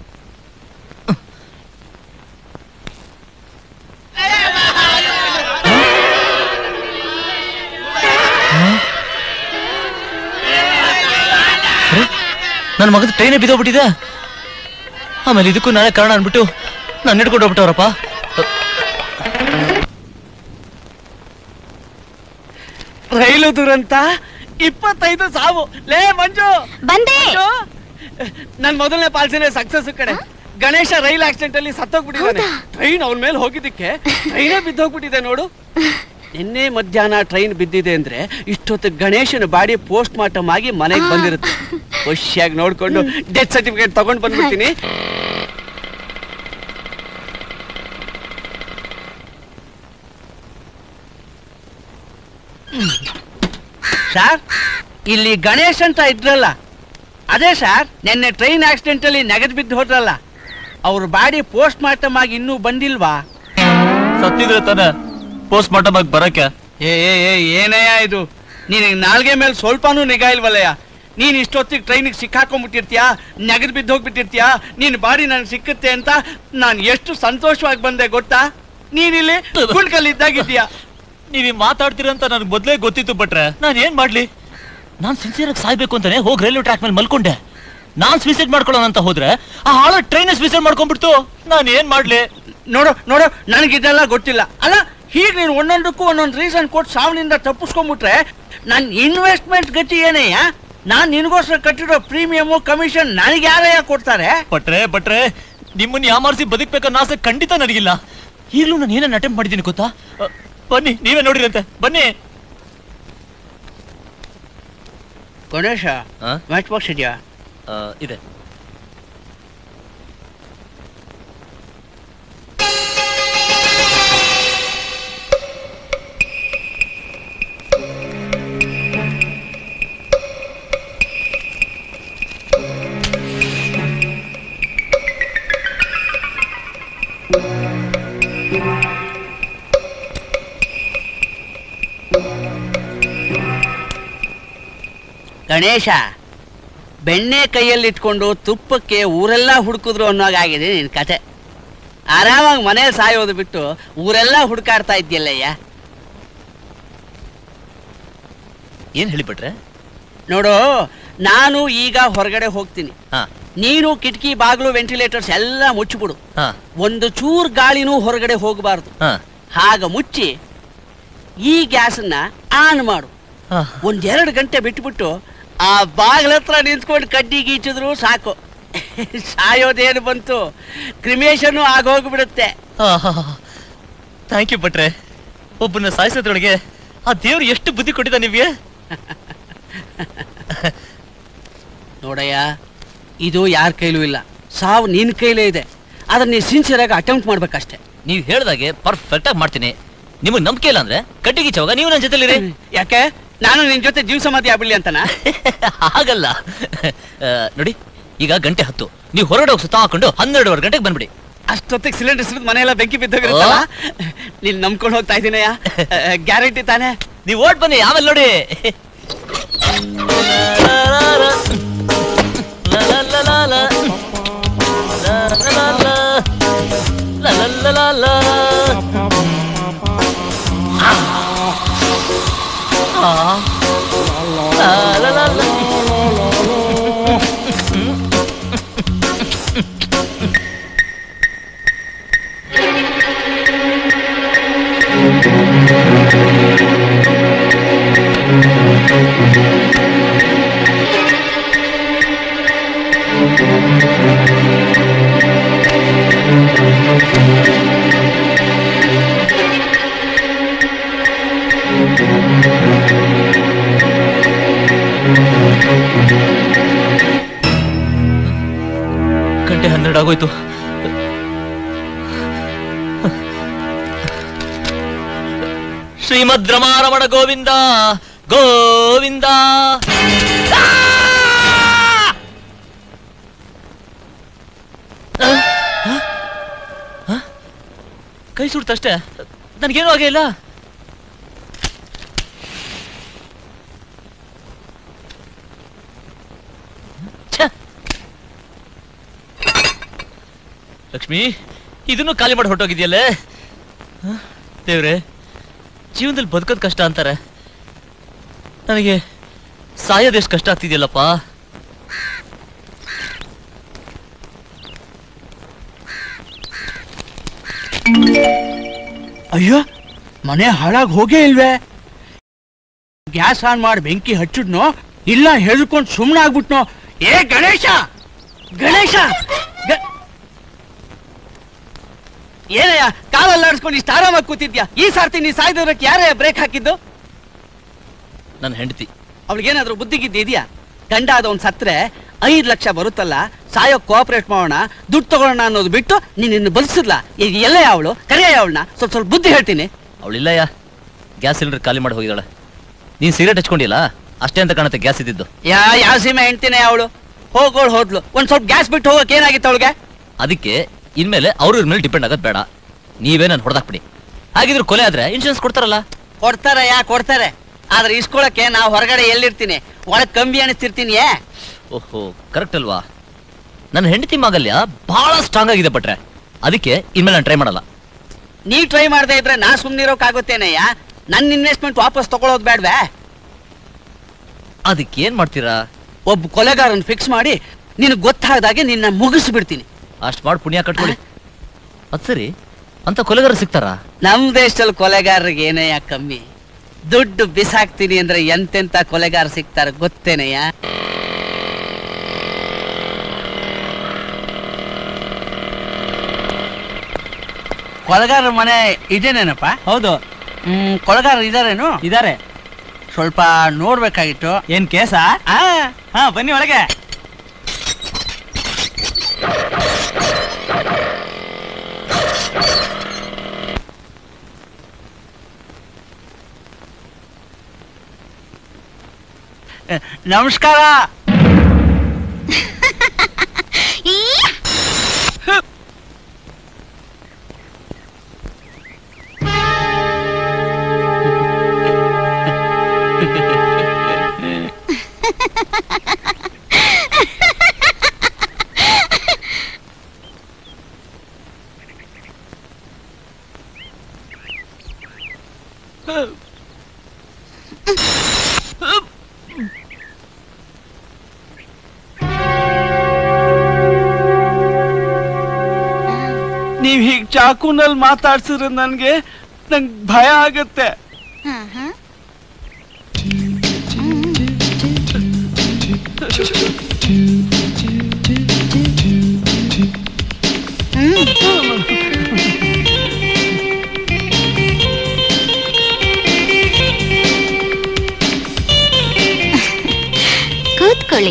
ನನ್ನ ಮಗದ ಟ್ರೈನೇ ಬಿದ್ದೋಗ್ಬಿಟ್ಟಿದೆ ಆಮೇಲೆ ಇದಕ್ಕೂ ನಾನೇ ಕಾರಣ ಅನ್ಬಿಟ್ಟು ನಾನು ಹಿಡ್ಕೊಂಡು ಹೋಗ್ಬಿಟ್ಟವ್ರಪ್ಪ ರೈಲು ದುರಂತ ಇಪ್ಪತ್ತೈದು ಸಾವು ಲೇ ಮಂಜು ಬಂದೆ ನನ್ ಮೊದಲನೇ ಪಾಲ್ಸಿನೇ ಸಕ್ಸಸ್ ಕಡೆ ಗಣೇಶ ರೈಲ್ ಆಕ್ಸಿಡೆಂಟ್ ಅಲ್ಲಿ ಸತ್ತೋಗ್ಬಿಟ್ಟಿದ್ದಾನೆ ಟ್ರೈನ್ ಅವನ ಮೇಲೆ ಹೋಗಿದ್ದಕ್ಕೆ ಟ್ರೈನೇ ಬಿದ್ದೋಗ್ಬಿಟ್ಟಿದೆ ನೋಡು ನಿನ್ನೆ ಮಧ್ಯಾಹ್ನ ಟ್ರೈನ್ ಬಿದ್ದಿದೆ ಅಂದ್ರೆ ಇಷ್ಟೊತ್ತು ಗಣೇಶನ ಬಾಡಿ ಪೋಸ್ಟ್ ಮಾರ್ಟಮ್ ಆಗಿ ಮನೆಗೆ ಬಂದಿರುತ್ತೆ ಖುಷಿಯಾಗಿ ನೋಡ್ಕೊಂಡು ಡೆತ್ ಸರ್ಟಿಫಿಕೇಟ್ ತಗೊಂಡ್ ಬಂದ್ಬಿಡ್ತೀನಿ ಸರ್ ಇಲ್ಲಿ ಗಣೇಶ್ ಅಂತ ಇದ್ರಲ್ಲ ಅದೇ ಸರ್ ನಿನ್ನೆ ಟ್ರೈನ್ ಆಕ್ಸಿಡೆಂಟ್ ಅಲ್ಲಿ ನೆಗದ್ ಬಿದ್ದು ಹೋದ್ರಲ್ಲ ಅವ್ರ ಬಾಡಿ ಪೋಸ್ಟ್ ಮಾರ್ಟಮ್ ಆಗಿ ಇನ್ನೂ ಬಂದಿಲ್ವಾ ಸತ್ತಿದ್ರೆ ತಾನೆ ಪೋಸ್ಟ್ ಮಾರ್ಟಮ್ ಆಗಿ ಬರಕ್ಕೆ ಏ ಏ ಏ ಏನಯ್ಯ ಇದು ನಿನಗೆ ನಾಲ್ಗೆ ಮೇಲೆ ಸ್ವಲ್ಪನೂ ನಿಗಾ ಇಲ್ವಲ್ಲಯ್ಯ ನೀನ್ ಇಷ್ಟೊತ್ತಿಗೆ ಟ್ರೈನಿಗೆ ಸಿಕ್ಕಾಕೊಂಡ್ಬಿಟ್ಟಿರ್ತೀಯಾ ನೆಗದ್ ಬಿದ್ದು ಹೋಗ್ಬಿಟ್ಟಿರ್ತೀಯಾ ನಿನ್ ಬಾಡಿ ನನಗೆ ಸಿಕ್ಕುತ್ತೆ ಅಂತ ನಾನು ಎಷ್ಟು ಸಂತೋಷವಾಗಿ ಬಂದೆ ಗೊತ್ತಾ ನೀನಿಲ್ಲಿ ಕುಳ್ಕಲ್ಲಿ ಇದ್ದಾಗಿದ್ದೀಯಾ ನೀವ್ ಮಾತಾಡ್ತೀರ ಅಂತ ನನಗೆ ಮೊದ್ಲೇ ಗೊತ್ತಿತ್ತು ಬಟ್ರೆ ನಾನು ಏನ್ ಮಾಡ್ಲಿ ನಾನ್ ಸಿನ್ಸಿಯರ್ ಆಗಿ ಸಾಯ್ಬೇಕು ಅಂತಾನೆ ಹೋಗಿ ರೈಲ್ವೆ ಟ್ರ್ಯಾಕ್ ಮೇಲೆ ಮಲ್ಕೊಂಡೆ ನಾನ್ ಸ್ವೀಸೈಡ್ ಮಾಡ್ಕೊಳ್ಳೋಣ ಅಂತ ಹೋದ್ರೆ ಆ ಹಾಳ ಟ್ರೈನ್ ಸ್ವೀಸೈಡ್ ಮಾಡ್ಕೊಂಡ್ಬಿಡ್ತು ನಾನು ಏನ್ ಮಾಡ್ಲಿ ನೋಡು ನೋಡು ನನಗಿದೆಲ್ಲ ಗೊತ್ತಿಲ್ಲ ಅಲ್ಲ ಹೀಗೆ ನೀನು ಒಂದೊಂದಕ್ಕೂ ಒಂದೊಂದು ರೀಸನ್ ಕೊಟ್ಟು ಸಾವಿನಿಂದ ತಪ್ಪಿಸ್ಕೊಂಡ್ಬಿಟ್ರೆ ನನ್ನ ಇನ್ವೆಸ್ಟ್ಮೆಂಟ್ ಗತಿ ಏನಯ್ಯ ನಾನ್ ನಿನಗೋಸ್ಕರ ಕಟ್ಟಿರೋ ಪ್ರೀಮಿಯಮು ಕಮಿಷನ್ ನನಗೆ ಯಾರಯ್ಯ ಕೊಡ್ತಾರೆ ಬಟ್ರೆ ಬಟ್ರೆ ನಿಮ್ಮನ್ನ ಯಾಮಾರಿಸಿ ಬದುಕ್ಬೇಕನ್ನೋ ಆಸೆ ಖಂಡಿತ ನನಗಿಲ್ಲ ಈಗಲೂ ನಾನು ಏನೇನು ಅಟೆಂಪ್ಟ್ ಮಾಡಿದ್ದೀನಿ ಗೊತ್ತಾ ಅ, ಬನ್ನಿ ನೀವೇ ನೋಡಿರಂತೆ ಬನ್ನಿ ಗಣೇಶ ಮ್ಯಾಚ್ ಬಾಕ್ಸ್ ಇದೆಯಾ ಆ, ಇದೆ ಗಣೇಶ ಬೆಣ್ಣೆ ಕೈಯಲ್ಲಿ ಇಟ್ಕೊಂಡು ತುಪ್ಪಕ್ಕೆ ಊರೆಲ್ಲ ಹುಡುಕಿದ್ರು ಅನ್ನೋಗಾಗಿದೆ ನಿನ್ ಕತೆ ಆರಾಮಾಗಿ ಮನೇಲಿ ಸಾಯೋದು ಬಿಟ್ಟು ಊರೆಲ್ಲ ಹುಡುಕಾಡ್ತಾ ಇದ್ಯಲ್ಲಯ್ಯ ಏನ್ ಹೇಳಿಬಿಟ್ರೆ ನೋಡು ನಾನು ಈಗ ಹೊರಗಡೆ ಹೋಗ್ತೀನಿ ಹಾ ನೀನು ಕಿಟಕಿ ಬಾಗಿಲು ವೆಂಟಿಲೇಟರ್ಸ್ ಎಲ್ಲ ಮುಚ್ಚಿಬಿಡು ಹಾ ಒಂದು ಚೂರ್ ಗಾಳಿನೂ ಹೊರಗಡೆ ಹೋಗಬಾರ್ದು ಹಾ ಹಾಗ ಮುಚ್ಚಿ ಈ ಗ್ಯಾಸನ್ನ ಆನ್ ಮಾಡು ಹಾ. ಒಂದೆರಡು ಗಂಟೆ ಬಿಟ್ಬಿಟ್ಟು ಆ ಬಾಗಿಲ ಹತ್ರ ನಿಂತ್ಕೊಂಡು ಕಡ್ಡಿ ಗೀಚಿದ್ರು ಸಾಕು ಸಾಯೋದೇನು ಬಂತು ಕ್ರಿಮೇಶನು ಆಗೋಗ್ಬಿಡುತ್ತೆ ಥ್ಯಾಂಕ್ ಯು ಭಟ್ರೆ ಒಬ್ಬನ ಸಾಯಿಸೋದ್ರೊಳಗೆ ಆ ದೇವ್ರು ಎಷ್ಟು ಬುದ್ಧಿ ಕೊಟ್ಟಿದ್ದ ನಿಮ್ಗೆ ನೋಡಯ್ಯ ಇದು ಯಾರ ಕೈಲೂ ಇಲ್ಲ ಸಾವು ನಿನ್ ಕೈಲೇ ಇದೆ ಅದನ್ನ ನೀ ಸಿನ್ಸಿಯರ್ ಆಗಿ ಅಟೆಂಪ್ಟ್ ಮಾಡ್ಬೇಕಷ್ಟೇ ನೀವ್ ಹೇಳ್ದಾಗೆ ಪರ್ಫೆಕ್ಟ್ ಆಗಿ ಮಾಡ್ತೀನಿ ನಿಮಗ್ ನಂಬಿಕೆ ಇಲ್ಲ ಅಂದ್ರೆ ಕಡ್ಡಿಗೆ ಚವಾಗ ನೀವು ನನ್ನ ಜೊತೆಲಿರಿ ಯಾಕೆ ನಾನು ನಿನ್ ಜೊತೆ ಜೀವ ಸಮಾಧಿ ಆಗ್ಬಿಡ್ಲಿ ಅಂತನಾ ಹಾಗಲ್ಲ ಆ, ನೋಡಿ ಈಗ ಗಂಟೆ ಹತ್ತು ನೀವು ಹೊರಗಡೆ ಹೋಗಿ ಸುತ್ತ ಹಾಕೊಂಡು ಹನ್ನೆರಡುವರೆ ಗಂಟೆಗೆ ಬಂದ್ಬಿಡಿ ಅಷ್ಟೊತ್ತಿಗೆ ಸಿಲಿಂಡರ್ ಸಿಡಿದು ಮನೆಯೆಲ್ಲ ಬೆಂಕಿ ಬಿದ್ದೋಗಿರುತ್ತಲ್ಲ ನೀನ್ ನಂಬ್ಕೊಂಡು ಹೋಗ್ತಾ ಇದೀನಯ್ಯ ಗ್ಯಾರಂಟಿ ತಾನೇ ನೀವು ಓಟ್ ಬನ್ನಿ ಆಮೇಲೆ ನೋಡಿ ಗಂಟೆ ಹನ್ನೆರಡು ಆಗೋಯ್ತು ಶ್ರೀಮದ್ ರಮಾರಮಣ ಗೋವಿಂದ ಗೋವಿಂದ ಆ! ಆ? ಆ? ಆ? ಕೈ ಸುಡ್ತಷ್ಟೇ ನನಗೇನು ಆಗೇ ಇಲ್ಲ ಛೆ! ಲಕ್ಷ್ಮಿ ಇದನ್ನು ಖಾಲಿ ಮಾಡಿ ಹೊರಟೋಗಿದ್ಯಲ್ಲೇ ಹ? ದೇವ್ರೆ ಜೀವನದಲ್ಲಿ ಬದುಕೋದು ಕಷ್ಟ ಅಂತಾರೆ ನನಗೆ ಸಾಯೋದು ಎಷ್ಟು ಕಷ್ಟ ಆಗ್ತಿದೆಯಲ್ಲಪ್ಪ ಅಯ್ಯೋ ಮನೆ ಹಾಳಾಗಿ ಹೋಗೇ ಇಲ್ವೇ ಗ್ಯಾಸ್ ಆನ್ ಮಾಡಿ ಬೆಂಕಿ ಹಚ್ಚಿದ್ನೋ ಇಲ್ಲ ಹೆದರ್ಕೊಂಡು ಸುಮ್ಮನೆ ಆಗ್ಬಿಟ್ನೋ ಏ ಗಣೇಶ ಗಣೇಶ ಗ- ಏನಯ್ಯ ಕಾಲಲ್ಲಾಡಿಸ್ಕೊಂಡು ಇಷ್ಟು ಆರಾಮಾಗಿ ಕೂತಿದ್ಯಾ ಈ ಸಾರ್ತಿ ನೀ ಸಾಯ್ದವ್ರಕ್ಕೆ ಯಾರೇ ಬ್ರೇಕ್ ಹಾಕಿದ್ದು ನನ್ನ ಹೆಂಡತಿ ಅವಳಿಗೇನಾದ್ರೂ ಬುದ್ಧಿಗಿದ್ದು ಇದೆಯಾ ಗಂಡ ಆದವನ್ ಸತ್ರೆ ಐದ್ ಲಕ್ಷ ಬರುತ್ತಲ್ಲ ಸಾಯೋ ಕೋಆಪರೇಟ್ ಮಾಡೋಣ ದುಡ್ಡು ತಗೊಳ್ಳೋಣ ಅನ್ನೋದು ಬಿಟ್ಟು ನೀನ್ ಇನ್ನು ಬದುಕಿಸಿದ್ಲ ಈಗ ಎಲ್ಲೇ ಅವಳು ಕರೆಯ ಅವಳನ್ನ ಸ್ವಲ್ಪ ಸ್ವಲ್ಪ ಬುದ್ಧಿ ಹೇಳ್ತೀನಿ ಅವಳಿಲ್ಲಯ್ಯ ಗ್ಯಾಸ್ ಸಿಲಿಂಡರ್ ಖಾಲಿ ಮಾಡಿ ಹೋಗಿದ್ದಾಳೆ ನೀನ್ ಸಿಗರೇಟ್ ಹಚ್ಕೊಂಡಿಲ್ಲ ಅಷ್ಟೇ ಅಂತ ಕಾಣುತ್ತೆ ಗ್ಯಾಸ್ ಇದ್ದಿದ್ದು ಯಾ ಯಾವ ಸೀಮೆ ಹೆಂಡ್ತಿನೇ ಅವಳು ಹೋಗೋಳು ಹೋದ್ಲು ಒಂದ್ ಸ್ವಲ್ಪ ಗ್ಯಾಸ್ ಬಿಟ್ಟು ಹೋಗಕ್ ಏನಾಗಿತ್ತು ಅವಳಿಗೆ ಅದಕ್ಕೆ ಇನ್ಮೇಲೆ ಅವ್ರ ಇವ್ರ ಮೇಲೆ ಡಿಪೆಂಡ್ ಆಗೋದು ಬೇಡ ನೀವೇ ನಾನು ಹೊಡೆದಾಕ್ಬಿಡಿ ಹಾಗಿದ್ರೆ ಕೊಲೆ ಆದ್ರೆ ಇನ್ಶೂರೆನ್ಸ್ ಕೊಡ್ತಾರಲ್ಲ ಕೊಡ್ತಾರೆ ಯಾ ಕೊಡ್ತಾರೆ ಆದ್ರೆ ಇಸ್ಕೊಳಕ್ಕೆ ನಾವು ಹೊರಗಡೆ ಎಲ್ಲಿರ್ತೀನಿ ಒಳಗ್ ಕಂಬಿ ಅನಿಸ್ತಿರ್ತೀನಿ ಏ ಓಹೋ ಕರೆಕ್ಟ್ ಅಲ್ವಾ ನನ್ನ ಹೆಂಡತಿ ಮಾಗಲ್ಯ ಬಹಳ ಸ್ಟ್ರಾಂಗ್ ಆಗಿದೆ ಬಟ್ರೆ ಅದಕ್ಕೆ ಇನ್ಮೇಲೆ ನಾನು ಟ್ರೈ ಮಾಡಲ್ಲ ನೀ ಟ್ರೈ ಮಾಡದೆ ಇದ್ರೆ ನಾ ಸುಮ್ನಿರೋಕಾಗುತ್ತೇನೆಯ್ಯ ನನ್ನ ಇನ್ವೆಸ್ಟ್ಮೆಂಟ್ ವಾಪಸ್ ತಗೊಳ್ಳೋದು ಬೇಡ್ವೇ ಅದಕ್ಕೆ ಏನ್ ಮಾಡ್ತೀರಾ ಒಬ್ಬ ಕೊಲೆಗಾರನ್ ಫಿಕ್ಸ್ ಮಾಡಿ ನಿನಗೆ ಗೊತ್ತಾದಾಗೆ ನಿನ್ನ ಮುಗಿಸ್ಬಿಡ್ತೀನಿ ಅಷ್ಟ್ ಮಾಡಿ ಪುಣ್ಯ ಕಟ್ಕೊಳ್ಳಿ ಅದ್ ಸರಿ ಅಂತ ಕೊಲೆಗಾರ ಸಿಗ್ತಾರಾ ನಮ್ ದೇಶದಲ್ಲಿ ಕೊಲೆಗಾರರಿಗೆ ಏನಯ್ಯ ಕಮ್ಮಿ ದುಡ್ಡು ಬಿಸಾಕ್ತೀನಿ ಅಂದ್ರೆ ಎಂತೆಂತ ಕೊಲೆಗಾರ ಸಿಗ್ತಾರ ಗೊತ್ತೇನಯ್ಯ ಕೊಲೆಗಾರರ ಮನೆ ಇದೇನೇನಪ್ಪ ಹೌದು ಹ್ಮ್ ಕೊಲೆಗಾರ ಇದಾರೇನು ಇದಾರೆ ಸ್ವಲ್ಪ ನೋಡ್ಬೇಕಾಗಿತ್ತು ಏನ್ ಕೇಸಾ ಆ ಹಾ ಬನ್ನಿ ಒಳಗೆ ನಮಸ್ಕಾರ ನೀವ್ ಹೀಗ್ ಚಾಕುನಲ್ಲಿ ಮಾತಾಡ್ಸಿದ್ರೆ ನನ್ಗೆ ನಂಗ್ ಭಯ ಆಗತ್ತೆ ಕೂತ್ಕೊಳ್ಳಿ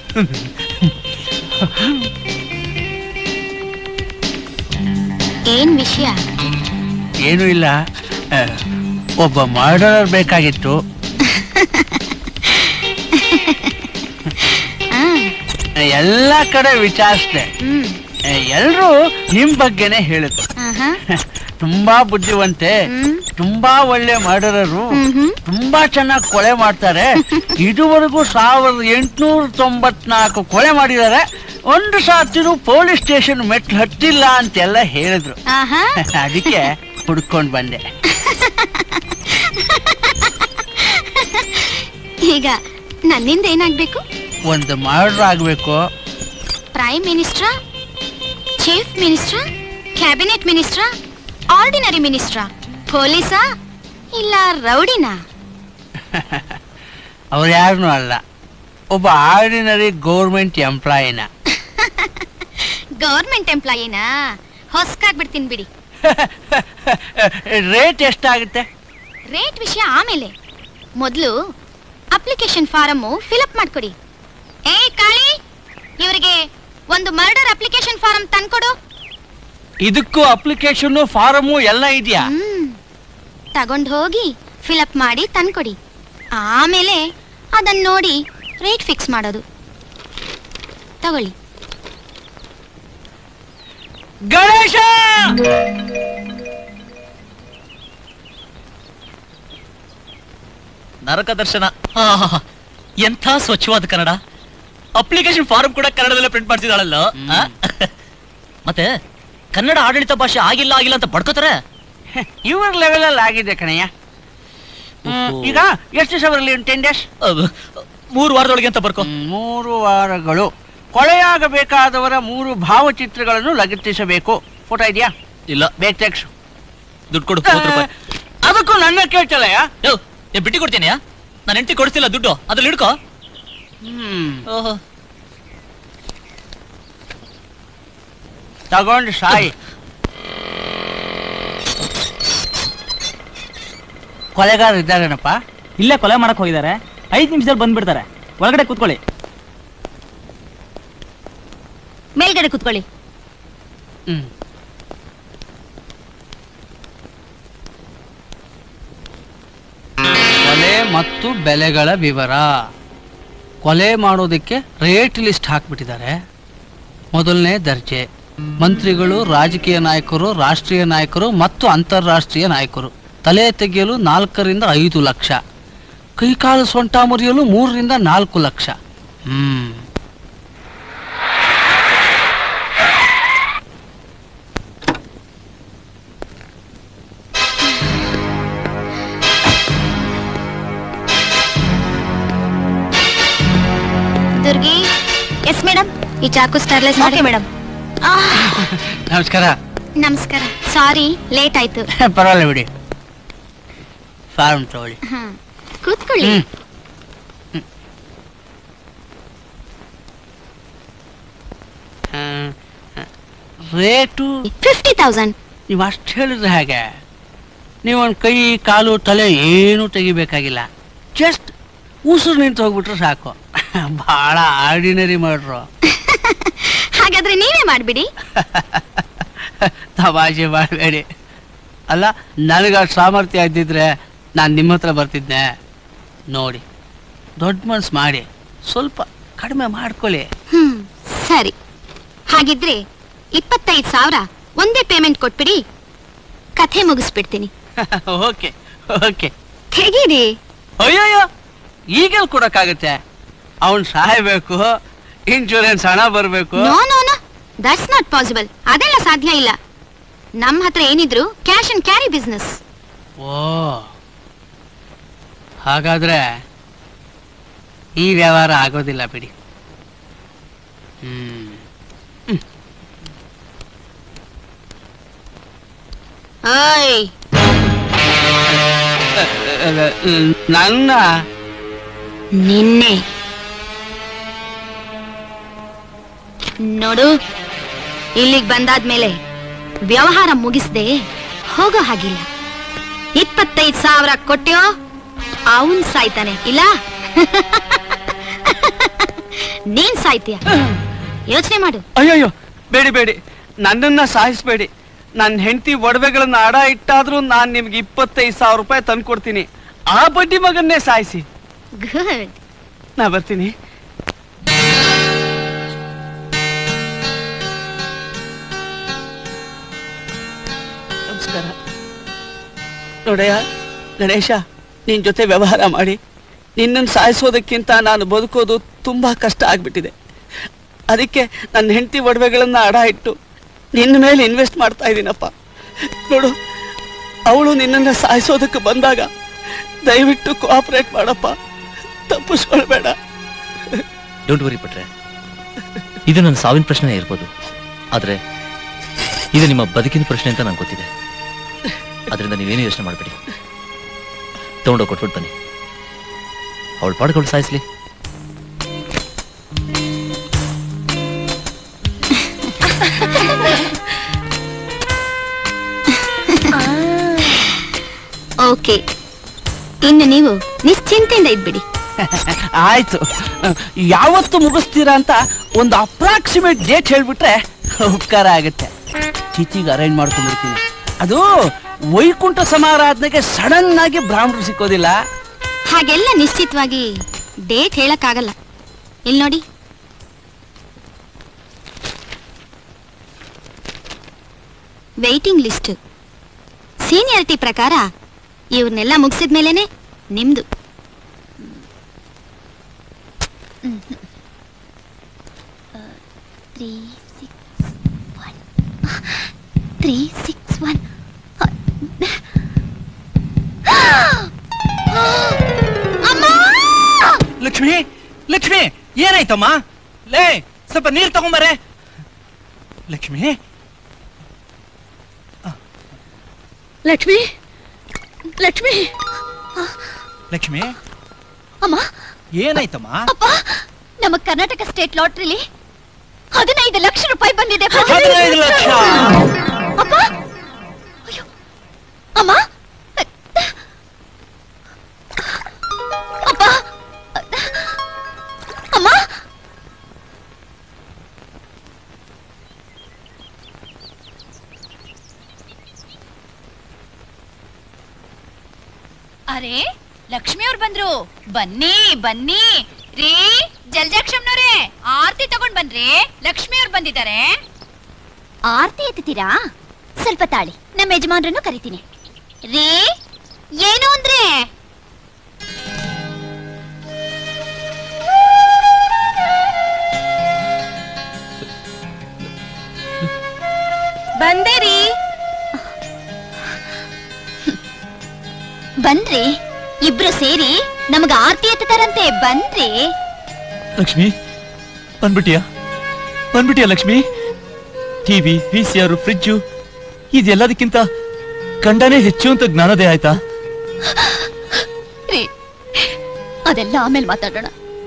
ಏನ್ ವಿಷಯ ಏನೂ ಇಲ್ಲ ಆ, ಒಬ್ಬ ಮರ್ಡರರ್ ಬೇಕಾಗಿತ್ತು ಎಲ್ಲ ಕಡೆ ವಿಚಾರಿಸ್ದೆ ಹ್ಮ್ ಎಲ್ರು ನಿಮ್ ಬಗ್ಗೆನೆ ಹೇಳಿದ್ರು ಆಹಾ. ತುಂಬಾ ಬುದ್ಧಿವಂತೆ ತುಂಬಾ ಒಳ್ಳೆ ಮರ್ಡರರು ತುಂಬಾ ಚೆನ್ನಾಗಿ ಕೊಲೆ ಮಾಡ್ತಾರೆ ಇದುವರೆಗೂ ಸಾವಿರದ ಎಂಟುನೂರ ತೊಂಬತ್ನಾಲ್ಕು ಕೊಲೆ ಮಾಡಿದ್ದಾರೆ ಒಂದು ಸಾತಿನೂ ಪೊಲೀಸ್ ಸ್ಟೇಷನ್ ಮೆಟ್ಲು ಹತ್ತಿಲ್ಲ ಅಂತೆಲ್ಲ ಹೇಳಿದ್ರು ಆಹಾ ಅದಕ್ಕೆ ಹುಡ್ಕೊಂಡ್ ಬಂದೆ ಈಗ ನನ್ನಿಂದ ಏನಾಗ್ಬೇಕು ಒಂದು ಮರ್ಡರ್ ಆಗ್ಬೇಕು ಪ್ರೈಮ್ ಮಿನಿಸ್ಟ್ರಾ ಚೀಫ್ ಮಿನಿಸ್ಟ್ರಾ ಕ್ಯಾಬಿನೆಟ್ ಮಿನಿಸ್ಟ್ರಾ ಆರ್ಡಿನರಿ ಮಿನಿಸ್ಟ್ರಾ ಪೊಲೀಸಾ ಇಲ್ಲ ರೌಡಿನಾ ಅವ್ರು ಯಾರನ್ನೂ ಅಲ್ಲ ಒಬ್ಬ ಆರ್ಡಿನರಿ ಗೌರ್ಮೆಂಟ್ ಎಂಪ್ಲಾಯಿನ ಗೌರ್ಮೆಂಟ್ ಎಂಪ್ಲಾಯಿನಾ ಹೊಸ್ಕಾಗ್ಬಿಡ್ತೀನಿ ಬಿಡಿ ರೇಟ್ ಎಷ್ಟಾಗುತ್ತೆ ರೇಟ್ ವಿಷಯ ಆಮೇಲೆ ಮೊದಲು ಅಪ್ಲಿಕೇಶನ್ ಫಾರಮ್ಮು ಫಿಲಪ್ ಮಾಡ್ಕೊಡಿ ಏ ಕಾಳಿ ಇವರಿಗೆ ಒಂದು ಮರ್ಡರ್ ಅಪ್ಲಿಕೇಶನ್ ಫಾರಂ ತಂದ್ಕೊಡು ಇದಕ್ಕೂ ಅಪ್ಲಿಕೇಶನ್ ಫಾರಮು ಎಲ್ಲ ಇದೆಯಾ ತಗೊಂಡು ಹೋಗಿ ಫಿಲಪ್ ಮಾಡಿ ತಂದ್ಕೊಡಿ ಆಮೇಲೆ ಅದನ್ನ ನೋಡಿ ರೇಟ್ ಫಿಕ್ಸ್ ಮಾಡೋದು ತಗೊಳ್ಳಿ ಗಣೇಶ ನರಕ ದರ್ಶನ ಆಹಾಹಾ. ಎಂಥ ಸ್ವಚ್ಛವಾದ ಕನ್ನಡ ಅಪ್ಲಿಕೇಶನ್ ಫಾರ್ಮ್ ಕೂಡ ಕನ್ನಡದಲ್ಲೇ ಪ್ರಿಂಟ್ ಮಾಡ್ತಿದ್ದಾಳಲ್ಲ ಆ? ಮತ್ತೆ ಕನ್ನಡ ಆಡಳಿತ ಭಾಷೆ ಆಗಿಲ್ಲ ಆಗಿಲ್ಲ ಅಂತ ಬಡ್ಕೋತಾರೆ ಇವ್ರ ಲೆವೆಲ್ ಅಲ್ಲಿ ಆಗಿದೆ ಕಣಯ್ಯ ಹ್ಮ್, ಈಗ ಎಷ್ಟು ದಿವಸ ಬರಲಿ ಟೆನ್ ಡೇಸ್ ಮೂರು ವಾರದೊಳಗೆ ಅಂತ ಬರ್ಕೋ ಮೂರು ವಾರಗಳು ಕೊಲೆಯಾಗಬೇಕಾದವರ ಮೂರು ಭಾವಚಿತ್ರಗಳನ್ನು ಲಗತ್ತಿಸಬೇಕು ಫೋಟೋ ಇದೆಯಾ ಇಲ್ಲ ಬೇಗ ತೆಗ್ಸು ದುಡ್ಡು ಕೊಡು ಮೂವತ್ತು ರೂಪಾಯಿ ಅದಕ್ಕೂ ನನ್ನ ಕೇಳ್ತಲಯ್ಯ ಯೋ ಏ ಬಿಟ್ಟಿ ಕೊಡ್ತೀನಿ ನಾನು ಹೆಂಡತಿ ಕೊಡ್ತಿಲ್ಲ ದುಡ್ಡು ಅದ್ರಲ್ಲಿ ಹಿಡ್ಕೋ ಹ್ಮ್ ಓಹೋ ತಗೊಂಡು ಸಾಯಿ ಕೊಲೆಗಾರ ಇದ್ದಾರೇನಪ್ಪ ಇಲ್ಲೇ ಕೊಲೆ ಮಾಡಕ್ ಹೋಗಿದ್ದಾರೆ ಐದ್ ನಿಮಿಷದಲ್ಲಿ ಬಂದ್ಬಿಡ್ತಾರೆ ಒಳಗಡೆ ಕೂತ್ಕೊಳ್ಳಿ ಮೇಲ್ಗಡೆ ಕೂತ್ಕೊಳ್ಳಿ ಹ್ಮ್ ಕೊಲೆ ಮತ್ತು ಬೆಲೆಗಳ ವಿವರ ಕೊಲೆ ಮಾಡೋದಕ್ಕೆ ರೇಟ್ ಲಿಸ್ಟ್ ಹಾಕ್ಬಿಟ್ಟಿದ್ದಾರೆ ಮೊದಲನೇ ದರ್ಜೆ ಮಂತ್ರಿಗಳು ರಾಜಕೀಯ ನಾಯಕರು ರಾಷ್ಟ್ರೀಯ ನಾಯಕರು ಮತ್ತು ಅಂತಾರಾಷ್ಟ್ರೀಯ ನಾಯಕರು ತಲೆ ತೆಗೆಯಲು ನಾಲ್ಕರಿಂದ ಐದು ಲಕ್ಷ ಕೈಕಾಲು ಸೊಂಟ ಮುರಿಯಲು ಮೂರರಿಂದ ನಾಲ್ಕು ಲಕ್ಷ ಹ್ಮ್ ದುರ್ಗಿ ಎಸ್ ಮೇಡಮ್ ಈ ಚಾಕು ಸ್ಟರ್ಲೆಸ್ ಮಾಡಿ ಮೇಡಮ್ ನಮಸ್ಕಾರ ನಮಸ್ಕಾರ ಸಾರಿ ಲೇಟ್ ಆಯ್ತು ಪರವಾಗಿಲ್ಲ ಬಿಡಿ ಫಾರ್ಮ್ ತಗೊಳ್ಳಿ ಹಾ ಕೂತ್ಕೊಳ್ಳಿ ಹ್ಮ್. ರೇಟು ಫಿಫ್ಟಿ ತೌಸಂಡ್ ನೀವು ಅಷ್ಟು ಹೇಳಿದ್ರೆ ಹೇಗೆ ನೀವು ಒಂದು ಕೈ ಕಾಲು ತಲೆ ಏನೂ ತೆಗಿಬೇಕಾಗಿಲ್ಲ ಜಸ್ಟ್ ಉಸಿರು ನಿಂತು ಹೋಗ್ಬಿಟ್ರೆ ಸಾಕು ಭಾಳ ಆರ್ಡಿನರಿ ಮಾಡ್ರು ಹಾಗಾದ್ರೆ ನೀವೇ ಮಾಡ್ಬಿಡಿ ತಮಾಷೆ ಮಾಡಬೇಡಿ ಅಲ್ಲ ನನಗೆ ಅಷ್ಟು ಸಾಮರ್ಥ್ಯ ಇದ್ದಿದ್ರೆ ನಾನು ನಿಮ್ಮ ಹತ್ರ ಬರ್ತಿದ್ದೆ ನೋಡಿ ದೊಡ್ಡ ಮನ್ಸು ಮಾಡಿ ಸ್ವಲ್ಪ ಕಡಿಮೆ ಮಾಡ್ಕೊಳ್ಳಿ ಹ್ಮ್ ಸರಿ ಹಾಗಿದ್ರೆ ಇಪ್ಪತ್ತೈದು ಸಾವಿರ ಒಂದೇ ಪೇಮೆಂಟ್ ಕೊಟ್ಬಿಡಿ ಕಥೆ ಮುಗಿಸ್ಬಿಡ್ತೀನಿ ಓಕೆ ಓಕೆ ತೆಗೀರಿ ಅಯ್ಯಯ್ಯೋ ಈಗೆಲ್ಲ ಕೊಡಕ್ಕಾಗತ್ತೆ ಅವನ್ ಸಾಯಬೇಕು ಇನ್ಶೂರೆನ್ಸ್ ಹಣ ಬರಬೇಕು no no no that's not possible ಅದೆಲ್ಲ ಸಾಧ್ಯ ಇಲ್ಲ ನಮ್ಮ ಹತ್ರ ಏನಿದ್ರು ಕ್ಯಾಶ್ ಅಂಡ್ ಕ್ಯಾರಿ ಬಿಸ್ನೆಸ್ ಓ ಹಾಗಾದ್ರೆ ಈ ವ್ಯವಹಾರ ಆಗೋದಿಲ್ಲ ಬಿಡಿ ಹ್ಮ್ ಓಯ್ ನನ್ನ ನಿನ್ನೆ ನೋಡು ಇಲ್ಲಿಗ್ ಬಂದಾದ್ಮೇಲೆ ವ್ಯವಹಾರ ಮುಗಿಸ್ದೆ ಹೋಗೋ ಹಾಗಿಲ್ಲ ಇಪ್ಪತ್ತೈದು ಸಾವಿರ ಕೊಟ್ಟ್ಯೋ ಅವನ್ ಸಾಯ್ತಾನೆ ಇಲ್ಲ ನೀನ್ ಸಾಯ್ತೀಯ ಯೋಚನೆ ಮಾಡು ಅಯ್ಯಯ್ಯೋ ಬೇಡಿ ಬೇಡಿ ನನ್ನನ್ನ ಸಾಯಿಸ್ಬೇಡಿ ನನ್ನ ಹೆಂಡತಿ ಒಡವೆಗಳನ್ನ ಅಡ ಇಟ್ಟಾದ್ರೂ ನಾನ್ ನಿಮ್ಗೆ ಇಪ್ಪತ್ತೈದು ಸಾವಿರ ರೂಪಾಯಿ ತಂದು ಕೊಡ್ತೀನಿ ಆ ಬಡ್ಡಿ ಮಗನ್ನೇ ಸಾಯಿಸಿ ಗುಡ್ ನಾ ಬರ್ತೀನಿ ನಮಸ್ಕಾರ ನೋಡಯ್ಯ ಗಣೇಶ ನಿನ್ ಜೊತೆ ವ್ಯವಹಾರ ಮಾಡಿ ನಿನ್ನನ್ನು ಸಾಯಿಸೋದಕ್ಕಿಂತ ನಾನು ಬದುಕೋದು ತುಂಬಾ ಕಷ್ಟ ಆಗ್ಬಿಟ್ಟಿದೆ ಅದಕ್ಕೆ ನನ್ನ ಹೆಂಡತಿ ಒಡವೆಗಳನ್ನ ಅಡ ಇಟ್ಟು ನಿನ್ನ ಮೇಲೆ ಇನ್ವೆಸ್ಟ್ ಮಾಡ್ತಾ ಇದ್ದೀನಪ್ಪ ನೋಡು ಅವಳು ನಿನ್ನನ್ನು ಸಾಯಿಸೋದಕ್ಕೆ ಬಂದಾಗ ದಯವಿಟ್ಟು ಕೋಆಪರೇಟ್ ಮಾಡಪ್ಪ ತಪ್ಪಿಸ್ಕೊಳ್ಬೇಡ ಡೋಂಟ್ ವರಿ ಪಟ್ರೆ ಇದು ನನ್ನ ಸಾವಿನ ಪ್ರಶ್ನೆ ಇರ್ಬೋದು ಆದ್ರೆ ಇದು ನಿಮ್ಮ ಬದುಕಿನ ಪ್ರಶ್ನೆ ಅಂತ ನಂಗೆ ಗೊತ್ತಿದೆ ಅದರಿಂದ ನೀವೇನು ಯೋಚನೆ ಮಾಡಬೇಡಿ ತಗೊಂಡೋಗಿ ಕೊಟ್ಬಿಟ್ಟು ಬನ್ನಿ ಅವಳ ಪಾಡ್ಗಳು ಸಾಯಿಸ್ಲಿ ಓಕೆ ಇನ್ನು ನೀವು ನಿಶ್ಚಿಂತೆಯಿಂದ ಇದ್ಬಿಡಿ ಆಯ್ತು ಯಾವತ್ತು ಮುಗಿಸ್ತೀರಾ ಅಂತ ಒಂದು ಅಪ್ರಾಕ್ಸಿಮೇಟ್ ಡೇಟ್ ಹೇಳ್ಬಿಟ್ರೆ ಉಪಕಾರ ಆಗುತ್ತೆ ಚಿಚಿಗೆ ಅರೇಂಜ್ ಮಾಡ್ಕೊಂಡ್ಬಿಡ್ತೀನಿ ಅದು ವೈಕುಂಠ ಸಮಾರಾಧನೆಗೆ ಸಡನ್ ಆಗಿ ಬ್ರಾಹ್ಮಣರು ಸಿಕ್ಕೋದಿಲ್ಲ ಹಾಗೆಲ್ಲ ನಿಶ್ಚಿತವಾಗಿ ಡೇಟ್ ಹೇಳಕ್ಕಾಗಲ್ಲ ಇಲ್ಲಿ ನೋಡಿ ವೆಯ್ಟಿಂಗ್ ಲಿಸ್ಟ್ ಸೀನಿಯಾರಿಟಿ ಪ್ರಕಾರ ಇವ್ರನ್ನೆಲ್ಲ ಮುಗಿಸಿದ್ಮೇಲೆನೆ ನಿಮ್ದು three six one three six one Lakshmi Lakshmi ಏನಾಯ್ತಮ್ಮ ಲೇ ಸ್ವಲ್ಪ ನೀರ್ ತಗೊಂಬರೆ ಲಕ್ಷ್ಮಿ ಲಕ್ಷ್ಮಿ ಲಕ್ಷ್ಮಿ ಲಕ್ಷ್ಮಿ ಅಮ್ಮ ಏನಾಯ್ತಮ್ಮ ಅಪ್ಪ ನಮ್ಮ ಕರ್ನಾಟಕ ಸ್ಟೇಟ್ ಲಾಟ್ರಿಲಿ ಹದಿನೈದು ಲಕ್ಷ ರೂಪಾಯಿ ಬಂದಿದೆ ಹದಿನೈದು ಲಕ್ಷ ಅಪ್ಪ ಅಯ್ಯೋ ಅಮ್ಮ ಅಪ್ಪ ಅಮ್ಮ ಅರೆ ಲಕ್ಷ್ಮಿ ಅವ್ರು ಬಂದ್ರು ಬನ್ನಿ ಬನ್ನಿ ರೀ ಜಲ್ಜಾಕ್ಷಮ್ನವ್ರೆ ಆರ್ತಿ ತಗೊಂಡ್ ಬನ್ರಿ ಲಕ್ಷ್ಮಿ ಅವ್ರು ಬಂದಿದ್ದಾರೆ ಆರ್ತಿ ಎತ್ತೀರಾ ಸ್ವಲ್ಪ ತಾಳಿ ನಮ್ಮ ಯಜಮಾನ್ರನ್ನು ಕರಿತೀನಿ ರೀ ಏನು ಅಂದ್ರೆ ಬಂದೆ ರೀ ಬನ್ರಿ ಇಬ್ರು ಸೇರಿ ನಮಗ ಆರ್ತಿ ಎತ್ತತಾರಂತೆ ಬನ್ರಿ ಲಕ್ಷ್ಮಿ ಬಂದ್ಬಿಟ್ಟಿಯಾ ಬಂದ್ಬಿಟ್ಟಿಯಾ Lakshmi TV V C R fridge ಇದೆಲ್ಲದಕ್ಕಿಂತ ಗಂಡನೇ ಹೆಚ್ಚು ಅಂತ ಜ್ಞಾನದೇ ಆಯ್ತಾ ರೀ ಅದೆಲ್ಲ ಆಮೇಲೆ ಮಾತಾಡೋಣ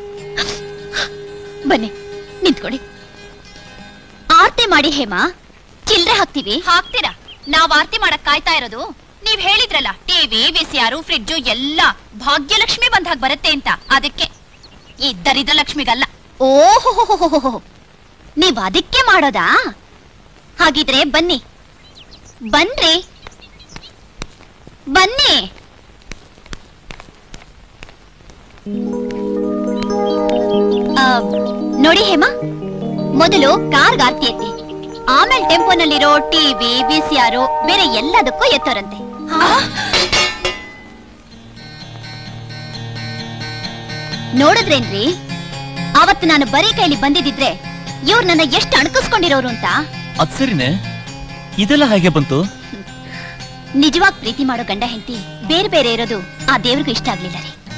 ಬನ್ನಿ ನಿಂತ್ಕೊಳ್ಳಿ ಆರ್ತಿ ಮಾಡಿ ಹೇಮಾ ಚಿಲ್ರೆ ಹಾಕ್ತೀವಿ ಹಾಕ್ತೀರಾ ನಾವ್ ಆರ್ತಿ ಮಾಡಕ್ ಕಾಯ್ತಾ ಇರೋದು ನೀವ್ ಹೇಳಿದ್ರಲ್ಲ ಟಿವಿ ವಿಸಿಆರು ಫ್ರಿಡ್ಜು ಎಲ್ಲ ಭಾಗ್ಯಲಕ್ಷ್ಮಿ ಬಂದಾಗ ಬರುತ್ತೆ ಅಂತ ಅದಕ್ಕೆ ಈ ದರಿದ್ರ ಲಕ್ಷ್ಮಿಗಲ್ಲ ಓಹೋ ನೀವ್ ಅದಕ್ಕೆ ಮಾಡೋದಾ ಹಾಗಿದ್ರೆ ಬನ್ನಿ ಬನ್ರಿ ಬನ್ನಿ ಆ, ನೋಡಿ ಹೇಮಾ ಮೊದಲು ಕಾರ್ಗ್ ಆರ್ತಿ ಎತ್ತಿ ಆಮೇಲೆ ಟೆಂಪೋನಲ್ಲಿರೋ ಟಿವಿ ವಿಸಿಆರ್ ಬೇರೆ ಎಲ್ಲದಕ್ಕೂ ಎತ್ತೋರಂತೆ ನೋಡಿದ್ರೇನ್ರಿ ಅವತ್ತು ನಾನು ಬರೀ ಕೈಲಿ ಬಂದಿದ್ದಿದ್ರೆ ಇವ್ರು ನನ್ನ ಎಷ್ಟು ಅಣಕಿಸ್ಕೊಂಡಿರೋರು ಅಂತ ಅದ್ ಸರಿನೇ ಇದೆಲ್ಲ ಹಾಗೆ ಬಂತು ನಿಜವಾಗ್ ಪ್ರೀತಿ ಮಾಡೋ ಗಂಡ ಹೆಂಡತಿ ಬೇರೆ ಬೇರೆ ಇರೋದು ಆ ದೇವ್ರಿಗೂ ಇಷ್ಟ ಆಗ್ಲಿಲ್ಲ ರೀ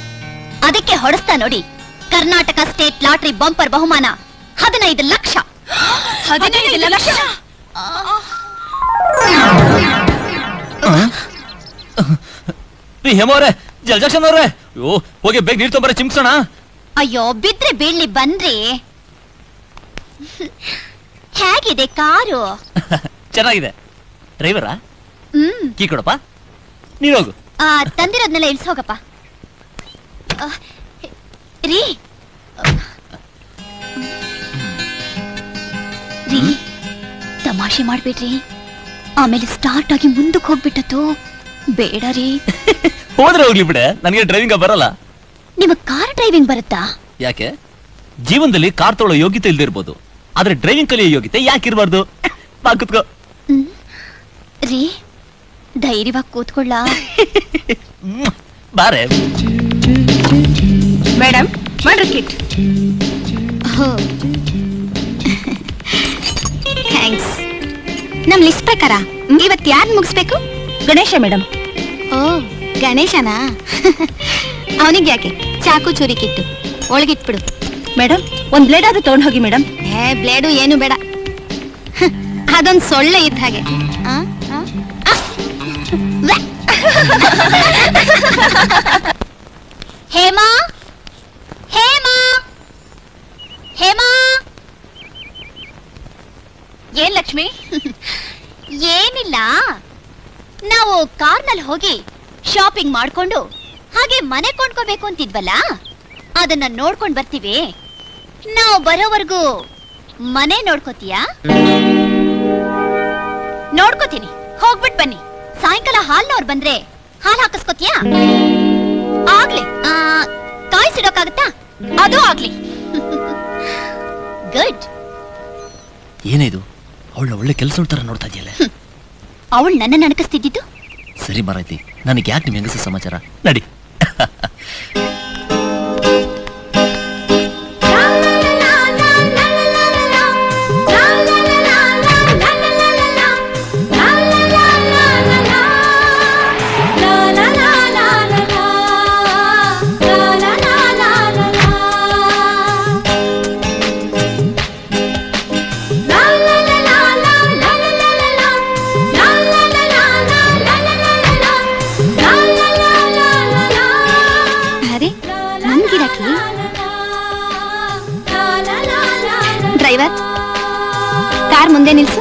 ಅದಕ್ಕೆ ಹೊಡೆಸ್ತಾ ನೋಡಿ ಕರ್ನಾಟಕ ಸ್ಟೇಟ್ ಲಾಟ್ರಿ ಬಂಪರ್ ಬಹುಮಾನ ಹದಿನೈದು ಲಕ್ಷ ಹದಿನೈದು ಲಕ್ಷ ರೀ ಹೇಮವ್ರೆ ಜಲಜಕ್ಷನ್ ಅವ್ರೆ ಅಯ್ಯೋ ಹೋಗಿ ಬೇಗ ನೀರ್ ತೊಂಬರ ಚಿಮ್ಸೋಣ ಅಯ್ಯೋ ಬಿದ್ರೆ ಬೀಳ್ಲಿ ಬನ್ರಿ ಹೇಗಿದೆ ಕಾರು ಚೆನ್ನಾಗಿದೆ ಡ್ರೈವರಾ ಹ್ಮ್ ಕೀ ಕೊಡಪ್ಪ ನೀನ್ ಹೋಗು ಆ, ತಂದಿರೋದ್ನೆಲ್ಲ ಇಳ್ಸ್ ಹೋಗಪ್ಪ ಆ, ರೀ ರೀ ತಮಾಷೆ ಮಾಡ್ಬೇಡ್ರಿ ಆಮೇಲೆ ಸ್ಟಾರ್ಟ್ ಆಗಿ ಮುಂದಕ್ಕೆ ಹೋಗ್ಬಿಟ್ಟತು ಬೇಡ ರೀ ಹೋದ್ರೆ ಹೋಗ್ಲಿ ಬಿಡೆ ನನಗೆ ಡ್ರೈವಿಂಗ್ ಬರಲ್ಲ ನಿಮಗ್ ಕಾರ್ ಡ್ರೈವಿಂಗ್ ಬರುತ್ತಾ ಯಾಕೆ ಜೀವನದಲ್ಲಿ ಕಾರ್ ತೊಗೊಳ್ಳೋ ಯೋಗ್ಯತೆ ಇಲ್ದೇ ಇರ್ಬೋದು ಆದ್ರೆ ಡ್ರೈವಿಂಗ್ ಕಲಿಯೋ ಯೋಗ್ಯತೆ ಯಾಕೆ ಇರಬಾರ್ದು ಬಾ ಕುತ್ಕೋ ರೀ ಧೈರ್ಯವಾಗಿ ಕೂತ್ಕೊಳ್ಳ ಬಾರೆ ಮೇಡಮ್ ಮಾಡ್ರಿ ಕಿಟ್ ಥ್ಯಾಂಕ್ಸ್ ನಮ್ ಲಿಸ್ಟ್ ಪ್ರಕಾರ ಇವತ್ ಯಾರು ಮುಗಿಸ್ಬೇಕು ಗಣೇಶ ಮೇಡಮ್ ಓ ಗಣೇಶನಾ ಅವನಿಗೆ ಯಾಕೆ ಚಾಕು ಚೂರಿ ಕಿಟ್ಟು ಒಳಗಿಟ್ಬಿಡು ಮೇಡಮ್ ಒಂದ್ ಬ್ಲೇಡ್ ಆದ್ರೂ ತಗೊಂಡ್ ಹೋಗಿ ಮೇಡಮ್ ಏ ಬ್ಲೇಡು ಏನು ಬೇಡ ಹ್, ಅದೊಂದ್ ಸೊಳ್ಳೆ ಇದ್ದ ಹಾಗೆ ಆ? ಆ? ಆ! ವ್ಯಾ! ಹೇಮಾ ಹೇಮಾ ಹೇಮಾ ಏನ್ ಲಕ್ಷ್ಮಿ ಏನಿಲ್ಲ ನಾವು ಕಾರ್ನಲ್ಲಿ ಹೋಗಿ ಶಾಪಿಂಗ್ ಮಾಡ್ಕೊಂಡು ಹಾಗೆ ಮನೆ ಕೊಂಡ್ಕೋಬೇಕು ಅಂತಿದ್ವಲ್ಲ ಅದನ್ನ ನೋಡ್ಕೊಂಡ್ ಬರ್ತೀವಿ ನಾವು ಬರೋವರೆಗೂ ಮನೆ ನೋಡ್ಕೋತೀಯಾ ನೋಡ್ಕೋತೀನಿ ಹೋಗ್ಬಿಟ್ ಬನ್ನಿ ಸಾಯಂಕಾಲ ಹಾಲ್ನವ್ರು ಬಂದ್ರೆ ಹಾಲ್ ಹಾಕಿಸ್ಕೋತೀಯಾ ಆಗ್ಲಿ ಆ, ಕಾಯಿಸಿಡೋಕ್ಕಾಗತ್ತಾ ಅದು ಆಗ್ಲಿ ಗುಡ್ ಏನಿದು ಅವಳ ಒಳ್ಳೆ ಕೆಲಸ ತರ ನೋಡ್ತಾ ಇದೆಯಲ್ಲ ಅವಳು ನನ್ನ ನಣಕಿಸ್ತಿದ್ದಿದ್ದು ಸರಿ ಮಾರೈತಿ ನನಗೆ ಯಾಕೆ ನಿಮ್ ಹೆಂಗಸ ಸಮಾಚಾರ ನಡಿ ಅರೆ ನನ್ಗಿರಕ್ಕೆ ಡ್ರೈವರ್ ಕಾರ್ ಮುಂದೆ ನಿಲ್ಸು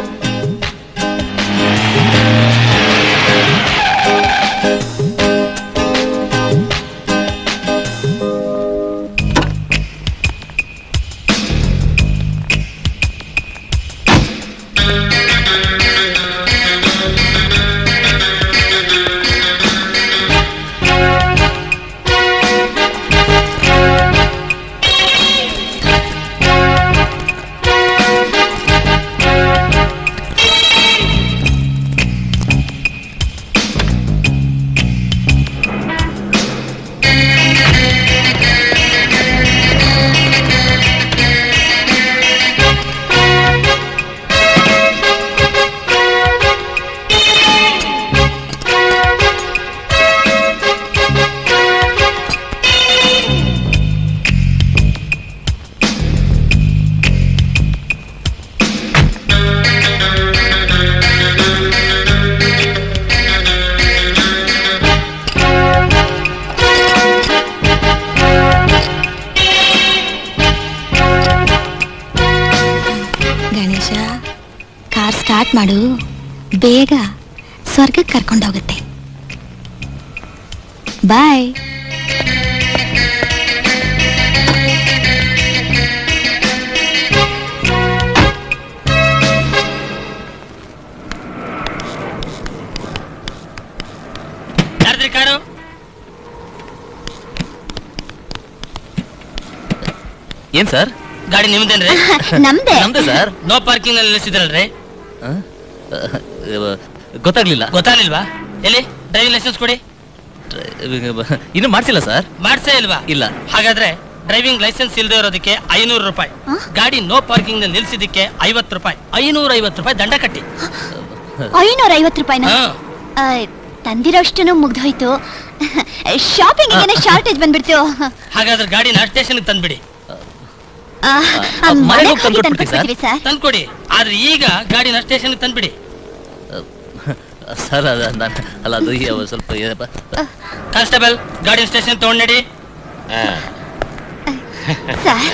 ಗಣೇಶ ಕಾರ್ ಸ್ಟಾರ್ಟ್ ಮಾಡು ಬೇಗ ಸ್ವರ್ಗಕ್ಕೆ ಕರ್ಕೊಂಡೋಗುತ್ತೆ ಬಾಯ್ ಯಾರ್ದ್ರಿ ಕಾರು ಏನ್ ಸರ್ ಗಾಡಿ ನಿಮ್ದೇನ್ರಿ ನಮ್ದೇ ನಮ್ದೇ ಸರ್ ನೋ ಪಾರ್ಕಿಂಗ್ ನಲ್ಲಿ ನಿಲ್ಲಿಸಿದ್ರಲ್ರಿ ಗೊತ್ತಾಗ್ಲಿಲ್ಲ ಗೊತ್ತಾಗ್ಲಿಲ್ವಾ ಎಲ್ಲಿ ಡ್ರೈವಿಂಗ್ ಲೈಸೆನ್ಸ್ ಕೊಡಿ ಇನ್ನು ಮಾಡ್ಸಿಲ್ಲ ಸರ್ ಮಾಡ್ಸೇ ಇಲ್ವಾ ಇಲ್ಲ ಹಾಗಾದ್ರೆ ಡ್ರೈವಿಂಗ್ ಲೈಸೆನ್ಸ್ ಇಲ್ಲದೆ ಇರೋದಕ್ಕೆ ಐನೂರು ರೂಪಾಯಿ ಗಾಡಿ ನೋ ಪಾರ್ಕಿಂಗ್ ನಲ್ಲಿ ನಿಲ್ಸಿದ್ದಕ್ಕೆ ಐವತ್ತು ರೂಪಾಯಿ ಐನೂರ ಐವತ್ತು ರೂಪಾಯಿ ದಂಡ ಕಟ್ಟಿ ಐನೂರ ಐವತ್ತು ರೂಪಾಯಿನ ಹಾ. ತಂದಿರೋಷ್ಟನ್ನು ಮುಗ್ದೋಯ್ತು ಶಾಪಿಂಗ್ ಏನೋ ಶಾರ್ಟೇಜ್ ಬಂದ್ಬಿಡ್ತು ಹಾಗಾದ್ರೆ ಗಾಡಿನ ಸ್ಟೇಷನ್ ತಂದ್ಬಿಡಿ ಆ, ಆ, ಮನೆಗ್ ಮನೆಗ್ ಹೋಗ್ ಹೋಗಿ ತಂದ್ಕೊಟ್ಬಿಡ್ತೀವಿ ತಂದ್ಕೊಡ್ತೀವಿ ಸರ್ ತಂದ್ಕೊಡಿ ಆದ್ರೆ ಈಗ ಗಾಡಿನ ಸ್ಟೇಷನ್ ತಂದ್ಬಿಡಿ ಸರ್ ಅದ ನಾನು ಅಲ್ಲ ಅದು ಈ ಸ್ವಲ್ಪ ಏನಪ್ಪ ಕಾನ್ಸ್ಟೇಬಲ್ ಗಾಡಿ ಸ್ಟೇಷನ್ ತಗೊಂಡ್ ನಡಿ ಸರ್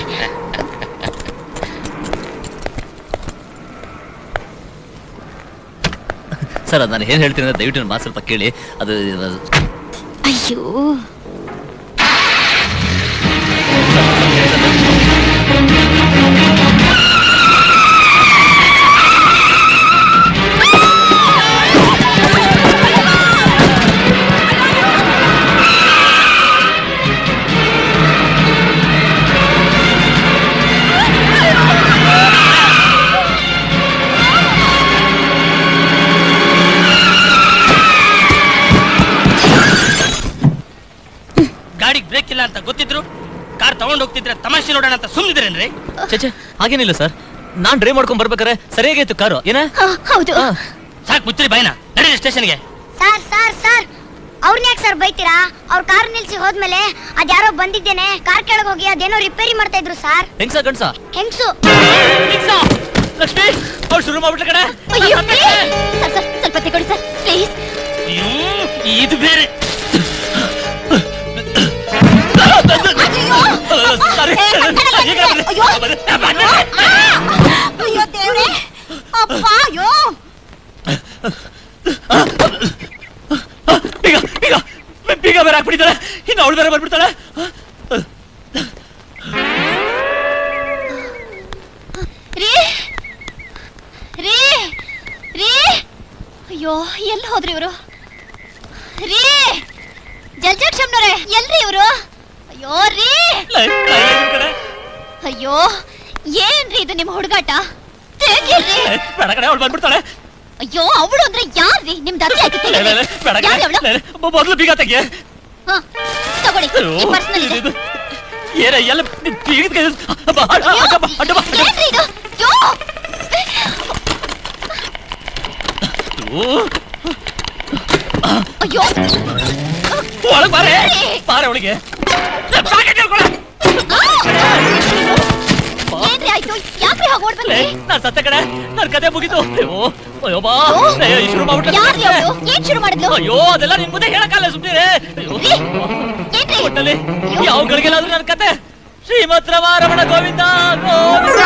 ಸರ್ ಅದು ನಾನು ಏನು ಹೇಳ್ತೀನಿ ಅಂದ್ರೆ ದಯವಿಟ್ಟು ನನ್ನ ಮಾತು ಸ್ವಲ್ಪ ಕೇಳಿ ಅದು ಅಯ್ಯೋ ಗಾಡಿಗೆ ಬ್ರೇಕ್ ಇಲ್ಲ ಅಂತ ಗೊತ್ತಿದ್ರು ಕಾರ್ ತಗೊಂಡ್ ಹೋಗ್ತಿದ್ರೆ ತಮಾಷೆ ನೋಡೋಣ ಅಂತ ಸುಮ್ಮನಿದ್ರೇನ್ರಿ ಚೇಚೆ ಹಾಗೇನಿಲ್ಲ ಸರ್ ನಾನ್ ಡ್ರೈವ್ ಮಾಡ್ಕೊಂಡ್ ಬರ್ಬೇಕಾರೆ ಸರಿಯಾಗಿತ್ತು ಕಾರು ಏನ ಹೌದು ಸಾಕ್ ಮುಚ್ಚಿರಿ ಬಾಯ್ನ ನಡೀರಿ ಸ್ಟೇಷನ್ಗೆ ಸರ್ ಸರ್ ಸರ್ ಅವ್ರನ್ನ ಯಾಕೆ ಸರ್ ಬೈತೀರಾ ಅವ್ರ ಕಾರ್ ನಿಲ್ಸಿ ಹೋದ್ಮೇಲೆ ಅದ್ಯಾರೋ ಬಂದಿದ್ದೇನೆ ಕಾರ್ ಕೆಳಗೆ ಹೋಗಿ ಅದೇನೋ ರಿಪೇರಿ ಮಾಡ್ತಾ ಇದ್ರು ಸರ್ ಹೆಂಗ್ಸ ಗಂಡ್ಸ ಹೆಂಗ್ಸು ಲಕ್ಷ್ಮಿ ಅವ್ರು ಶುರು ಮಾಡ್ಬಿಟ್ಲ ಕಡೆ ಅಯ್ಯೋ please. ಸರ್ ಸರ್ ಸ್ವಲ್ಪ ತಗೊಳ್ಳಿ ಸರ್ ಪ್ಲೀಸ್ ಇದು ಬೇರೆ ಅಯ್ಯೋ ದೇವ್ರೆ ಅಪ್ಪ ಅಯ್ಯೋ ಬೀಗ ಬೀಗ ಬೀಗ ಬೇರೆ ಹಾಕ್ಬಿಟ್ಟಿದ್ದಾಳೆ ಇನ್ನು ಅವಳು ಬೇರೆ ಬರ್ಬಿಡ್ತಾಳೆ ರೀ ರೀ ರೀ ಅಯ್ಯೋ ಎಲ್ಲಿ ಹೋದ್ರಿ ಇವರು ರೀ ಜಲ್ಜಕ್ಷಮ್ನವ್ರೆ ಎಲ್ರಿ ಇವರು ಅಯ್ಯೋ ರೀ ಅಯ್ಯೋ ಏನ್ರಿ ಇದು ನಿಮ್ಮ ಹುಡುಗಾಟ ತೆಗೀರ್ರಿ ಬೇಡ ಕಡೆ ಅವಳು ಬಂದ್ಬಿಡ್ತಾಳೆ ಅಯ್ಯೋ ಅವಳು ಅಂದ್ರೆ ಯಾರ್ರಿ ನಿಮ್ ದತ್ತಿ ಆಯ್ತು ಲೇ, ಲೇ, ಲೇ, ಬೇಡ ಕಣೆ. ಯಾರು ಅವಳು ಲೇ, ಲೇ, ಬ- ಮೊದ್ಲು ಬೀಗ ತೆಗಿ ಹಾ ತಗೊಳ್ಳಿ ಈ ಪರ್ಸ್ನಲ್ ಇದೆ ಇದು- ಏನ ಎಲ್ಲ ಬೀಗದ ಕೈ ಬಾ, ಅಡ್ಡ ಬಾ, ಅಡ್ಡ ಬಾ, ಅಡ್ಡ ಬಾ. ಏನ್ರಿ ಇದು ಅಯ್ಯೋ ಅಯ್ಯೋ. ಅಯ್ಯೋ ಒಳಗ್ ಬಾರೆ ಬಾರೆ ಒಳಗೆ ಏನ್ರಿ ಆಯ್ತು ಯಾಕ್ರಿ ಹಾಗೆ ಓಡ್ ಬಂದ್ರಿ ನಾನ್ ಸತ್ತ ಕಡೆ ನನ್ ಕತೆ ಮುಗಿತು ಅಯ್ಯೋ ಅಯ್ಯೋ ಬಾ ಏ, ಶುರು ಮಾಡ್ಬಿಟ್ರೆ ಯಾರ್ರಿ ಅವಳು ಏನ್ ಶುರು ಮಾಡಿದ್ಲು ಅಯ್ಯೋ ಅದೆಲ್ಲ ನಿನ್ ಮುಂದೆ ಹೇಳಕ್ಕಲ್ಲ ಸುಮ್ಮನೆ ಅಯ್ಯೋ ಒಟ್ಟಲ್ಲಿ ಯಾವ ಗಳಿಗೆಲ್ಲಾದ್ರೂ ನನ್ನ ಕತೆ ಶ್ರೀಮತ್ ರಮಾರಮಣ ಗೋವಿಂದ ಗೋವಿಂದ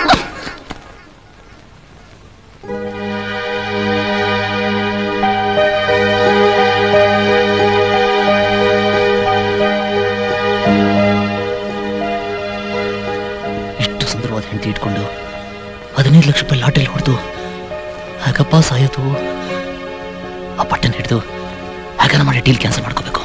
ಎಷ್ಟು ಸುಂದರವಾದ ಹೆಂಡತಿ ಇಟ್ಕೊಂಡು ಹದಿನೈದು ಲಕ್ಷ ರೂಪಾಯಿ ಲಾಟರಿ ಹೊಡೆದು ಹಾಗಪ್ಪ ಸಾಯೋದು ಆ ಬಟನ್ ಹಿಡಿದು ಹಾಗಾನ ಮಾಡಿ ಡೀಲ್ ಕ್ಯಾನ್ಸಲ್ ಮಾಡ್ಕೋಬೇಕು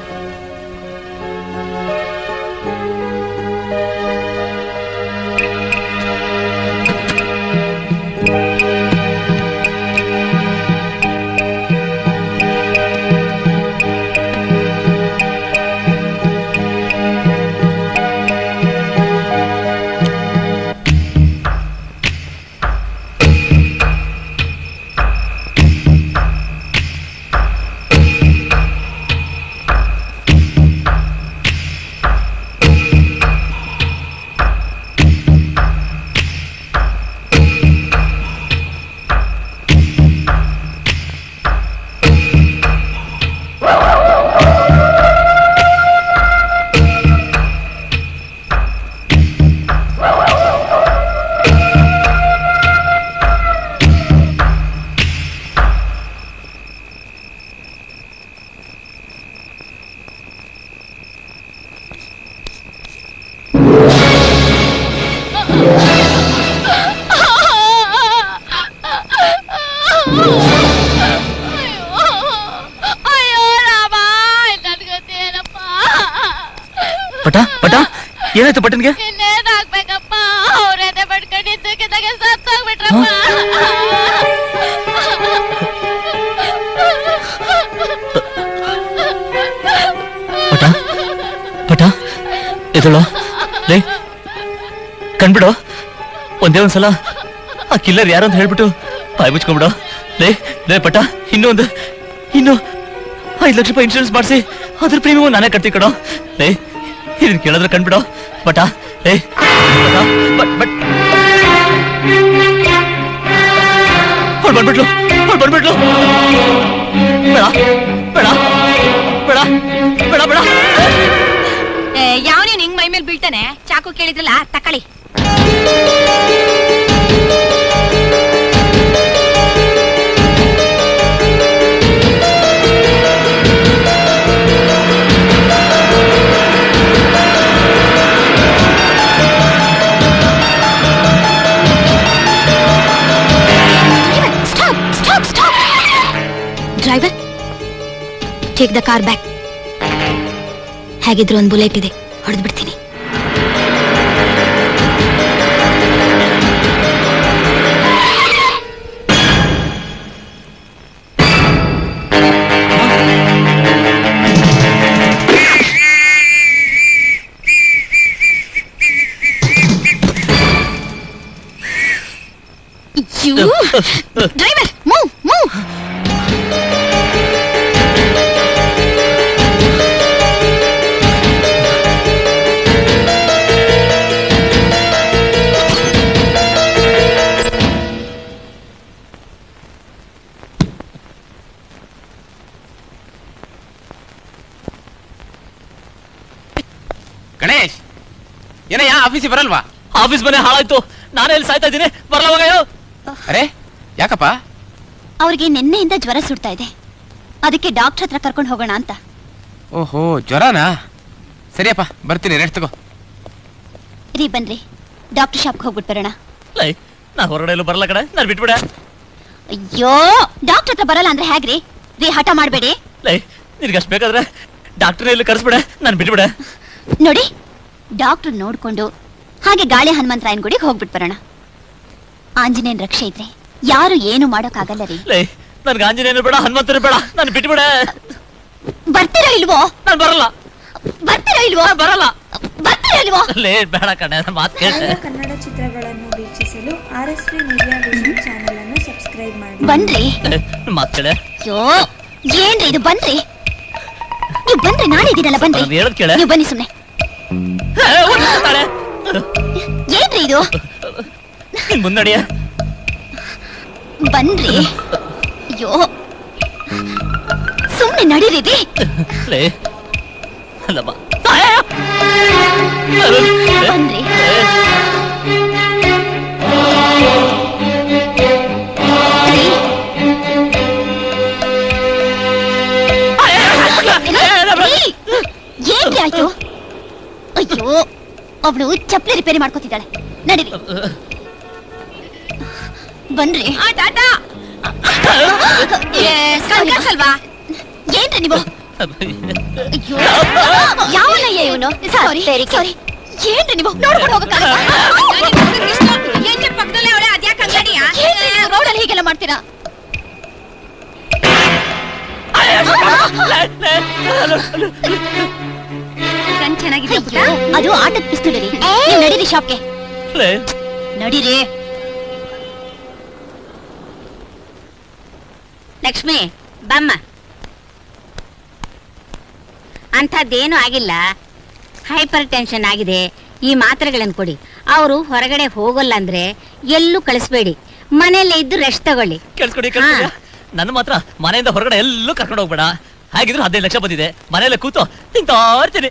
ಅಯ್ಯೋ ರಾಮ ನನ್ಗತ್ತೇನಪ್ಪ ಪಟ ಪಟ ಏನಾಯ್ತು ಬಟನ್ಗೆ ಇನ್ನೇನ್ ಆಗ್ಬೇಕಪ್ಪ ಅವ್ರೇನೆ ಬಡ್ಕೊಂಡಿದ್ದಕ್ಕಿದ್ದಾಗೆ ಸತ್ತೋಗ್ಬಿಟ್ರಪ್ಪ ಪಟ ಪಟ ಎದಳು ಲೇ ಕಣ್ಬಿಡು ಒಂದೇ ಒಂದ್ಸಲ ಆ ಕಿಲ್ಲರ್ ಯಾರು ಅಂತ ಹೇಳ್ಬಿಟ್ಟು ಬಾಯ್ ಮುಚ್ಕೊಂಡ್ಬಿಡು ಲೇ ಲೇ ಪಟ ಇನ್ನೂ ಒಂದು ಇನ್ನು ಐದು ಲಕ್ಷ ರೂಪಾಯಿ ಇನ್ಶೂರೆನ್ಸ್ ಮಾಡಿಸಿ ಅದ್ರ ಪ್ರೀಮಿಯಂ ನಾನೇ ಕಟ್ತಿ ಕಣೋ ಏ ಇದನ್ನ ಕೇಳಿದ್ರೆ ಕಂಡ್ಬಿಡೋ ಬಟ ಏ ಬಟ, ಬಟ್ ಬಟ್ ಹೊಡ್ ಬಂದ್ಬಿಟ್ಲು ಹೊಡ್ ಬಂದ್ಬಿಟ್ಲು ಬೇಡ ಬೇಡ ಬೇಡ ಬೇಡ ಬೇಡ ಯಾವನೇ ನಿಂಗ್ ಮೈ ಮೇಲೆ ಬೀಳ್ತಾನೆ ಚಾಕು ಕೇಳಿದ್ರಲ್ಲ ತಕೊಳ್ಳಿ stop stop stop driver take the car back ಹೇಗಿದ್ರು ಒಂದು ಬುಲೆಟ್ ಇದೆ ಹೊಡೆದು ಬಿಡ್ತೀನಿ ಡ್ರೈವರ್ ಮೂವ್ ಮೂವ್ ಗಣೇಶ್ ಏನಯ್ಯ ಆಫೀಸಿಗೆ ಬರಲ್ವಾ ಆಫೀಸ್ ಮನೆ ಹಾಳಾಯ್ತು ನಾನೇ ಇಲ್ಲಿ ಸಾಯ್ತಾ ಇದ್ದೀನಿ ಬರಲವಾಗಯ್ಯೋ ಅರೆ ಯಾಕಪ್ಪ ಅವ್ರಿಗೆ ನಿನ್ನೆಯಿಂದ ಜ್ವರ ಸುಡ್ತಾ ಇದೆ ಅದಕ್ಕೆ ಡಾಕ್ಟರ್ ಹತ್ರ ಕರ್ಕೊಂಡು ಹೋಗೋಣ ಅಂತ ಓಹೋ ಜ್ವರನಾ ಸರಿಯಪ್ಪ ಬರ್ತೀನಿ ರೆಸ್ಟ್ ತಗೋ ರೀ ಬನ್ರಿ ಡಾಕ್ಟರ್ ಶಾಪ್ಗೆ ಹೋಗ್ಬಿಟ್ಟು ಬರೋಣ ಲೈ ನಾ ಹೊರಗಡೆ ಎಲ್ಲೂ ಬರಲ್ಲ ಕಡೆ ನಾನು ಬಿಟ್ಬಿಡ ಅಯ್ಯೋ ಡಾಕ್ಟರ್ ಹತ್ರ ಬರಲ್ಲ ಅಂದ್ರೆ ಹೇಗ್ರಿ ರೀ ಹಠ ಮಾಡಬೇಡಿ ಲೈ ನಿನಗೆ ಅಷ್ಟು ಬೇಕಾದ್ರೆ ಡಾಕ್ಟರ್ ಇಲ್ಲಿ ಕರೆಸ್ಬಿಡ ನಾನು ಬಿಟ್ಬಿಡ ನೋಡಿ ಡಾಕ್ಟರ್ ನೋಡ್ಕೊಂಡು ಹಾಗೆ ಗಾಳಿ ಹನುಮಂತರಾಯನ್ ಗುಡಿಗೆ ಹೋಗ್ಬಿಟ್ಟು ಬರೋಣ ಆಂಜನೇಯನ್ ರಕ್ಷೆ ಇದ್ರೆ ಯಾರು ಏನು ಮಾಡೋಕ್ಕಾಗಲ್ಲ ರೀ ಲೈ ನನ್ಗೆ ಆಂಜನೇಯನು ಬೇಡ ಹನುಮಂತನು ಬೇಡ ನಾನು ಬಿಟ್ಬಿಡ ಬರ್ತೀರಾ ಇಲ್ವೋ ನಾನು ಬರಲ್ಲ ಬರ್ತೀರಾ ಇಲ್ವೋ ಬರಲ್ಲ ಬರ್ತೀರಾ ಇಲ್ವೋ ಲೇ ಬೇಡ ಕಣೆ ಮಾತು ಕೇಳ್ತೆ ಎಲ್ಲ ಕನ್ನಡ ಚಿತ್ರಗಳನ್ನು ವೀಕ್ಷಿಸಲು R S V media vision channel ಅನ್ನು ಸಬ್ಸ್ಕ್ರೈಬ್ ಮಾಡಿ ಬನ್ರಿ ಮಾತು ಕೇಳೆ ಅಯ್ಯೋ ಏನ್ರಿ ಇದು ಬನ್ರಿ ನೀವು ಬನ್ರಿ ನಾನೇ ಇದೀನಲ್ಲ ಬನ್ರಿ ನಾನು ಹೇಳೋದ್ ಕೇಳೆ ನೀವು ಬನ್ನಿ ಸುಮ್ನೆ ಏನ್ರಿ ಇದು ನಿನ್ ಮುನ್ನಡಿಯ ಬನ್ರಿ ಅಯ್ಯೋ ಸುಮ್ನೆ ನಡೀರಿದಿ ಲೇ ಅಲ್ಲಮ್ಮ ಬನ್ರಿ ರೀ, ಏನ್ರಿ ಆಯ್ತು ಅಯ್ಯೋ ಅವಳು ಚಪ್ಪಲಿ ರಿಪೇರಿ ಮಾಡ್ಕೋತಿದ್ದಾಳೆ ನಡೀರಿ ಬನ್ರಿ ಅಲ್ವಾ ಏನ್ರಿ ನೀವು ಅಯ್ಯೋ ಯಾವನಯ್ಯ ಇವನು ಸಾರಿ ಸಾರಿ ಏನ್ರಿ ನೀವು ನೋಡ್ಕೊಂಡು ಹೋಗಕ್ಕಾಗಲ್ಲ ಏನ್ರಿ ಪಕ್ಕದಲ್ಲೇ ಅವಳೆ ಅದ್ಯಾಕ ಅಂಗಡಿಯಾ ಏನ್ರಿ ನೀವು ರೋಡಲ್ಲಿ ಹೀಗೆಲ್ಲ ಮಾಡ್ತೀರಾ ಗನ್ ಚೆನ್ನಾಗಿದೆ ಪುಟ್ಟ. ಅಯ್ಯೋ, ಅದು ಆಟದ ಪಿಸ್ತೂಲ್ ರೀ ನೀವು ನಡೀರಿ ಶಾಪ್ಗೆ ಲೇ ನಡೀರಿ ಲಕ್ಷ್ಮಿ ಬಮ್ಮ ಅಂಥದ್ದೇನೂ ಆಗಿಲ್ಲ ಹೈಪರ್ ಟೆನ್ಷನ್ ಆಗಿದೆ ಈ ಮಾತ್ರೆಗಳನ್ನು ಕೊಡಿ ಅವರು ಹೊರಗಡೆ ಹೋಗಲ್ಲ ಅಂದ್ರೆ ಎಲ್ಲೂ ಕಳಿಸ್ಬೇಡಿ ಮನೆಯಲ್ಲೇ ಇದ್ದು ರೆಸ್ಟ್ ತಗೊಳ್ಳಿ ಕೇಳಿಸ್ಕೊಡಿ ಕೇಳಿಸ್ಕೊಡಿ ನನ್ನ ಮಾತ್ರ ಮನೆಯಿಂದ ಹೊರಗಡೆ ಎಲ್ಲೂ ಕರ್ಕೊಂಡು ಹೋಗ್ಬೇಡ ಹಾಗಿದ್ರು ಹದಿನೈದು ಲಕ್ಷ ಬಂದಿದೆ ಮನೆಯಲ್ಲೇ ಕೂತು ತಿಂತಾ ಇರ್ತೀನಿ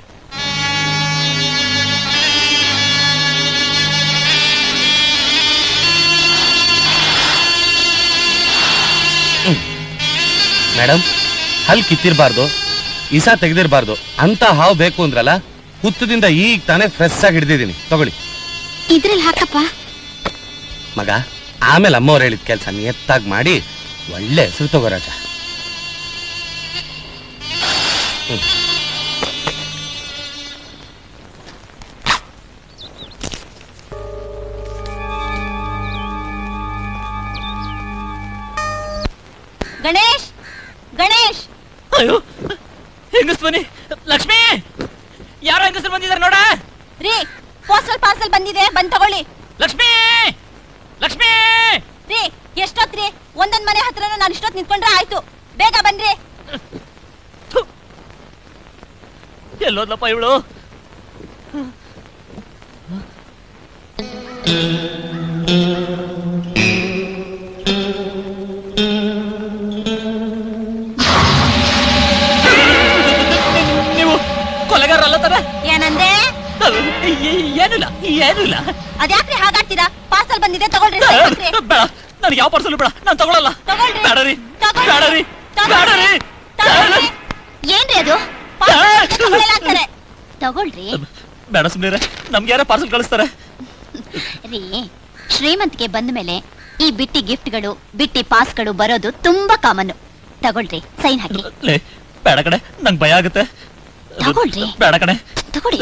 ಮೇಡಮ್ ಹಲ್ ಕಿತ್ತಿರ್ಬಾರ್ದು ಇಸ ತೆಗೆದಿರ್ಬಾರ್ದು ಅಂತ ಹಾವು ಬೇಕು ಅಂದ್ರಲ್ಲ ಹುತ್ತದಿಂದ ಈಗ ತಾನೇ ಫ್ರೆಶ್ ಆಗಿ ಹಿಡ್ದಿದ್ದೀನಿ ತಗೊಳ್ಳಿ ಇದ್ರಲ್ಲಿ ಹಾಕಪ್ಪ ಮಗ ಆಮೇಲೆ ಅಮ್ಮವ್ರು ಹೇಳಿದ ಕೆಲಸ ನಿಯತ್ತಾಗಿ ಮಾಡಿ ಒಳ್ಳೆ ಹೆಸರು ತಗೋ ರಾಜ ಹ್ಮ್. ಗಣೇಶ್ ಗಣೇಶ್ ಅಯ್ಯೋ ಹೆಂಗಸ್ ಬನ್ನಿ ಲಕ್ಷ್ಮಿ ಯಾರೋ ಹೆಂಗಸರು ಬಂದಿದ್ದಾರೆ ನೋಡ ರೀ ಪೋಸ್ಟಲ್ ಪಾರ್ಸಲ್ ಬಂದಿದೆ ಬಂದ್ ತಗೊಳ್ಳಿ ಲಕ್ಷ್ಮಿ ಲಕ್ಷ್ಮಿ ರೀ ಎಷ್ಟೊತ್ರಿ ಒಂದೊಂದ್ ಮನೆ ಹತ್ರನೂ ನಾನು ಇಷ್ಟೊತ್ತು ನಿಂತ್ಕೊಂಡ್ರೆ ಆಯ್ತು ಬೇಗ ಬನ್ರಿ ಎಲ್ಲೋದ್ಲಪ್ಪ ಇವಳು ನೀವು ಕೊಲೆಗಾರಲ್ಲ ತಾನೆ ಏನಂದೆ ಏನಿಲ್ಲ ಏನಿಲ್ಲ ಅದ್ಯಾಕ್ರಿ ಹಾಗಾಡ್ತೀರಾ ಪಾರ್ಸಲ್ ಬಂದಿದೆ ತಗೊಳ್ರಿ ಸೈನ್ ಹಾಕ್ರಿ. ಬೇಡ ನನಗೆ ಯಾವ ಪಾರ್ಸಲ್ ಬೇಡ ನಾನು ತಗೊಳಲ್ಲ ತಗೊಳ್ರಿ. ಬೇಡ ರೀ ತಗೊಳ್ರಿ. ಬೇಡ ರೀ ಬೇಡ ರೀ ತಗೊಳ್ರಿ. ಏನ್ರಿ ಅದು ಪಾರ್ಸಲ್ ಬಂದಿದೆ, ತಗೊಳ್ಳಲ್ಲ ಅಂತಾರೆ. ತಗೊಳ್ರಿ ಬೇಡ ಸುಮ್ಮನೆ ನಮ್ಗೆ ಯಾರ ಪಾರ್ಸಲ್ ಕಳಿಸ್ತಾರೆ ರೀ ಶ್ರೀಮಂತಿಗೆ ಬಂದ ಮೇಲೆ ಈ ಬಿಟ್ಟಿ ಗಿಫ್ಟ್ಗಳು ಬಿಟ್ಟಿ ಪಾಸ್ಗಳು ಬರೋದು ತುಂಬಾ ಕಾಮನ್ ತಗೊಳ್ರಿ ಸೈನ್ ಹಾಕಿ ಲೇ ಬೇಡ ಕಡೆ ನಂಗೆ ಭಯ ಆಗುತ್ತೆ ತಗೊಳ್ರಿ. ಬೇಡ ಕಡೆ ತಗೊಳ್ಳಿ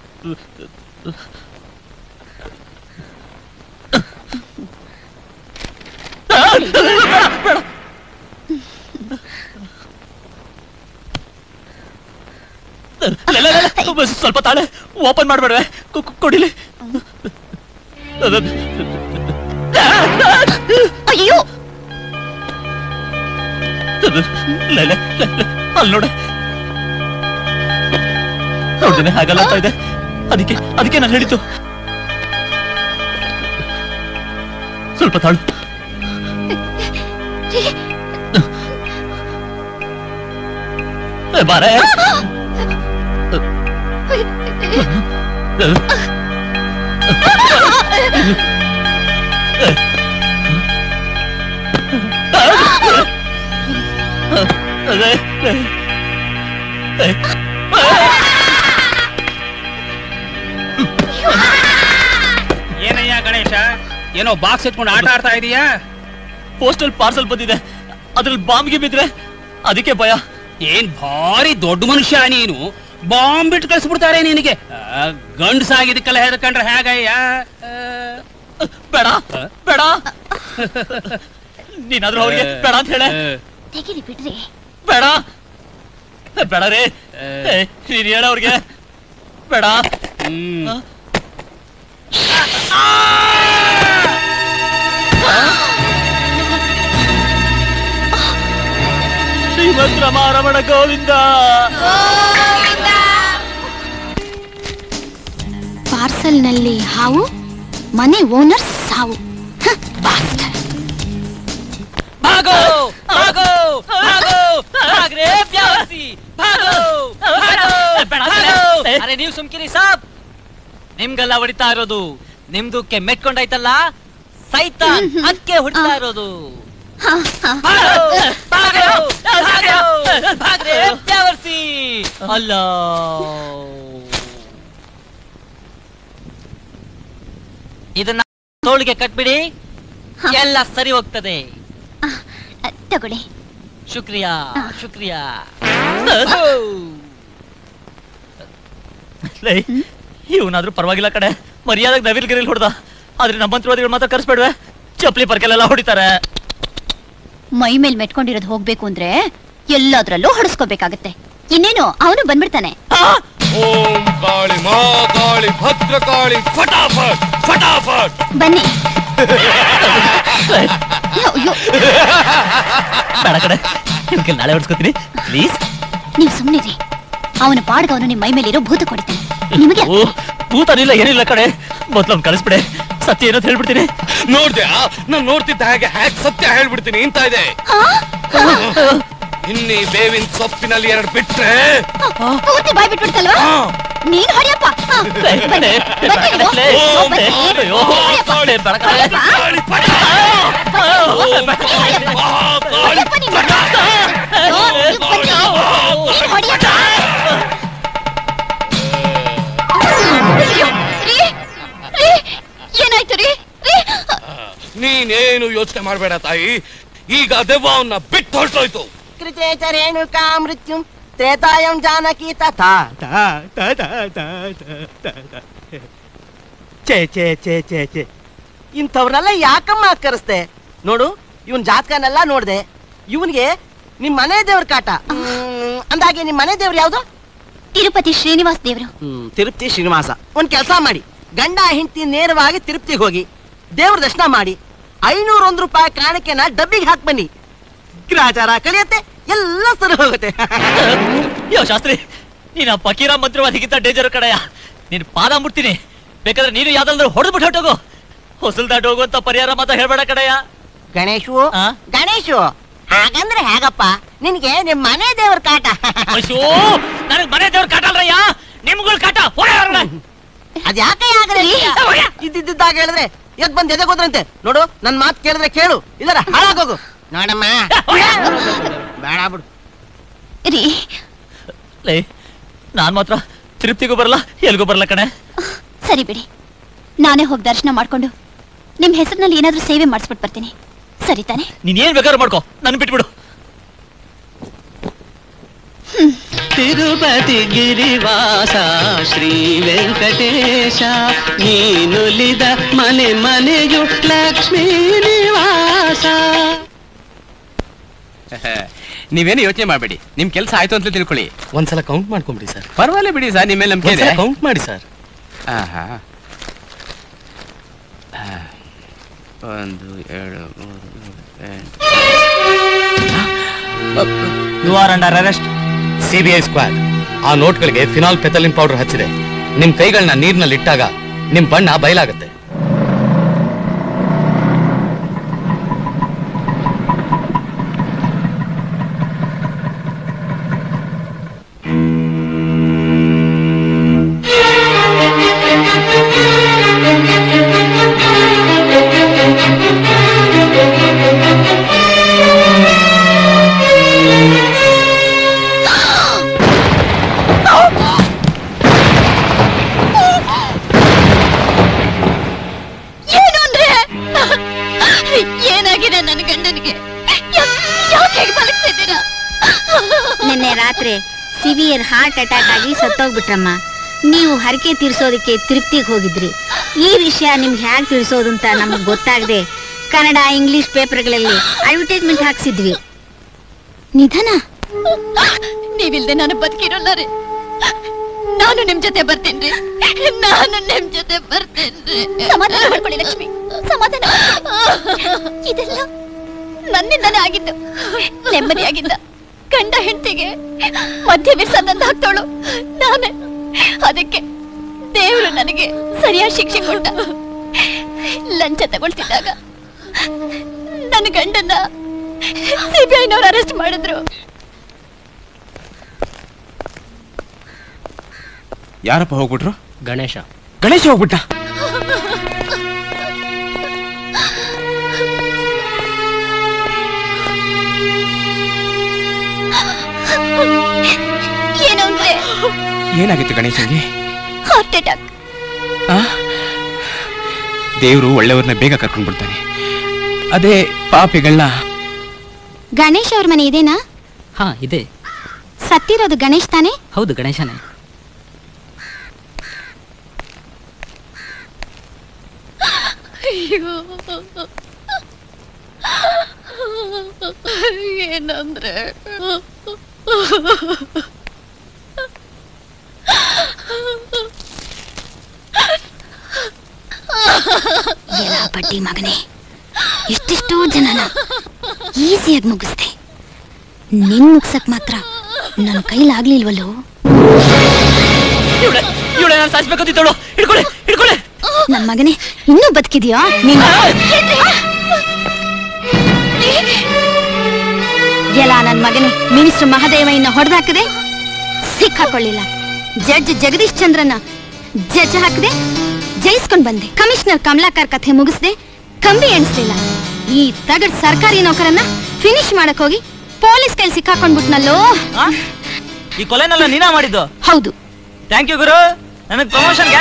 ಲೇ, ಲೇ, ಲೇ, ಲೇ, ಸ್ವಲ್ಪ ತಾಳೆ ಓಪನ್ ಮಾಡ್ಬೇಡ್ವೆ ಕು- ಕು- ಕೊಡಿಲಿ ಅಯ್ಯೋ ಲೇ, ಲೇ, ಲೇ, ಲೇ, ಅಲ್ಲಿ ನೋಡೆ ನೋಡ್ದೇನೆ ಹಾಗಲ್ಲ ಅಂತ ಇದೆ ಅದಕ್ಕೆ ಅದಕ್ಕೆ ನಾನು ಹೇಳಿದ್ದು ಸ್ವಲ್ಪ ತಾಳು ಏ, ಬಾರೆ ಅದೇ ಏನಯ್ಯ ಗಣೇಶ ಏನೋ ಬಾಕ್ಸ್ ಎತ್ಕೊಂಡು ಆಟ ಆಡ್ತಾ ಇದೀಯಾ ಪೋಸ್ಟಲ್ ಪಾರ್ಸಲ್ ಬಂದಿದೆ ಅದ್ರಲ್ಲಿ ಬಾಂಬ್ಗೆ ಬಿದ್ರೆ ಅದಕ್ಕೆ ಭಯ ಏನ್ ಭಾರಿ ದೊಡ್ಡ ಮನುಷ್ಯ ನೀನು ಬಾಂಬ್ ಬಿಟ್ಟು ಕಳಿಸ್ಬಿಡ್ತಾರೆ ನಿನಗೆ ಆ, ಗಂಡ್ಸಾಗಿದ್ದಕ್ಕೆಲ್ಲ ಹೆದರ್ಕೊಂಡ್ರೆ ಹೇಗಯ್ಯ ಬೇಡ ಬೇಡ ನೀನಾದ್ರೂ ಅವ್ರಿಗೆ ಬೇಡ ಅಂತ ಹೇಳ ತೆಗಿರಿ ಬಿಡ್ರಿ ಬೇಡ ಬೇಡ ರೀ ಏ, ನೀನ್ ಹೇಳ ಅವ್ರಿಗೆ ಬೇಡ ಶ್ರೀಮಂತ ರಮಾರಮಣ ಗೋವಿಂದ ಪಾರ್ಸಲ್ನಲ್ಲಿ ಹಾವು ಮನೆ ಓನರ್ ಸಾವು ಹ, bastard. ಭಾಗೋ ಭಾಗೋ ಭಾಗೋ ಭಾಗ್ರೆ ಪ್ಯಾವಸಿ ಭಾಗೋ ಭಾಗೋ ಅರೆ ನೀವು ಸುಮ್ಕಿರಿ ಸಾಬ್ ನಿಮ್ಗೆಲ್ಲ ಹೊಡಿತಾ ಇರೋದು ನಿಮ್ದುಕ್ಕೆ ಮೆಟ್ಕೊಂಡೈತಲ್ಲ ಸೈತಾನ್ ಅದಕ್ಕೆ ಹೊಡಿತಾ ಇರೋದು ಭಾಗೋ, ಭಾಗೋ, ಭಾಗೋ, ಭಾಗ್ರೆ ಪ್ಯಾವರ್ಸಿ ಅಲ್ಲ ಇದನ್ನ ತೋಳಿಗೆ ಕಟ್ಬಿಡಿ ಎಲ್ಲ ಸರಿ ಹೋಗ್ತದೆ ತಗೊಳ್ಳಿ ಶುಕ್ರಿಯಾ ಶುಕ್ರಿಯಾ ಲೇ ಇವನಾದ್ರೂ ಪರವಾಗಿಲ್ಲ ಕಡೆ ಮರ್ಯಾದಾಗ ನವಿಲ್ ಗಿರಿಲ್ ಹೊಡ್ದ ಆದ್ರೆ ನಮ್ಮ ಮಂತ್ರವಾದಿಗಳು ಮಾತ್ರ ಕರ್ಸ್ಬೇಡ್ವೆ ಚಪ್ಲಿ ಪರ್ಕೆಲೆಲ್ಲ ಹೊಡಿತಾರೆ ಮೈ ಮೇಲ್ ಮೆಟ್ಕೊಂಡಿರೋದು ಹೋಗ್ಬೇಕು ಅಂದ್ರೆ ಎಲ್ಲಾದ್ರಲ್ಲೂ ಹೊಡಿಸ್ಕೋಬೇಕಾಗತ್ತೆ ಇನ್ನೇನು ಅವನು ಬಂದ್ಬಿಡ್ತಾನೆ ಓಂ ಕಾಳಿ ಮಾ ಕಾಳಿ ಭದ್ರ ಕಾಳಿ ಫಟಾಫಟ್ ಫಟಾಫಟ್ ಬನ್ನಿ ಅಯ್ಯೋ ಬೇಡ ಕಡೆ ಇವಕ್ಕೆ ನಾಳೆ ಹೊಡ್ಸ್ಕೊತೀನಿ ಪ್ಲೀಸ್ ನೀವ್ ಸುಮ್ನಿರಿ ಅವನ ಪಾಡ್ಗ ಅವನು ನಿಮ್ ಮೈ ಮೇಲಿರೋ ಭೂತ ಕೊಡ್ತಾನೆ ನಿಮಗೆ ಓ ಭೂತನಿಲ್ಲ ಏನಿಲ್ಲ ಕಡೆ ಮೊದ್ಲೊಂದು ಕಳಿಸ್ಬಿಡೆ ಸತ್ಯ ಏನಂತ ಹೇಳ್ಬಿಡ್ತೀನಿ ನೋಡ್ದೆ ನಾನ್ ನೋಡ್ತಿದ್ದ ಹಾಗೆ ಹ್ಯಾಕ್ ಸತ್ಯ ಹೇಳ್ಬಿಡ್ತೀನಿ ಇಂತ ಇದೆ ಇನ್ನಿ ಬೇವಿನ ಸೊಪ್ಪಿನಲ್ಲಿ ಎರಡು ಬಿಟ್ರೆ ಪೂರ್ತಿ ಬಾಯ್ ಬಿಟ್ಬಿಡ್ತಲ್ವಾ ನೀನ್ ಹೊಡಿಯಪ್ಪ ಹ, ಬನ್ನಿ, ಬನ್ನಿ ನೀವು. ಓ, ಬನ್ನಿ. ಹೊಡಿಯಪ್ಪ. ಹೊಡಿಯಪ್ಪ. ಹೊಡಿಯಪ್ಪ ನೀನು. ಅಯ್ಯೋ, ನೀವು ಬನ್ನಿ. ನೀನ್ ಹೊಡಿಯಪ್ಪ. ಅಯ್ಯೋ, ರೀ, ರೀ, ಏನಾಯ್ತು ರೀ ರೀ ನೀನೇನು ಯೋಚನೆ ಮಾಡ್ಬೇಡ ತಾಯಿ ಈಗ ದೆವ್ವ ಅವನ್ನ ಬಿಟ್ಟು ಹೊರಟೋಯ್ತು कृते च रेणुका मृत्युं त्रेतायं जानकी तथा ಛೇ ಛೇ ಛೇ ಛೇ ಛೇ ಇಂಥವ್ರನ್ನೆಲ್ಲ ಯಾಕಮ್ಮ ಕರೆಸ್ದೆ ನೋಡು ಇವನ್ ಜಾತಕನೆಲ್ಲ ನೋಡ್ದೆ ಇವನ್ಗೆ ನಿಮ್ ಮನೆ ದೇವ್ರ ಕಾಟ ಹ್ಮ್, ಅಂದಾಗೆ ನಿಮ್ ಮನೆ ದೇವ್ರು ಯಾವ್ದು ತಿರುಪತಿ ಶ್ರೀನಿವಾಸ್ ದೇವರು ಹ್ಮ್ ತಿರುಪತಿ ಶ್ರೀನಿವಾಸ ಒಂದ್ ಕೆಲಸ ಮಾಡಿ ಗಂಡ ಹೆಂಡತಿ ನೇರವಾಗಿ ತಿರುಪತಿಗೆ ಹೋಗಿ ದೇವ್ರ ದರ್ಶನ ಮಾಡಿ ಐನೂರ ಒಂದ್ ರೂಪಾಯಿ ಕಾಣಿಕೆನ ಡಬ್ಬಿಗೆ ಹಾಕ್ ಬನ್ನಿ ಗ್ರಾಚಾರ ಕಳಿಯತ್ತೆ ಎಲ್ಲ ಸರಿ ಹೋಗುತ್ತೆ ಯೋ ಶಾಸ್ತ್ರಿ ನೀನ್ ಆ ಫಕೀರ ಮಂತ್ರವಾದಿಗಿಂತ ಡೇಂಜರ್ ಕಡೆಯ ನೀನ್ ಪಾದ ಮುಟ್ತೀನಿ ಬೇಕಾದ್ರೆ ನೀನು ಯಾವ್ದಾದ್ರು ಹೊಡೆದ್ಬಿಟ್ಟು ಹೊಟ್ಟೋಗು ಹೊಸಲ್ ದಾಟ್ ಹೋಗುವಂತ ಪರಿಹಾರ ಮಾತ್ರ ಹೇಳ್ಬೇಡ ಕಡೆಯ ಗಣೇಶು ಗಣೇಶು ಹಾಗಂದ್ರೆ ಹೇಗಪ್ಪ ನಿನ್ಗೆ ನಿಮ್ ಮನೆ ದೇವ್ರ ಕಾಟ ಅಯ್ಯೋ ನನಗ್ ಮನೆ ದೇವ್ರ ಕಾಟ ಅಲ್ರಯ್ಯ ನಿಮ್ಗಳ ಕಾಟ ಅದ್ಯಾಕೆ ಆಗದೆ ಇದ್ದಿದ್ದಾಗ ಹೇಳಿದ್ರೆ ಎದ್ ಬಂದ್ ಎದೆ ಹೋದ್ರಂತೆ ನೋಡು ನನ್ ಮಾತ್ ಕೇಳಿದ್ರೆ ಕೇಳು ಇಲ್ಲರ ಹಾಳಾಗೋಗು ನೋಡಮ್ಮ ಬೇಡ ಬಿಡು ರೀ ಲೇ ನಾನ್ ಮಾತ್ರ ತಿರುಪ್ತಿಗೂ ಬರಲ್ಲ ಎಲ್ಗೂ ಬರಲ್ಲ ಕಣೆ ಸರಿ ಬಿಡಿ ನಾನೇ ಹೋಗಿ ದರ್ಶನ ಮಾಡ್ಕೊಂಡು ನಿಮ್ ಹೆಸರಿನಲ್ಲಿ ಏನಾದ್ರೂ ಸೇವೆ ಮಾಡಿಸ್ಬಿಟ್ಟು ಬರ್ತೀನಿ ಸರಿ ತಾನೆ ನೀನ್ ಏನ್ ಬೇಕಾದ್ರೂ ಮಾಡ್ಕೋ ನನ್ ಬಿಟ್ಬಿಡು ತಿರುಪತಿ ಗಿರಿವಾಸ ಶ್ರೀ ವೆಂಕಟೇಶ ನೀನುಲಿದ ಮನೆ ಮನೆಯು ಲಕ್ಷ್ಮೀ ನಿವಾಸ ನೀವೇನು ಯೋಚನೆ ಮಾಡಬೇಡಿ ನಿಮ್ ಕೆಲಸ ಆಯ್ತು ಅಂತ ತಿಳ್ಕೊಳ್ಳಿ ಒಂದ್ಸಲ ಕೌಂಟ್ ಮಾಡ್ಕೊಂಬಿಡಿ ಸರ್ ಪರವಾಗಿಲ್ಲ ಬಿಡಿ ಸರ್ ನಿಮ್ಮ ಮೇಲೆ ನಂಬಿಕೆ ಇದೆ ಕೌಂಟ್ ಮಾಡಿ ಸರ್ ಆಹಾ. ಆ, ಒಂದು ಏಳು ಮೂರು ಎಂಟು you are under arrest CBI squad ಆ ನೋಟ್ಗಳಿಗೆ ಫಿನಾಲ್ ಪೆಥಲಿನ್ ಪೌಡರ್ ಹಚ್ಚಿದೆ ನಿಮ್ ಕೈಗಳನ್ನ ನೀರ್ನಲ್ಲಿ ಇಟ್ಟಾಗ ನಿಮ್ ಬಣ್ಣ ಬಯಲಾಗತ್ತೆ ಏನು ಅಂದ್ರೆ ಏನಾಗಿದೆ ನನ್ನ ಗಂಡನಿಗೆ ಯಾ- ಯಾಕೆ ಹೀಗೆ ಮಲಗ್ತಿದ್ದೀರಾ ನಿನ್ನೆ ರಾತ್ರಿ ಸಿವಿಯರ್ ಹಾರ್ಟ್ ಅಟ್ಯಾಕ್ ಆಗಿ ಸತ್ತೋಗ್ಬಿಟ್ರಮ್ಮ ನೀವು ಹರಕೆ ತೀರ್ಸೋದಕ್ಕೆ ತಿರುಪ್ತಿಗೆ ಹೋಗಿದ್ರಿ ಈ ವಿಷಯ ನಿಮ್ಗೆ ಹೇಗೆ ತಿಳಿಸೋದು ಅಂತ ನಮಗೆ ಗೊತ್ತಾಗದೆ ಕನ್ನಡ ಇಂಗ್ಲಿಷ್ ಪೇಪರ್ಗಳಲ್ಲಿ ಅಡ್ವರ್ಟೈಸ್ಮೆಂಟ್ ಹಾಕ್ಸಿದ್ವಿ ನಿಧನ ನೀವಿಲ್ದೆ ನಾನು ಬದುಕಿರೋಲ್ಲ ರೀ ನಾನು ನಿಮ್ ಜೊತೆ ಬರ್ತೀನಿ ನಾನು ನಿಮ್ ಜೊತೆ ಬರ್ತೀನಿ ಸಮಾಧಾನ ಮಾಡ್ಕೊಳ್ಳಿ ಲಕ್ಷ್ಮಿ ಸಮಾಧಾನ ಮಾಡ್ಕೊಳ್ಳಿ. ಇದೆಲ್ಲ ನನ್ನಿಂದನೇ ಆಗಿದ್ದು ನೆಮ್ಮದಿಯಾಗಿದ್ದ ಗಂಡ ಹೆಂಡತಿಗೆ ಮಧ್ಯ ವಿರ್ಸದಂತ ಹಾಕ್ತೋಳು ನಾನೇ ಅದಕ್ಕೆ ದೇವರು ನನಗೆ ಸರಿಯಾದ ಶಿಕ್ಷೆ ಕೊಟ್ಟ ಲಂಚ ತಗೊಳ್ತಿದ್ದಾಗ ನನ್ನ ಗಂಡನ್ನ ಸಿಬಿಐನವ್ರು ಅರೆಸ್ಟ್ ಮಾಡಿದ್ರು ಯಾರಪ್ಪ ಹೋಗ್ಬಿಟ್ರು ಗಣೇಶ ಗಣೇಶ ಹೋಗ್ಬಿಟ್ಟ ಏನು ಅಂದ್ರೆ ಏನಾಗಿತ್ತು ಗಣೇಶನ್ಗೆ ಹಾರ್ಟ್ ಅಟ್ಯಾಕ್ ದೇವರು ಒಳ್ಳೆಯವ್ರನ್ನ ಬೇಗ ಕರ್ಕೊಂಡ್ ಬಿಡ್ತಾನೆ ಅದೇ ಪಾಪಿಗಳನ್ನ ಗಣೇಶ್ ಅವ್ರ ಮನೆ ಇದೇನಾ ಹಾ ಇದೆ ಸತ್ತಿರೋದು ಗಣೇಶ್ ತಾನೇ ಹೌದು ಗಣೇಶನೇ ಅಯ್ಯೋ ಏನಂದ್ರೆ ಎಲ್ಲ ಬಡ್ಡಿ ಮಗನೇ ಎಷ್ಟೆಷ್ಟೋ ಜನನ ಈಸಿಯಾಗಿ ಮುಗಿಸ್ದೆ ನಿನ್ ಮುಗ್ಸಕ್ ಮಾತ್ರ ನನ್ನ ಕೈಲಾಗ್ಲಿಲ್ವಲ್ಲೋ ಇವಳೆ ಇವಳೆ ನಾನು ಸಾಯಿಸ್ಬೇಕಂತಿದ್ದಳು ಹಿಡ್ಕೊಳ್ಳಿ ಹಿಡ್ಕೊಳ್ಳಿ ನನ್ ಮಗನೇ ಇನ್ನೂ ಬದುಕಿದ್ಯಾ ನೀನು ಎಲ್ಲ ನನ್ ಮಗನೇ ಮಿನಿಸ್ಟರ್ ಮಹದೇವ ಇನ್ನ ಹೊಡೆದಾಕದೆ ಸಿಕ್ಕಾಕೊಳ್ಳಿಲ್ಲ ಜಡ್ಜ್ ಜಗದೀಶ್ ಚಂದ್ರನ ಜಡ್ಜ್ ಹಾಕದೆ ಜಯಿಸ್ಕೊಂಡ್ ಬಂದೆ ಕಮಿಷನರ್ ಕಮಲಾಕರ್ ಕಥೆ ಮುಗಿಸ್ದೆ ಕಂಬಿ ಎಣಿಸ್ಲಿಲ್ಲ ಈ ತಗಡ್ ಸರ್ಕಾರಿ ನೌಕರನ್ನ ಫಿನಿಶ್ ಮಾಡಕ್ ಹೋಗಿ ಪೊಲೀಸ್ ಕೈಲಿ ಸಿಕ್ಕಾಕೊಂಡ್ಬಿಟ್ನಲ್ಲೋ ಈ ಕೊಲೆನೆಲ್ಲ ನೀನಾ ಮಾಡಿದ್ದು ಹೌದು ಥ್ಯಾಂಕ್ ಯು ಗುರು ನನಗೆ ಪ್ರಮೋಷನ್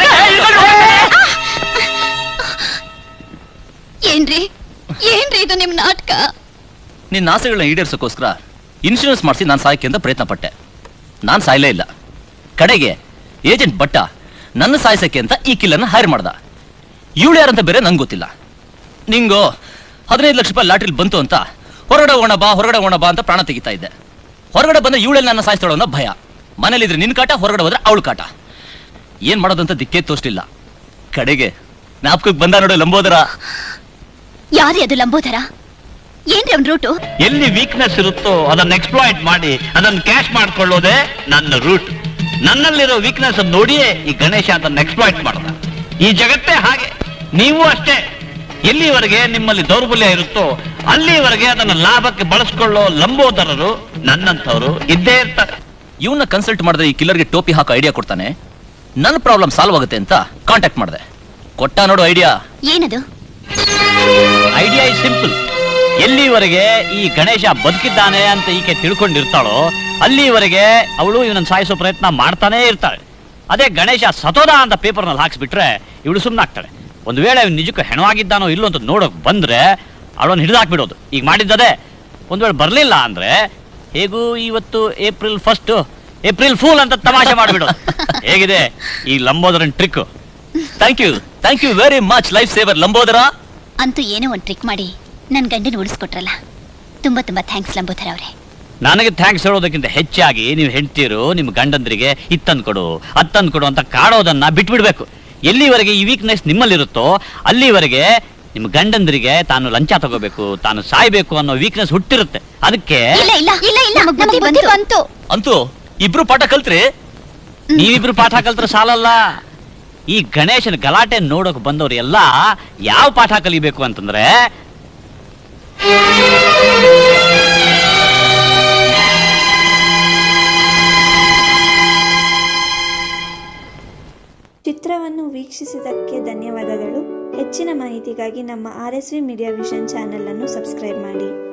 ಏನ್ರಿ ಏನ್ರಿ ಇದು ನಿಮ್ ನಾಟಕ ನಿನ್ನ ಆಸೆಗಳನ್ನ ಈಡೇರ್ಸೋಕ್ಕೋಸ್ಕರ ಇನ್ಶೂರೆನ್ಸ್ ಮಾಡಿಸಿ ನಾನು ಸಾಯಕ್ಕೆ ಅಂತ ಪ್ರಯತ್ನ ಪಟ್ಟೆ ನಾನು ಸಾಯಲೇ ಇಲ್ಲ ಕಡೆಗೆ ಏಜೆಂಟ್ ಬಟ್ಟ ನನ್ನ ಸಾಯಿಸಕ್ಕೆ ಅಂತ ಈ ಕಿಲ್ಲನ್ನ ಹೈರ್ ಮಾಡ್ದ ಇವಳು ಯಾರಂತ ಬೇರೆ ನಂಗೆ ಗೊತ್ತಿಲ್ಲ ನಿಂಗೋ ಹದಿನೈದು ಲಕ್ಷ ರೂಪಾಯಿ ಲಾಟ್ರಿಲ್ ಬಂತು ಅಂತ ಹೊರಗಡೆ ಹೋಗೋಣ ಬಾ ಹೊರಗಡೆ ಹೋಗೋಣ ಬಾ ಅಂತ ಪ್ರಾಣ ತೆಗಿತಾ ಇದ್ದೆ ಹೊರಗಡೆ ಬಂದ ಇವಳೆಲ್ಲ ನನ್ನ ಸಾಯಿಸ್ತಾಳೋ ಅನ್ನೋ ಭಯ ಮನೇಲಿದ್ರೆ ನಿನ್ ಕಾಟ ಹೊರಗಡೆ ಹೋದ್ರೆ ಅವಳು ಕಾಟ ಏನ್ ಮಾಡೋದಂತ ದಿಕ್ಕೇ ತೋರ್ಸ್ಲಿಲ್ಲ ಕಡೆಗೆ ಜ್ಞಾಪಕಕ್ಕೆ ಬಂದ ನೋಡು ಲಂಬೋದರ ಯಾರೇ ಅದು ಲಂಬೋದರ ಏನ್ರಿ ಅವ್ನ ರೂಟು ಎಲ್ಲಿ ವೀಕ್ನೆಸ್ ಇರುತ್ತೋ ಅದನ್ನ ಎಕ್ಸ್ಪ್ಲಾಯ್ಟ್ ಮಾಡಿ ಅದನ್ನ ಕ್ಯಾಶ್ ಮಾಡ್ಕೊಳ್ಳೋದೇ ನನ್ನ ರೂಟ್ ನನ್ನಲ್ಲಿರೋ ವೀಕ್ನೆಸ್ ನೋಡಿಯೇ ಈ ಗಣೇಶ ಅಂತ ಎಕ್ಸ್ಪ್ಲಾಯ್ಟ್ ಮಾಡ್ದ ಈ ಜಗತ್ತೇ ಹಾಗೆ ನೀವು ಅಷ್ಟೇ ಎಲ್ಲಿವರೆಗೆ ನಿಮ್ಮಲ್ಲಿ ದೌರ್ಬಲ್ಯ ಇರುತ್ತೋ ಅಲ್ಲಿವರೆಗೆ ಅದನ್ನ ಲಾಭಕ್ಕೆ ಬಳಸ್ಕೊಳ್ಳೋ ಲಂಬೋದರರು ನನ್ನಂಥವ್ರು ಇದ್ದೇ ಇರ್ತಾರೆ ಇವನ್ನ ಕನ್ಸಲ್ಟ್ ಮಾಡಿದ್ರೆ ಈ ಕಿಲ್ಲರ್ಗೆ ಟೋಪಿ ಹಾಕೋ ಐಡಿಯಾ ಕೊಡ್ತಾನೆ ನನ್ನ ಪ್ರಾಬ್ಲಮ್ ಸಾಲ್ವ್ ಆಗುತ್ತೆ ಅಂತ ಕಾಂಟ್ಯಾಕ್ಟ್ ಮಾಡಿದೆ ಕೊಟ್ಟ ನೋಡು ಐಡಿಯಾ ಏನದು ಐಡಿಯಾ ಇಸ್ ಸಿಂಪಲ್ ಎಲ್ಲಿವರೆಗೆ ಈ ಗಣೇಶ ಬದುಕಿದ್ದಾನೆ ಅಂತ ಈಕೆ ತಿಳ್ಕೊಂಡಿರ್ತಾಳೋ ಅಲ್ಲಿವರೆಗೆ ಅವಳು ಇವನನ್ನ ಸಾಯಿಸೋ ಪ್ರಯತ್ನ ಮಾಡ್ತಾನೇ ಇರ್ತಾಳೆ ಅದೇ ಗಣೇಶ ಸತೋದ ಅಂತ ಪೇಪರ್ನಲ್ಲಿ ಹಾಕ್ಸ್ಬಿಟ್ರೆ ಇವಳು ಸುಮ್ಮನಾಗ್ತಾಳೆ ಒಂದು ವೇಳೆ ಅವ್ನು ನಿಜಕ್ಕೂ ಹೆಣವಾಗಿದ್ದಾನೋ ಇಲ್ಲೋ ಅಂತ ನೋಡೋಕ್ ಬಂದ್ರೆ ಅವಳನ್ನು ಹಿಡಿದಾಕ್ಬಿಡೋದು ಈಗ ಮಾಡಿದ್ದದೆ ಒಂದ್ ವೇಳೆ ಬರ್ಲಿಲ್ಲ ಅಂದ್ರೆ ಹೇಗೂ ಇವತ್ತು ಏಪ್ರಿಲ್ ಫಸ್ಟ್ ಏಪ್ರಿಲ್ ಫೂಲ್ ಅಂತ ತಮಾಷೆ ಮಾಡಿಬಿಡೋದು ಹೇಗಿದೆ ಈ ಲಂಬೋದರನ್ trick thank you thank you very much life saver Lambodara ಅಂತೂ ಏನೋ ಒಂದು ಟ್ರಿಕ್ ಮಾಡಿ ನನ್ ಗಂಡನ ಉಳಿಸ್ಕೊಟ್ರಲ್ಲ ತುಂಬಾ ತುಂಬಾ ಥ್ಯಾಂಕ್ಸ್ ಲಂಬೋಧರ ಅವರೇ ನನಗೆ ಥ್ಯಾಂಕ್ಸ್ ಹೇಳೋದಕ್ಕಿಂತ ಹೆಚ್ಚಾಗಿ ನೀವು ಹೆಂಡ್ತೀರು ನಿಮ್ಮ ಗಂಡಂದ್ರಿಗೆ ಇತ್ತಂದ್ ಕೊಡು ಅತ್ತಂದ್ ಕೊಡು ಅಂತ ಕಾಡೋದನ್ನ ಬಿಟ್ಬಿಡ್ಬೇಕು ಎಲ್ಲಿವರೆಗೆ ಈ ವೀಕ್ನೆಸ್ ನಿಮ್ಮಲ್ಲಿರುತ್ತೋ ಅಲ್ಲಿವರೆಗೆ ನಿಮ್ಮ ಗಂಡಂದ್ರಿಗೆ ತಾನು ಲಂಚ ತಗೋಬೇಕು ತಾನು ಸಾಯ್ಬೇಕು ಅನ್ನೋ ವೀಕ್ನೆಸ್ ಹುಟ್ಟಿರುತ್ತೆ ಅದಕ್ಕೆ ಇಲ್ಲ ಇಲ್ಲ ಇಲ್ಲ ಇಲ್ಲ ನಮಗ್ ಬುದ್ಧಿ ಬಂತು ಅಂತೂ ಇಬ್ರು ಪಾಠ ಕಲ್ತ್ರಿ ನೀವಿಬ್ರು ಪಾಠ ಕಲ್ತ್ರೆ ಸಾಲಲ್ಲ ಈ ಗಣೇಶನ ಗಲಾಟೆ ನೋಡೋಕ್ ಬಂದವ್ರು ಎಲ್ಲ ಯಾವ ಪಾಠ ಕಲಿಬೇಕು ಅಂತಂದ್ರೆ ಚಿತ್ರವನ್ನು ವೀಕ್ಷಿಸಿದ್ದಕ್ಕೆ ಧನ್ಯವಾದಗಳು ಹೆಚ್ಚಿನ ಮಾಹಿತಿಗಾಗಿ ನಮ್ಮ R S V media vision channel ಅನ್ನು ಸಬ್ಸ್ಕ್ರೈಬ್ ಮಾಡಿ